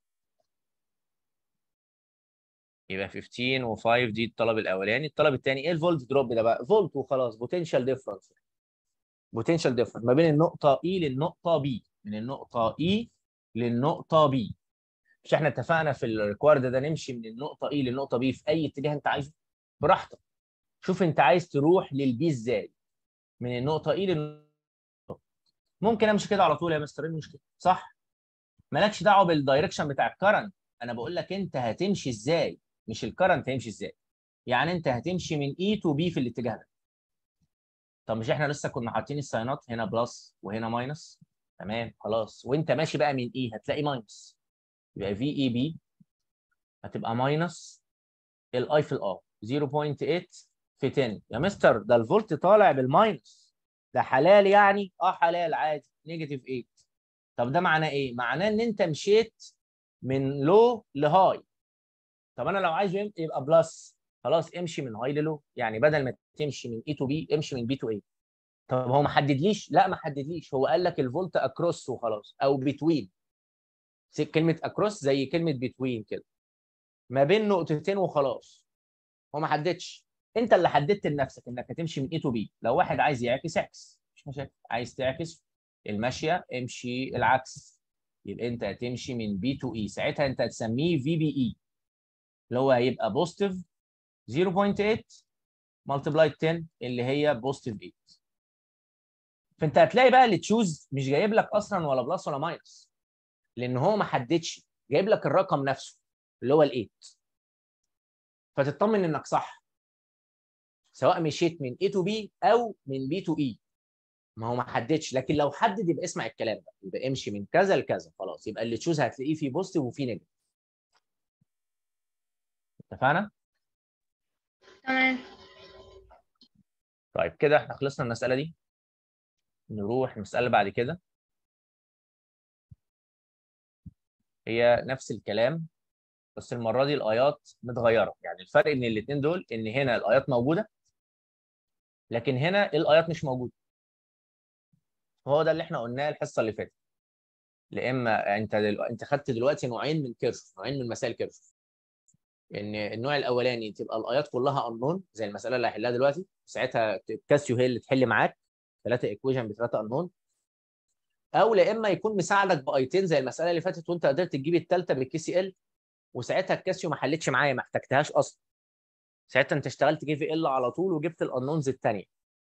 يبقى 15 و5 دي الطلب الاولاني الطلب الثاني ايه الفولت دروب ده بقى فولت وخلاص بوتنشال ديفرنس بوتنشال ديفرنس ما بين النقطه اي للنقطه بي من النقطه اي للنقطه بي مش احنا اتفقنا في الريكوارد ده نمشي من النقطه اي للنقطه بي في اي اتجاه انت عايزه براحتك شوف انت عايز تروح للبي ازاي من النقطه اي للنقطه ممكن امشي كده على طول يا مستر ايه المشكله صح مالكش دعوه بالدايركشن بتاع الكرنت انا بقول لك انت هتمشي ازاي مش الكرنت هيمشي ازاي يعني انت هتمشي من اي تو بي في الاتجاه ده طب مش احنا لسه كنا حاطين الساينات هنا بلس وهنا ماينس تمام خلاص وانت ماشي بقى من اي هتلاقي ماينس يبقى في اي بي هتبقى ماينس الاي في الار 0.8 في 10 يا مستر ده الفولت طالع بالماينس ده حلال يعني اه حلال عادي نيجاتيف 8 طب ده معناه ايه معناه ان انت مشيت من لو لهاي طب انا لو عايزه يبقى بلس خلاص امشي من هاي للو يعني بدل ما تمشي من اي تو بي امشي من بي تو اي طب هو ما حددليش لا ما حددليش هو قال لك الفولت اكروس وخلاص او بتوين كلمه اكروس زي كلمه بتوين كده ما بين نقطتين وخلاص هو ما حددش انت اللي حددت لنفسك انك هتمشي من اي تو بي لو واحد عايز يعكس اعكس مش مشاكل عايز تعكس الماشيه امشي العكس يبقى انت هتمشي من بي تو اي ساعتها انت هتسميه في بي اي اللي هو هيبقى بوزيتيف 0.8 ملتبلاي 10 اللي هي بوزيتيف 8 فانت هتلاقي بقى اللي تشوز مش جايب لك اصلا ولا بلس ولا ماينس لان هو ما حددش جايب لك الرقم نفسه اللي هو ال8 فتطمن انك صح سواء مشيت من A to B او من B to E ما هو ما حددش لكن لو حدد يبقى اسمع الكلام ده يبقى امشي من كذا لكذا خلاص يبقى اللي تشوز هتلاقيه فيه بوزيتيف وفيه نيجاتيف اتفقنا؟ تمام طيب كده احنا خلصنا المسألة دي نروح المسألة اللي بعد كده هي نفس الكلام بس المرة دي الآيات متغيرة يعني الفرق بين الاتنين دول إن هنا الآيات موجودة لكن هنا الآيات مش موجودة هو ده اللي احنا قلناه الحصة اللي فاتت لا إما أنت دل... أنت خدت دلوقتي نوعين من كيرشوف نوعين من مسائل كيرشوف ان النوع الاولاني تبقى الايات كلها انون زي المساله اللي هحلها دلوقتي ساعتها كاسيو هي اللي تحل معاك ثلاثه ايكويشن بثلاثه انون او لا اما يكون مساعدك بايتين زي المساله اللي فاتت وانت قدرت تجيب الثالثه بالكي سي ال وساعتها الكاسيو ما حلتش معايا ما احتجتهاش اصلا ساعتها انت اشتغلت كي في ال على طول وجبت الانونز الثانيه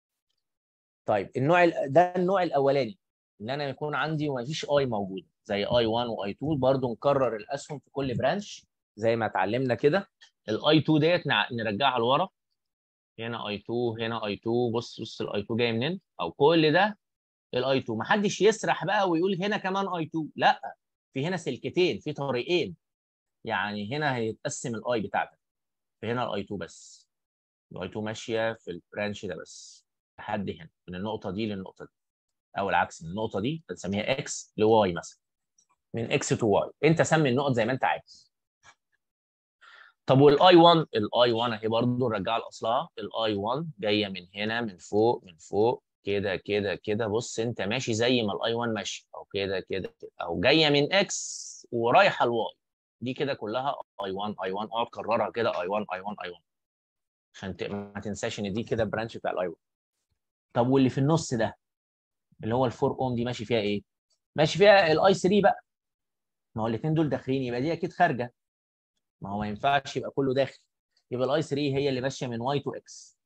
طيب النوع ال- ده النوع الاولاني ان انا يكون عندي ما فيش اي موجوده زي اي 1 واي 2 برضو نكرر الاسهم في كل برانش زي ما اتعلمنا كده الاي 2 ديت نع- نرجعها لورا هنا اي 2 هنا اي 2 بص بص الاي 2 جاي منين او كل ده الاي 2 ما حدش يسرح بقى ويقول هنا كمان اي 2 لا في هنا سلكتين في طريقين يعني هنا هيتقسم الاي بتاعتك في هنا الاي 2 بس الاي 2 ماشيه في البرانش ده بس لحد هنا من النقطه دي للنقطه دي او العكس من النقطه دي بنسميها اكس لواي مثلا من اكس تو واي انت سمي النقط زي ما انت عايز طب والاي 1 الاي 1 اهي برضه نرجعها لاصلها الاي 1 جايه من هنا من فوق من فوق كده كده كده بص انت ماشي زي ما الاي 1 ماشي او كده كده كده او جايه من اكس ورايحه لواي دي كده كلها اي 1 اي 1 اقعد كررها كده اي 1 اي 1 اي 1 عشان ت- ما تنساش ان دي كده برانش بتاع الاي 1 طب واللي في النص ده اللي هو الفور اوم دي ماشي فيها ايه؟ ماشي فيها الاي 3 بقى ما هو الاثنين دول داخلين يبقى دي اكيد خارجه ما هو ما ينفعش يبقى كله داخل يبقى الاي 3 هي اللي ماشيه من واي تو اكس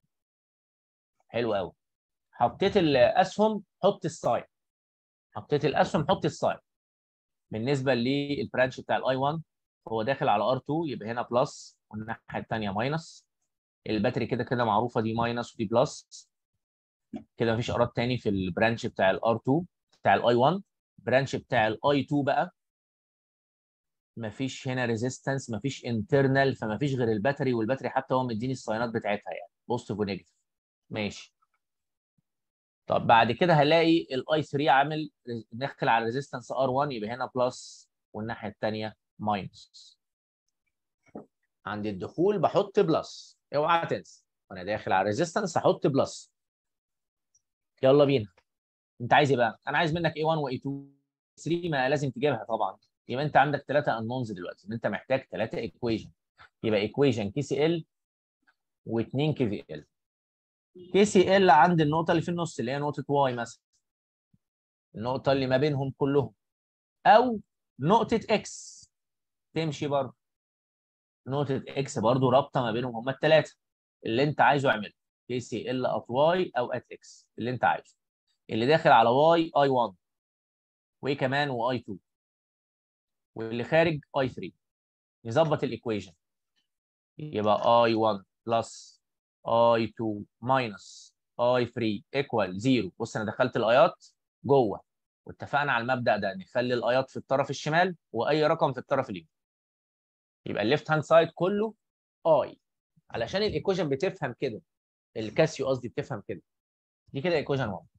حلو قوي حطيت الاسهم حط الساين حطيت الاسهم حط الساين بالنسبه للبرانش بتاع الاي 1 هو داخل على ار 2 يبقى هنا بلس والناحيه الثانيه ماينس الباتري كده كده معروفه دي ماينس ودي بلس كده مفيش ارات تاني في البرانش بتاع الار 2 بتاع الاي 1 برانش بتاع الاي 2 بقى مفيش هنا ريزيستنس مفيش انترنال فمفيش غير الباتري والباتري حتى هو مديني الصيانات بتاعتها يعني بوزيتيف ونيجاتيف ماشي طب بعد كده هلاقي الاي 3 عامل داخل على ريزيستنس ار 1 يبقى هنا بلس والناحيه الثانيه ماينس عند الدخول بحط بلس اوعى تنسى وانا داخل على ريزيستنس هحط بلس يلا بينا انت عايز ايه بقى؟ انا عايز منك A1 و A2 3 ما لازم تجيبها طبعا يبقى انت عندك ثلاثه انونز دلوقتي ان انت محتاج ثلاثه ايكويشن يبقى ايكويشن كي سي ال واثنين كي في ال كي سي ال عند النقطه اللي في النص اللي هي نقطه واي مثلا النقطه اللي ما بينهم كلهم او نقطه اكس تمشي برضه نقطه اكس برضه رابطه ما بينهم هم الثلاثه اللي انت عايزه اعمله كي سي ال ات واي او ات اكس اللي انت عايزه اللي داخل على واي اي 1 وايه كمان واي 2 واللي خارج اي 3 نظبط الايكويشن يبقى اي 1 بلس اي 2 ماينس اي 3 ايكوال 0 بص انا دخلت الايات جوه واتفقنا على المبدا ده نخلي الايات في الطرف الشمال واي رقم في الطرف اليمين يبقى الليفت هاند سايد كله اي علشان الايكويشن بتفهم كده الكاسيو قصدي بتفهم كده دي كده ايكويشن 1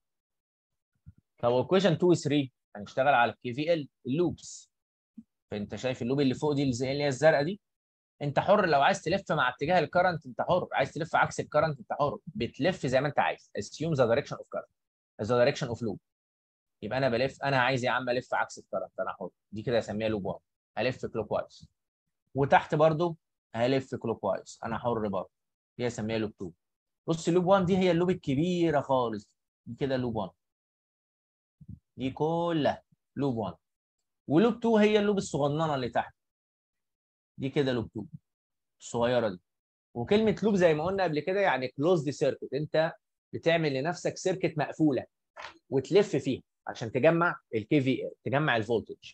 طب ايكويشن 2 و 3 هنشتغل على الكي في ال اللوبس فانت شايف اللوب اللي فوق دي اللي زي اللي هي الزرقاء دي انت حر لو عايز تلف مع اتجاه الكرنت انت حر عايز تلف عكس الكرنت انت حر بتلف زي ما انت عايز assume the direction of current the direction of loop يبقى انا بلف انا عايز يا عم الف عكس الكرنت انا حر دي كده اسميها لوب 1 هلف كلوك وايز وتحت برضو هلف كلوك وايز انا حر برضه دي اسميها لوب 2 بص اللوب 1 دي هي اللوب الكبيره خالص دي كده لوب 1 دي كلها لوب 1 ولوب 2 هي اللوب الصغننه اللي تحت دي كده لوب 2 الصغيره دي وكلمه لوب زي ما قلنا قبل كده يعني كلوزد سيركت انت بتعمل لنفسك سيركت مقفوله وتلف فيها عشان تجمع الكي في تجمع الفولتج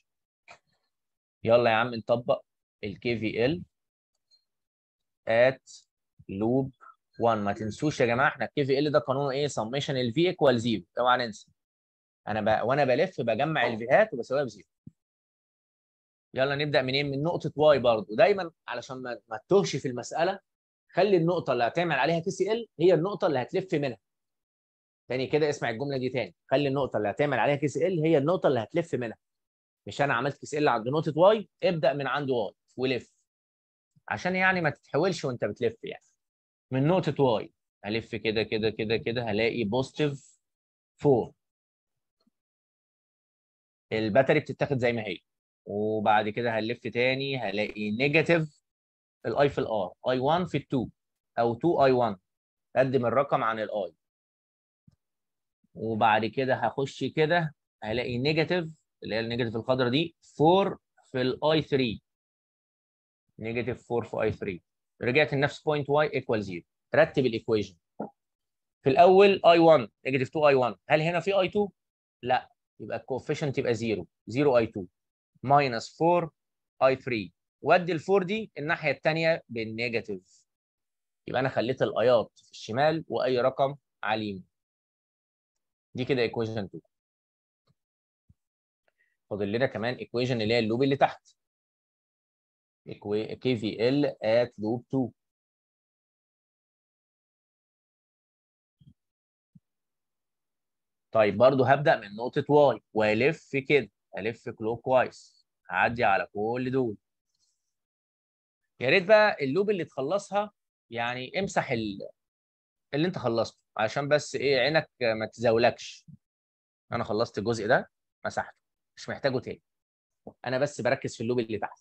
يلا يا عم نطبق الكي في ال ات لوب 1 ما تنسوش يا جماعه احنا الكي في ال ده قانونه ايه سميشن الفي ايكوال 0 اوعى ننسى انا ب... وانا بلف بجمع الفيهات وبساويها بزيرو يلا نبدا منين من نقطه واي برضو دايما علشان ما, ما تتوهش في المساله خلي النقطه اللي هتعمل عليها كي سي ال هي النقطه اللي هتلف منها تاني كده اسمع الجمله دي تاني خلي النقطه اللي هتعمل عليها كي سي ال هي النقطه اللي هتلف منها مش انا عملت كي سي ال عند نقطه واي ابدا من عند واي ولف عشان يعني ما تتحولش وانت بتلف يعني من نقطه واي هلف كده كده كده كده هلاقي بوزيتيف 4 الباتري بتتاخد زي ما هي وبعد كده هنلف تاني هلاقي نيجاتيف الاي في الار اي 1 في 2 او 2 اي 1 قدم الرقم عن الاي وبعد كده هخش كده هلاقي نيجاتيف اللي هي النيجاتيف الخضراء دي 4 في الاي 3 نيجاتيف 4 في اي 3 رجعت لنفس بوينت واي ايكوال 0 رتب الايكويشن في الاول اي 1 نيجاتيف 2 اي 1 هل هنا في اي 2 لا يبقى الكوفيشنت يبقى 0 0 اي 2 ماينس 4 اي 3 وادي ال 4 دي الناحيه الثانيه بالنيجاتيف يبقى انا خليت الايات في الشمال واي رقم على اليمين دي كده ايكويشن 2 فاضل لنا كمان ايكويشن اللي هي اللوب اللي تحت كي في ال ات لوب 2 طيب برضو هبدا من نقطه واي والف كده الف كلوك وايز هعدي على كل دول يا ريت بقى اللوب اللي تخلصها يعني امسح ال... اللي انت خلصته عشان بس ايه عينك ما تزاولكش انا خلصت الجزء ده مسحته مش محتاجه تاني انا بس بركز في اللوب اللي تحت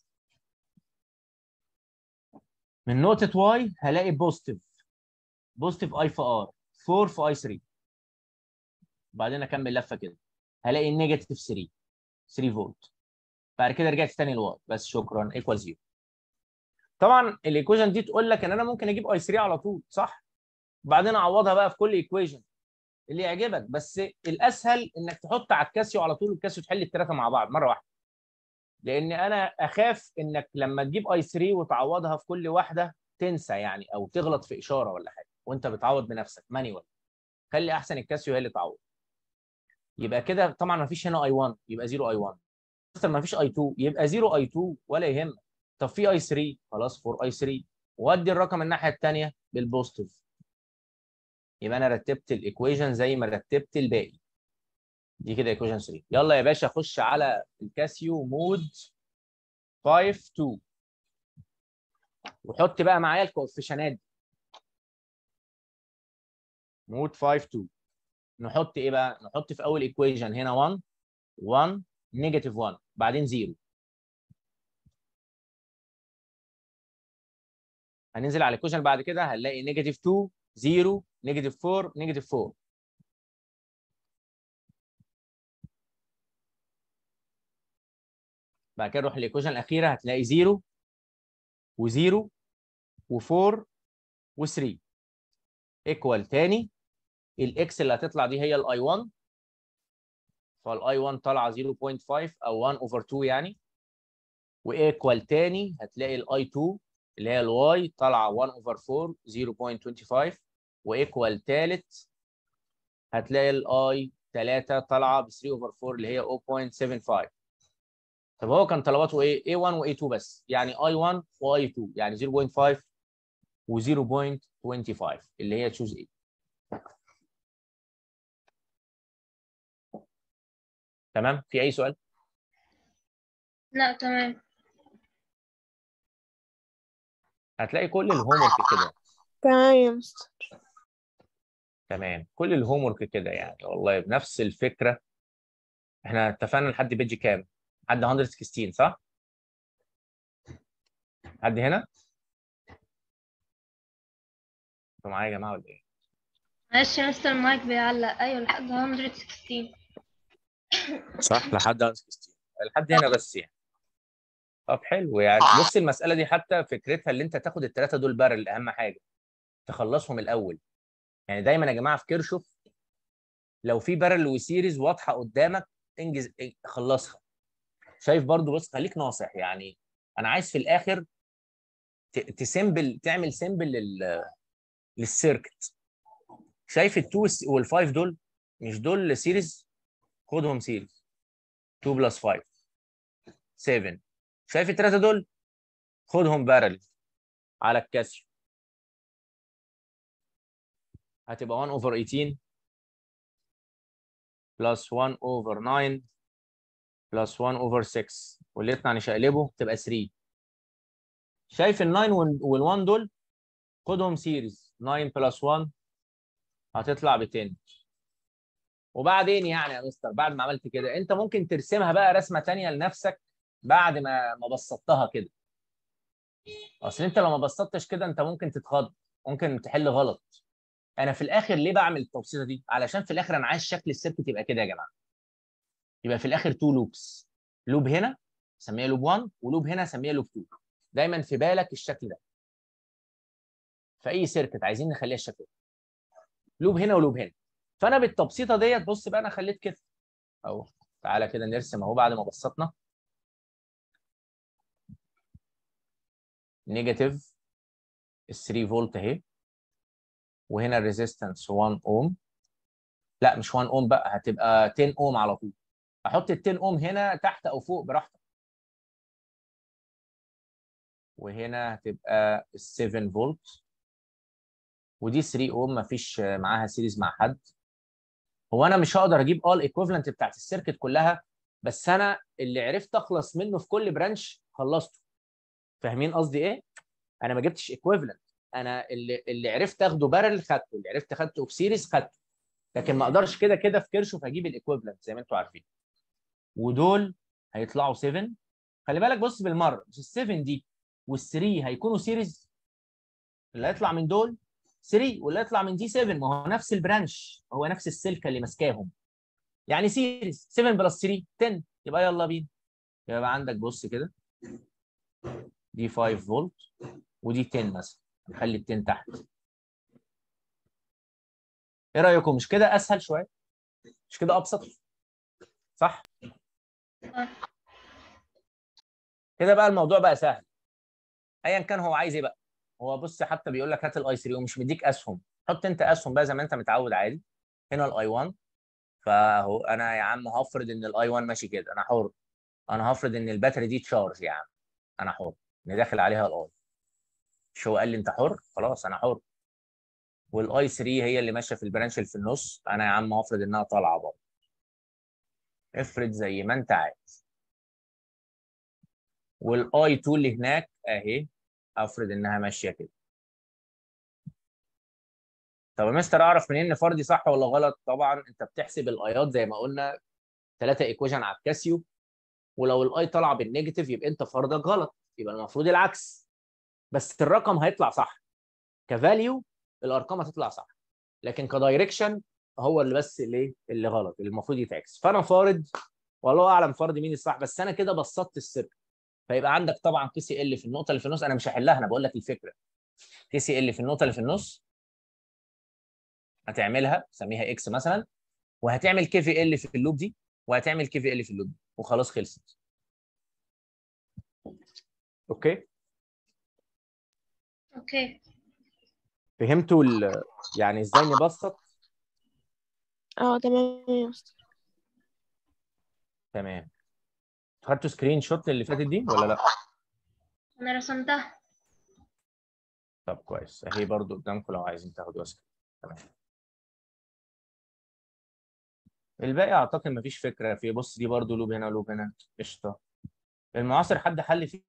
من نقطة واي هلاقي بوزيتيف بوزيتيف اي في ار 4 في اي 3 بعدين اكمل لفة كده هلاقي نيجاتيف 3 3 فولت بعد كده رجعت تاني لواي بس شكرا ايكوال 0 طبعا الايكويشن دي تقول لك ان انا ممكن اجيب اي 3 على طول صح بعدين اعوضها بقى في كل ايكويشن اللي يعجبك بس الاسهل انك تحط على الكاسيو على طول الكاسيو تحل الثلاثه مع بعض مره واحده لان انا اخاف انك لما تجيب اي 3 وتعوضها في كل واحده تنسى يعني او تغلط في اشاره ولا حاجه وانت بتعوض بنفسك مانيوال خلي احسن الكاسيو هي اللي تعوض يبقى كده طبعا ما فيش هنا اي 1 يبقى 0 اي 1 مثلا ما فيش اي 2 يبقى 0 اي 2 ولا يهمك طب في اي 3 خلاص 4 اي 3 وادي الرقم الناحيه الثانيه بالبوزيتيف يبقى انا رتبت الايكويشن زي ما رتبت الباقي دي كده ايكويشن 3 يلا يا باشا خش على الكاسيو مود 5 2 وحط بقى معايا الكوفيشنات دي مود 5 2 نحط ايه بقى نحط في اول ايكويشن هنا 1 1 نيجاتيف 1 بعدين 0 هننزل على الايكويشن بعد كده هنلاقي نيجاتيف 2 0 نيجاتيف 4 نيجاتيف 4 بعد كده نروح للايكويشن الاخيره هتلاقي 0 و0 و4 و3 ايكوال تاني الاكس اللي هتطلع دي هي الاي 1 فالاي 1 طالعه 0.5 او 1 اوفر 2 يعني وايكوال تاني هتلاقي الاي 2 اللي هي الواي طالعه 1 اوفر 4 0.25 وايكوال تالت هتلاقي الاي 3 طالعه ب 3 اوفر 4 اللي هي 0.75 طب هو كان طلباته ايه؟ A1 و A2 بس يعني I1 و I2 يعني 0.5 و 0.25 اللي هي تشوز ايه؟ تمام؟ في أي سؤال؟ لا تمام هتلاقي كل الهوم ورك كده تمام يا مستر تمام كل الهوم ورك كده يعني والله بنفس الفكرة احنا اتفقنا لحد بيج كام؟ حد 116 صح؟ حد هنا؟ انتوا معايا يا جماعة ولا ايه؟ معلش يا مستر المايك بيعلق ايوه لحد 116 صح لحد 116 لحد هنا بس يعني طب حلو يعني بص المسألة دي حتى فكرتها اللي انت تاخد الثلاثة دول بارل اهم حاجة تخلصهم الأول يعني دايما يا جماعة في كيرشوف لو في بارل وسيريز واضحة قدامك انجز خلصها شايف برضو بص خليك ناصح يعني انا عايز في الاخر ت- تسمبل تعمل سمبل لل للسيركت شايف ال2 وال5 دول مش دول سيريز خدهم سيريز 2 بلس 5 7 شايف الثلاثه دول خدهم بارل على الكاسيو هتبقى 1 اوفر 18 بلس 1 اوفر 9 بلس 1 اوفر 6 واللي يطلع نشقلبه تبقى 3 شايف ال 9 وال 1 دول خدهم سيريز 9 بلس 1 هتطلع ب 10 وبعدين يعني يا مستر بعد ما عملت كده انت ممكن ترسمها بقى رسمه ثانيه لنفسك بعد ما ما بسطتها كده اصل انت لو ما بسطتش كده انت ممكن تتخض ممكن تحل غلط انا في الاخر ليه بعمل التبسيطه دي علشان في الاخر انا عايز شكل السيركت يبقى كده يا جماعه يبقى في الاخر تو لوبس لوب هنا سميها لوب 1 ولوب هنا سميها لوب 2 دايما في بالك الشكل ده في اي سيركت عايزين نخليها الشكل ده لوب هنا ولوب هنا فانا بالتبسيطه ديت بص بقى انا خليت كده اهو تعالى كده نرسم اهو بعد ما بسطنا نيجاتيف ال 3 فولت اهي وهنا الريزيستنس 1 اوم لا مش 1 اوم بقى هتبقى 10 اوم على طول احط ال 10 اوم هنا تحت او فوق براحتك وهنا هتبقى ال 7 فولت ودي 3 اوم مفيش معاها سيريز مع حد هو انا مش هقدر اجيب اه الايكوفلنت بتاعت السيركت كلها بس انا اللي عرفت اخلص منه في كل برانش خلصته فاهمين قصدي ايه انا ما جبتش ايكوفلنت انا اللي اللي عرفت اخده بارل خدته اللي عرفت اخدته في سيريز خدته لكن ما اقدرش كده كده في كيرشوف اجيب الايكوفلنت زي ما انتم عارفين ودول هيطلعوا 7 خلي بالك بص بالمره مش ال 7 دي وال 3 هيكونوا سيريز اللي هيطلع من دول 3 واللي هيطلع من دي 7 ما هو نفس البرانش هو نفس السلكه اللي ماسكاهم يعني سيريز 7 بلس 3 10 يبقى يلا بينا يبقى عندك بص كده دي 5 فولت ودي 10 مثلا نخلي ال 10 تحت ايه رايكم مش كده اسهل شويه مش كده ابسط صح كده بقى الموضوع بقى سهل ايا كان هو عايز ايه بقى هو بص حتى بيقول لك هات الاي 3 ومش مديك اسهم حط انت اسهم بقى زي ما انت متعود عادي هنا الاي 1 فهو انا يا عم هفرض ان الاي 1 ماشي كده انا حر انا هفرض ان الباتري دي تشارج يا عم انا حر ان داخل عليها الاي مش هو قال لي انت حر خلاص انا حر والاي 3 هي اللي ماشيه في البرانش اللي في النص انا يا عم هفرض انها طالعه برضه افرض زي ما انت عايز والاي 2 اللي هناك اهي افرض انها ماشيه كده طب يا مستر اعرف منين ان فرضي صح ولا غلط طبعا انت بتحسب الايات زي ما قلنا ثلاثه ايكويشن على الكاسيو ولو الاي طالعه بالنيجاتيف يبقى انت فرضك غلط يبقى المفروض العكس بس الرقم هيطلع صح كفاليو الارقام هتطلع صح لكن كدايركشن هو اللي بس اللي اللي غلط اللي المفروض يتعكس فانا فارض والله اعلم فرض مين الصح بس انا كده بسطت السر فيبقى عندك طبعا كي سي ال في النقطه اللي في النص انا مش هحلها انا بقول لك الفكره كي سي ال في النقطه اللي في النص هتعملها سميها اكس مثلا وهتعمل كي في ال في اللوب دي وهتعمل كي في ال في اللوب دي وخلاص خلصت اوكي اوكي فهمتوا ال- يعني ازاي نبسط اه تمام يا مستر تمام خدتوا سكرين شوت اللي فاتت دي ولا لا انا رسمتها طب كويس اهي برضو قدامكم لو عايزين تاخدوا سكرين تمام الباقي اعتقد مفيش فكره في بص دي برضو لوب هنا لوب هنا قشطه المعاصر حد حل فيه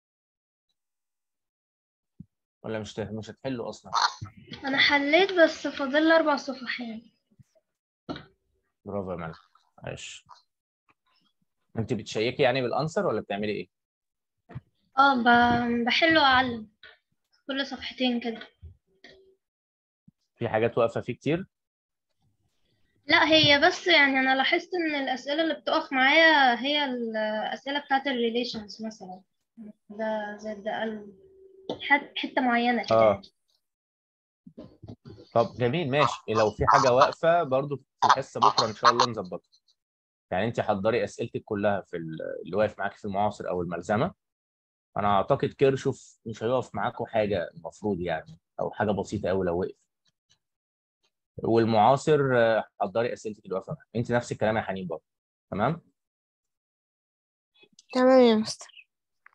ولا مش ته- مش هتحله اصلا انا حليت بس فاضل لي اربع صفحات برافو يا ملك عايش انت بتشيكي يعني بالانسر ولا بتعملي ايه اه ب- بحل واعلم كل صفحتين كده في حاجات واقفه فيه كتير لا هي بس يعني انا لاحظت ان الاسئله اللي بتقف معايا هي الاسئله بتاعت الريليشنز مثلا ده زي ده قال حت- حته معينه كده اه طب جميل ماشي لو في حاجه واقفه برضو في الحصه بكره ان شاء الله نظبطها يعني انت حضري اسئلتك كلها في ال- اللي واقف معاكي في المعاصر او الملزمه انا اعتقد كيرشوف مش هيقف معاكم حاجه المفروض يعني او حاجه بسيطه قوي لو وقف والمعاصر آه، حضري اسئلتك اللي واقفه انت نفس الكلام يا حنين برضه تمام تمام يا مستر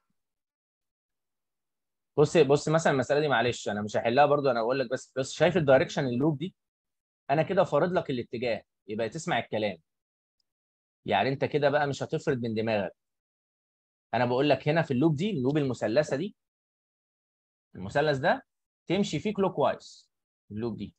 بص بص مثلا المساله دي معلش انا مش هحلها برضو انا بقول لك بس بس شايف الدايركشن اللوب دي انا كده فارض لك الاتجاه يبقى تسمع الكلام يعني انت كده بقى مش هتفرض من دماغك انا بقول لك هنا في اللوب دي اللوب المثلثه دي المثلث ده تمشي فيه كلوك وايز اللوب دي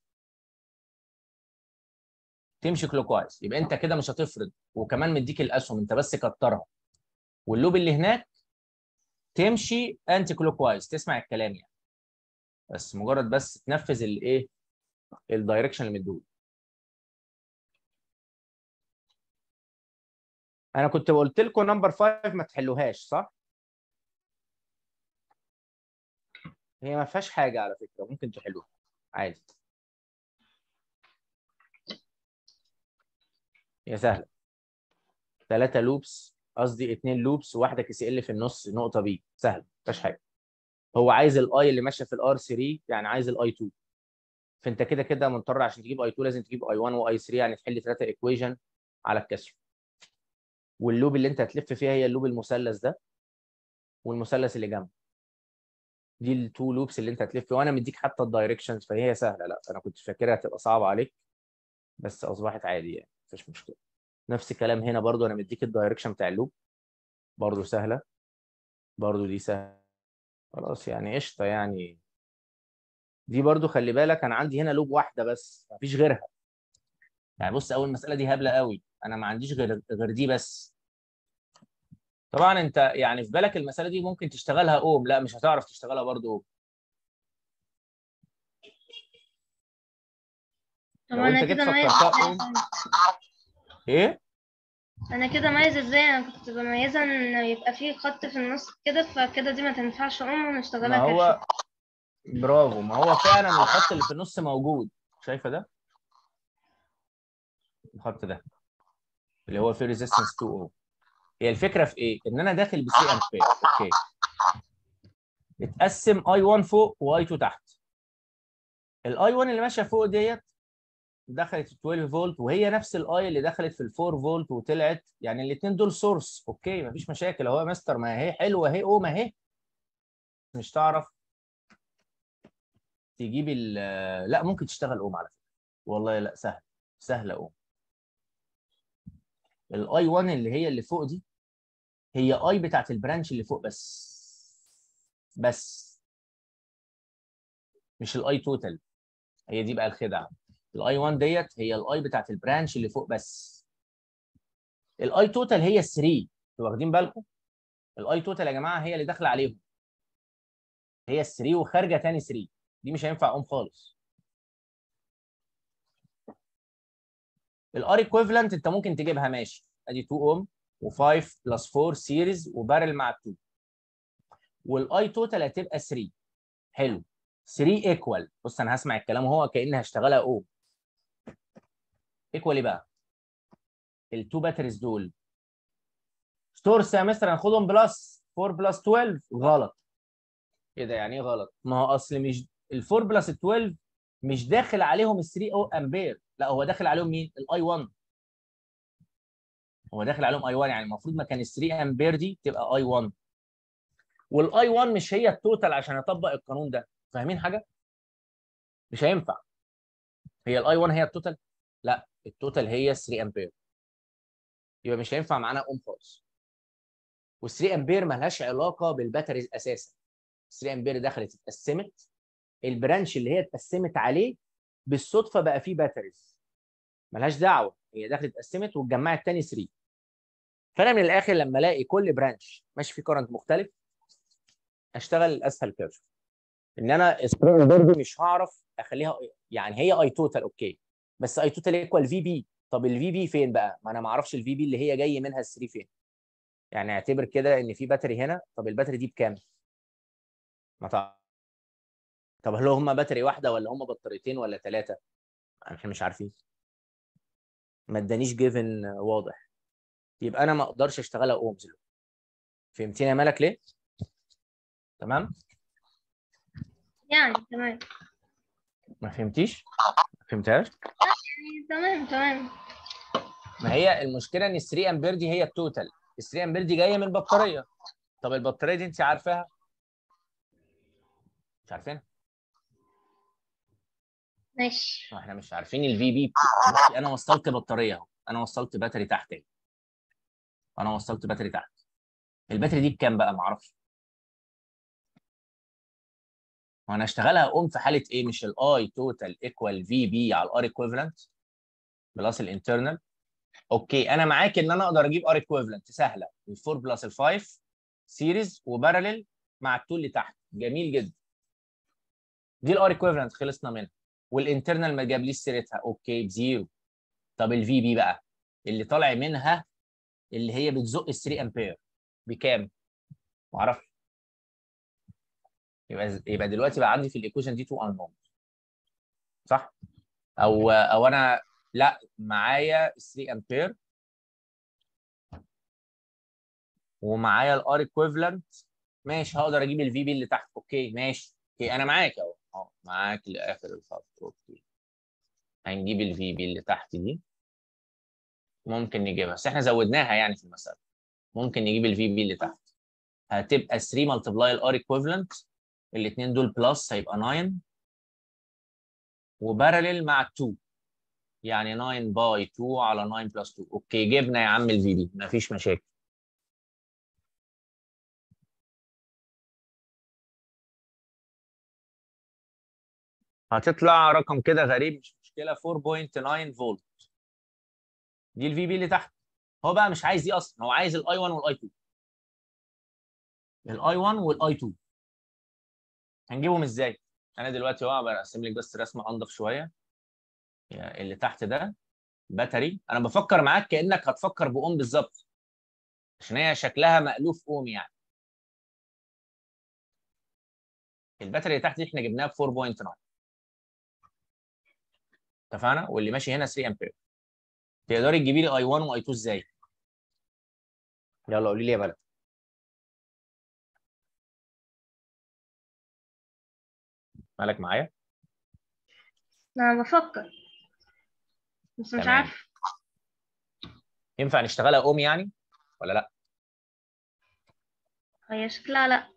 تمشي كلوك وايز يبقى انت كده مش هتفرض وكمان مديك الاسهم انت بس كترها واللوب اللي هناك تمشي انتي كلوك وايز تسمع الكلام يعني بس مجرد بس تنفذ الايه الدايركشن اللي مديهولك انا كنت قلت لكم نمبر 5 ما تحلوهاش صح هي ما فيهاش حاجه على فكره ممكن تحلوها عادي هي سهله ثلاثة لوبس قصدي اثنين لوبس وواحده كي سي ال في النص نقطه بي سهل ما فيهاش حاجه هو عايز الاي اللي ماشيه في الار 3 يعني عايز الاي 2 فانت كده كده مضطر عشان تجيب اي 2 لازم تجيب اي 1 واي 3 يعني تحل ثلاثه ايكويشن على الكسر واللوب اللي انت هتلف فيها هي اللوب المثلث ده والمثلث اللي جنبه دي التو لوبس اللي انت هتلف وانا مديك حتى الدايركشنز فهي سهله لا انا كنت فاكرها هتبقى صعبه عليك بس اصبحت عادي يعني مفيش مشكله نفس الكلام هنا برضو انا مديك الدايركشن بتاع اللوب برضو سهله برضو دي سهله خلاص يعني قشطه يعني دي برضو خلي بالك انا عندي هنا لوب واحده بس مفيش غيرها يعني بص اول مساله دي هبله قوي انا ما عنديش غير غير دي بس طبعا انت يعني في بالك المساله دي ممكن تشتغلها اوم لا مش هتعرف تشتغلها برضو اوم طب لو انا انت جيت كده مايز فكرتها اوم ايه انا كده مايز ازاي انا كنت بميزها ان يبقى في خط في النص كده فكده دي ما تنفعش ام ما ونشتغلها هو كشف برافو ما هو فعلا الخط اللي في النص موجود شايفه ده الخط ده اللي هو فيه ريزيستنس 2 اوم هي الفكره في ايه ان انا داخل ب 3 امبير اوكي اتقسم اي 1 فوق واي 2 تحت الاي 1 اللي ماشيه فوق ديت دخلت في 12 فولت وهي نفس الاي اللي دخلت في ال 4 فولت وطلعت يعني الاثنين دول سورس اوكي مفيش مشاكل اهو يا مستر ما هي حلوه اهي اوم اهي مش تعرف تجيب ال لا ممكن تشتغل اوم على فكره والله لا سهل سهله اوم الاي 1 اللي هي اللي فوق دي هي اي بتاعت البرانش اللي فوق بس بس مش الاي توتال هي دي بقى الخدعه الاي 1 ديت هي الاي بتاعت البرانش اللي فوق بس الاي توتال هي 3 انتوا واخدين بالكم الاي توتال يا جماعه هي اللي داخله عليهم هي 3 وخارجه تاني 3 دي مش هينفع اقوم خالص الار ايكويفالنت انت ممكن تجيبها ماشي ادي 2 اوم و5 بلس 4 سيريز وبارل مع 2 والاي توتال هتبقى 3 حلو 3 ايكوال بص انا هسمع الكلام وهو كاني هشتغلها اوم ايكوال ايه بقى التو باتريز دول ستورس يا مستر هناخدهم بلس 4 بلس 12 غلط ايه ده يعني ايه غلط ما هو اصل مش ال 4 بلس 12 مش داخل عليهم ال 3 او امبير لا هو داخل عليهم مين الاي 1 هو داخل عليهم اي 1 يعني المفروض مكان ال 3 امبير دي تبقى اي 1 والاي 1 مش هي التوتال عشان اطبق القانون ده فاهمين حاجه مش هينفع هي الاي 1 هي التوتال لا التوتال هي 3 امبير يبقى مش هينفع معانا ام خالص وال 3 امبير مالهاش علاقه بالباتريز اساسا 3 امبير دخلت اتقسمت البرانش اللي هي اتقسمت عليه بالصدفه بقى فيه باتريز ملهاش دعوه هي دخلت اتقسمت واتجمعت تاني 3 فانا من الاخر لما الاقي كل برانش ماشي فيه كرنت مختلف اشتغل الاسهل كيرف ان انا برضه مش هعرف اخليها يعني هي اي توتال اوكي بس اي توتال ايكوال في بي طب الفي بي فين بقى؟ ما انا ما اعرفش الفي بي اللي هي جاي منها ال 3 فين يعني اعتبر كده ان في باتري هنا طب الباتري دي بكام؟ ما تعرف طب هل هم باتري واحده ولا هم بطاريتين ولا ثلاثه؟ احنا مش عارفين ما ادانيش جيفن واضح يبقى انا ما اقدرش اشتغلها اومز فهمتني يا ملك ليه؟ تمام يعني تمام ما فهمتيش ما فهمتهاش يعني تمام تمام ما هي المشكله ان ال 3 امبير دي هي التوتال ال 3 امبير دي جايه من البطاريه طب البطاريه دي انت عارفاها مش عارفينها ماشي ما احنا مش عارفين الفي بي بصي انا وصلت بطاريه اهو انا وصلت باتري تحت اهي انا وصلت باتري تحت الباتري دي بكام بقى ما اعرفش وانا اشتغلها ام في حاله ايه مش الاي توتال ايكوال في بي على الار ايكويفالنت بلس الانترنال اوكي انا معاك ان انا اقدر اجيب ار ايكويفالنت سهله ال 4 بلس ال 5 سيريز وبارلل مع التول اللي تحت جميل جدا دي الار ايكويفالنت خلصنا منها والانترنال ما جابليش سيرتها اوكي بزيرو طب الفي بي بقى اللي طالع منها اللي هي بتزق ال 3 امبير بكام؟ ما اعرفش يبقى يبقى دلوقتي بقى عندي في الايكويشن دي تو انون صح؟ او او انا لا معايا 3 امبير ومعايا الار ايكويفالنت ماشي هقدر اجيب الفي بي اللي تحت اوكي ماشي اوكي انا معاك اهو اه معاك لاخر الخط اوكي هنجيب الفي بي اللي تحت دي ممكن نجيبها بس احنا زودناها يعني في المساله ممكن نجيب الفي بي اللي تحت هتبقى 3 ملتبلاي الار ايكويفالنت الاثنين دول بلس هيبقى 9 وبارلل مع 2 يعني 9 باي 2 على 9 بلس 2 اوكي جبنا يا عم الفي بي مفيش مشاكل هتطلع رقم كده غريب مش مشكله 4.9 فولت دي الفي بي اللي تحت هو بقى مش عايز دي اصلا هو عايز الاي 1 والاي 2 الاي 1 والاي 2 هنجيبهم ازاي انا دلوقتي اهو برسم لك بس رسمه انضف شويه يعني اللي تحت ده باتري انا بفكر معاك كانك هتفكر باوم بالظبط عشان هي شكلها مألوف اوم يعني الباتري اللي تحت دي احنا جبناها ب 4.9 اتفقنا واللي ماشي هنا 3 امبير تقدري تجيبي لي اي 1 واي 2 ازاي يلا قولي لي يا بلد مالك معايا انا بفكر بس مش تمام. عارف ينفع نشتغلها اوم يعني ولا لا هي شكلها لا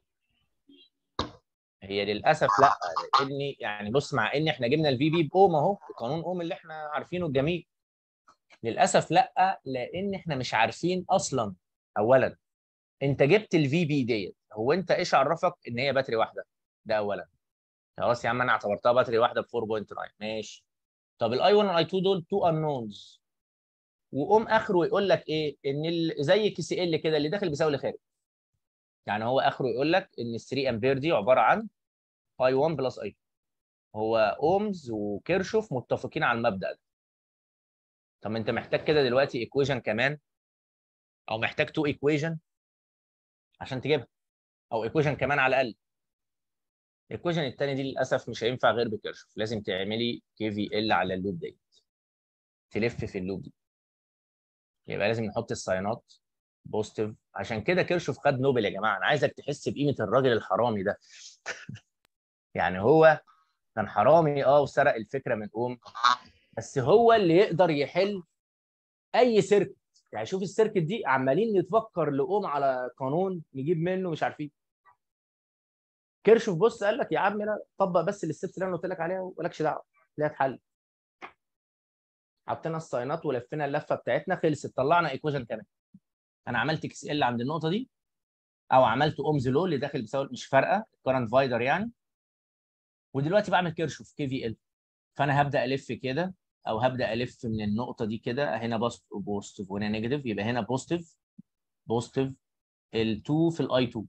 هي للاسف لا لاني يعني بص مع ان احنا جبنا الفي بي باوم اهو قانون اوم اللي احنا عارفينه الجميل للاسف لا لان احنا مش عارفين اصلا اولا انت جبت الفي بي ديت هو انت ايش عرفك ان هي باتري واحده ده اولا خلاص يا عم انا اعتبرتها باتري واحده ب 4.9 ماشي طب الاي 1 والاي 2 دول تو انونز وقوم اخره يقول لك ايه ان ال- زي كي سي ال كده اللي داخل بيساوي اللي خارج يعني هو اخره يقول لك ان ال 3 امبير دي عباره عن اي 1 بلس اي 2 هو اومز وكيرشوف متفقين على المبدا ده طب ما انت محتاج كده دلوقتي ايكويشن كمان او محتاج تو ايكويشن عشان تجيبها او ايكويشن كمان على الاقل الايكويشن الثانيه دي للاسف مش هينفع غير بكيرشوف لازم تعملي كي في ال على اللوب ديت تلف في اللوب دي يبقى لازم نحط الساينات بوزيتيف عشان كده كيرشوف خد نوبل يا جماعه انا عايزك تحس بقيمه الراجل الحرامي ده يعني هو كان حرامي اه وسرق الفكره من اوم بس هو اللي يقدر يحل اي سيركت يعني شوف السيركت دي عمالين نتفكر لاوم على قانون نجيب منه مش عارفين كيرشوف بص قال لك يا عم لا طبق بس الستبس اللي انا قلت لك عليها ومالكش دعوه لا اتحل حطينا الساينات ولفينا اللفه بتاعتنا خلصت طلعنا ايكويشن كمان انا عملت اكس ال عند النقطه دي او عملت اومز لو اللي داخل بيساوي مش فارقه كارنت فايدر يعني ودلوقتي بعمل كيرشوف كي في ال فانا هبدا الف كده او هبدا الف من النقطه دي كده هنا بوزيتيف وهنا نيجاتيف يبقى هنا بوزيتيف بوزيتيف ال2 في الاي 2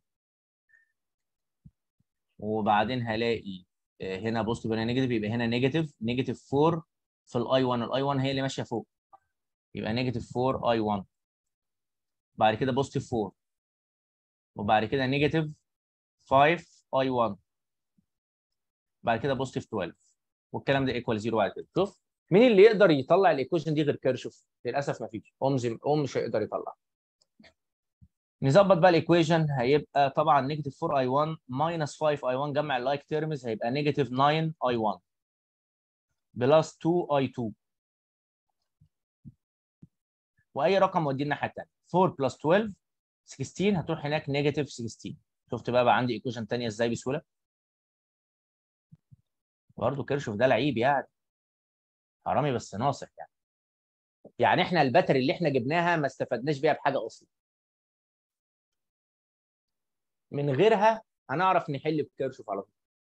وبعدين هلاقي آه، هنا بوزيتيف وهنا نيجاتيف يبقى هنا نيجاتيف نيجاتيف 4 في الاي 1 الاي 1 هي اللي ماشيه فوق يبقى نيجاتيف 4 اي 1 بعد كده بوزيتيف 4 وبعد كده نيجاتيف 5 اي 1 بعد كده بوزيتيف 12 والكلام ده ايكوال زيرو بعد كده شوف مين اللي يقدر يطلع الايكويشن دي غير كيرشوف للاسف ما فيش اوم زي اوم مش هيقدر يطلع نظبط بقى الايكويشن هيبقى طبعا نيجاتيف 4 اي 1 ماينس 5 اي 1 جمع اللايك تيرمز هيبقى نيجاتيف 9 اي 1 بلس 2 اي 2 واي رقم وديه الناحيه الثانيه 4 بلس 12 16 هتروح هناك نيجاتيف 16 شفت بقى بقى عندي ايكويشن ثانيه ازاي بسهوله برضه كيرشوف ده لعيب يعني حرامي بس ناصح يعني يعني احنا الباتري اللي احنا جبناها ما استفدناش بيها بحاجه اصلا من غيرها هنعرف نحل بكيرشوف على طول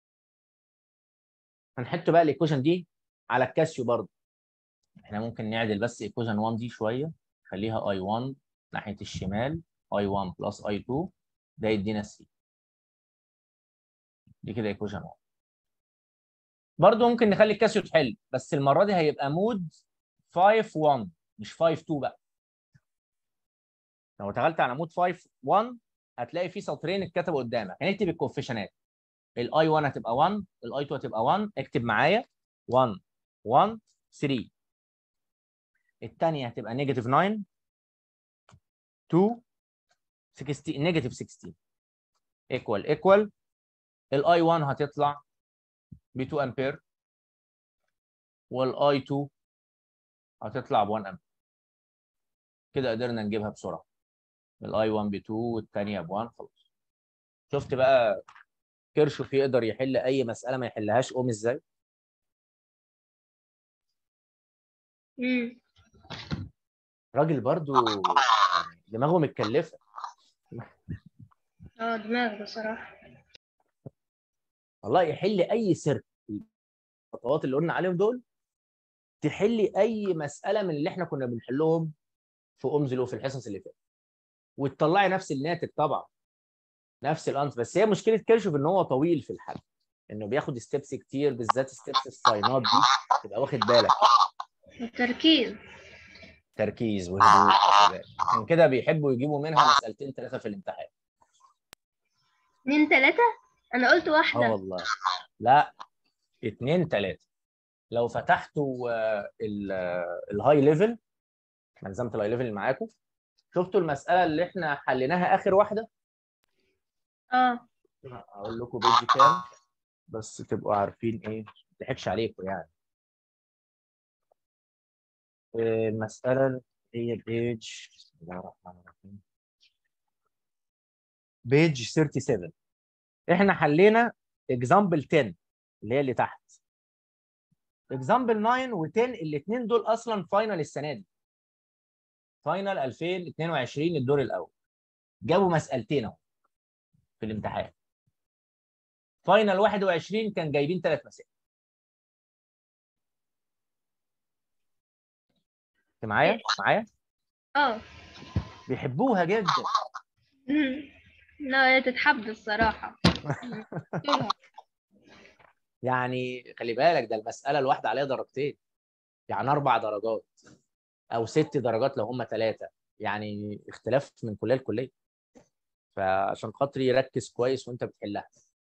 هنحط بقى الايكويشن دي على الكاسيو برضه احنا ممكن نعدل بس ايكويشن 1 دي شويه خليها اي 1 ناحيه الشمال اي 1 بلس اي 2 ده يدينا 3 دي كده ايكويشن 1 برضه ممكن نخلي الكاسيو تحل بس المره دي هيبقى مود 5 1 مش 5 2 بقى لو دخلت على مود 5 1 هتلاقي في سطرين اتكتبوا قدامك هنكتب الكوفيشنات الاي 1 هتبقى 1 الاي 2 هتبقى 1 اكتب معايا 1 1 3 الثانيه هتبقى نيجاتيف 9 2 16 نيجاتيف 16 ايكوال ايكوال الاي 1 هتطلع ب 2 امبير والاي 2 هتطلع ب 1 امبير كده قدرنا نجيبها بسرعه الاي 1 ب 2 والثانيه ب 1 خلاص شفت بقى كيرشوف يقدر يحل اي مساله ما يحلهاش اوم ازاي امم راجل برضو دماغه متكلفه اه دماغ بصراحة والله يحل اي سر الخطوات اللي قلنا عليهم دول تحلي اي مساله من اللي احنا كنا بنحلهم في اومزلو في الحصص اللي فاتت وتطلعي نفس الناتج طبعا نفس الانس بس هي مشكله كيرشوف ان هو طويل في الحل انه بياخد ستيبس كتير بالذات ستيبس الساينات دي تبقى واخد بالك التركيز تركيز وهدوء وثبات. عشان كده بيحبوا يجيبوا منها مسالتين ثلاثه في الامتحان اتنين تلاتة أنا قلت اه واحدة والله لا اتنين تلاته لو فتحتوا آه، ال- آه، الهاي ليفل ملزمه الهاي ليفل اللي معاكم شفتوا المساله اللي احنا حليناها اخر واحده اه اقول لكم بيج كام بس تبقوا عارفين ايه ما تضحكش عليكم يعني آه، المساله اللي هي بيج بسم الله الرحمن الرحيم بيج 37 احنا حلينا اكزامبل 10 اللي هي اللي تحت اكزامبل 9 و10 الاثنين دول اصلا فاينل السنه دي فاينل 2022 الدور الاول جابوا مسالتين اهو في الامتحان فاينل 21 كان جايبين ثلاث مسائل انت معايا معايا اه بيحبوها جدا لا هي تتحب الصراحة يعني خلي بالك ده المساله الواحده عليها درجتين يعني اربع درجات او ست درجات لو هم ثلاثه يعني اختلاف من كليه لكليه فعشان خاطر يركز كويس وانت بتحلها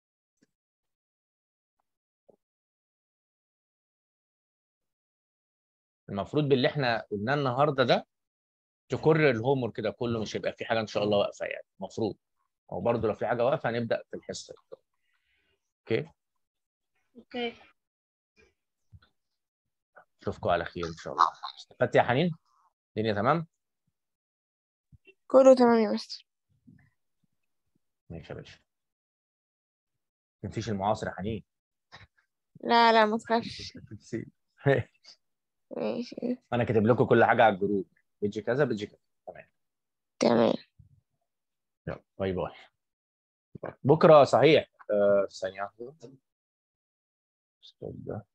المفروض باللي احنا قلناه النهارده ده تكرر الهوم ورك كده كله مش هيبقى في حاجه ان شاء الله واقفه يعني المفروض او برضه لو في حاجه واقفه هنبدا في الحصه اوكي اوكي اشوفكم على خير ان شاء الله استفدت يا حنين الدنيا تمام كله تمام يا مستر ماشي يا باشا ما تنسيش المعاصر يا حنين لا لا ما تخافش ماشي انا كاتب لكم كل حاجه على الجروب بيجي كذا بيجي كذا تمام تمام يلا باي باي بكره صحيح آه ثانيه واحدة. استنى.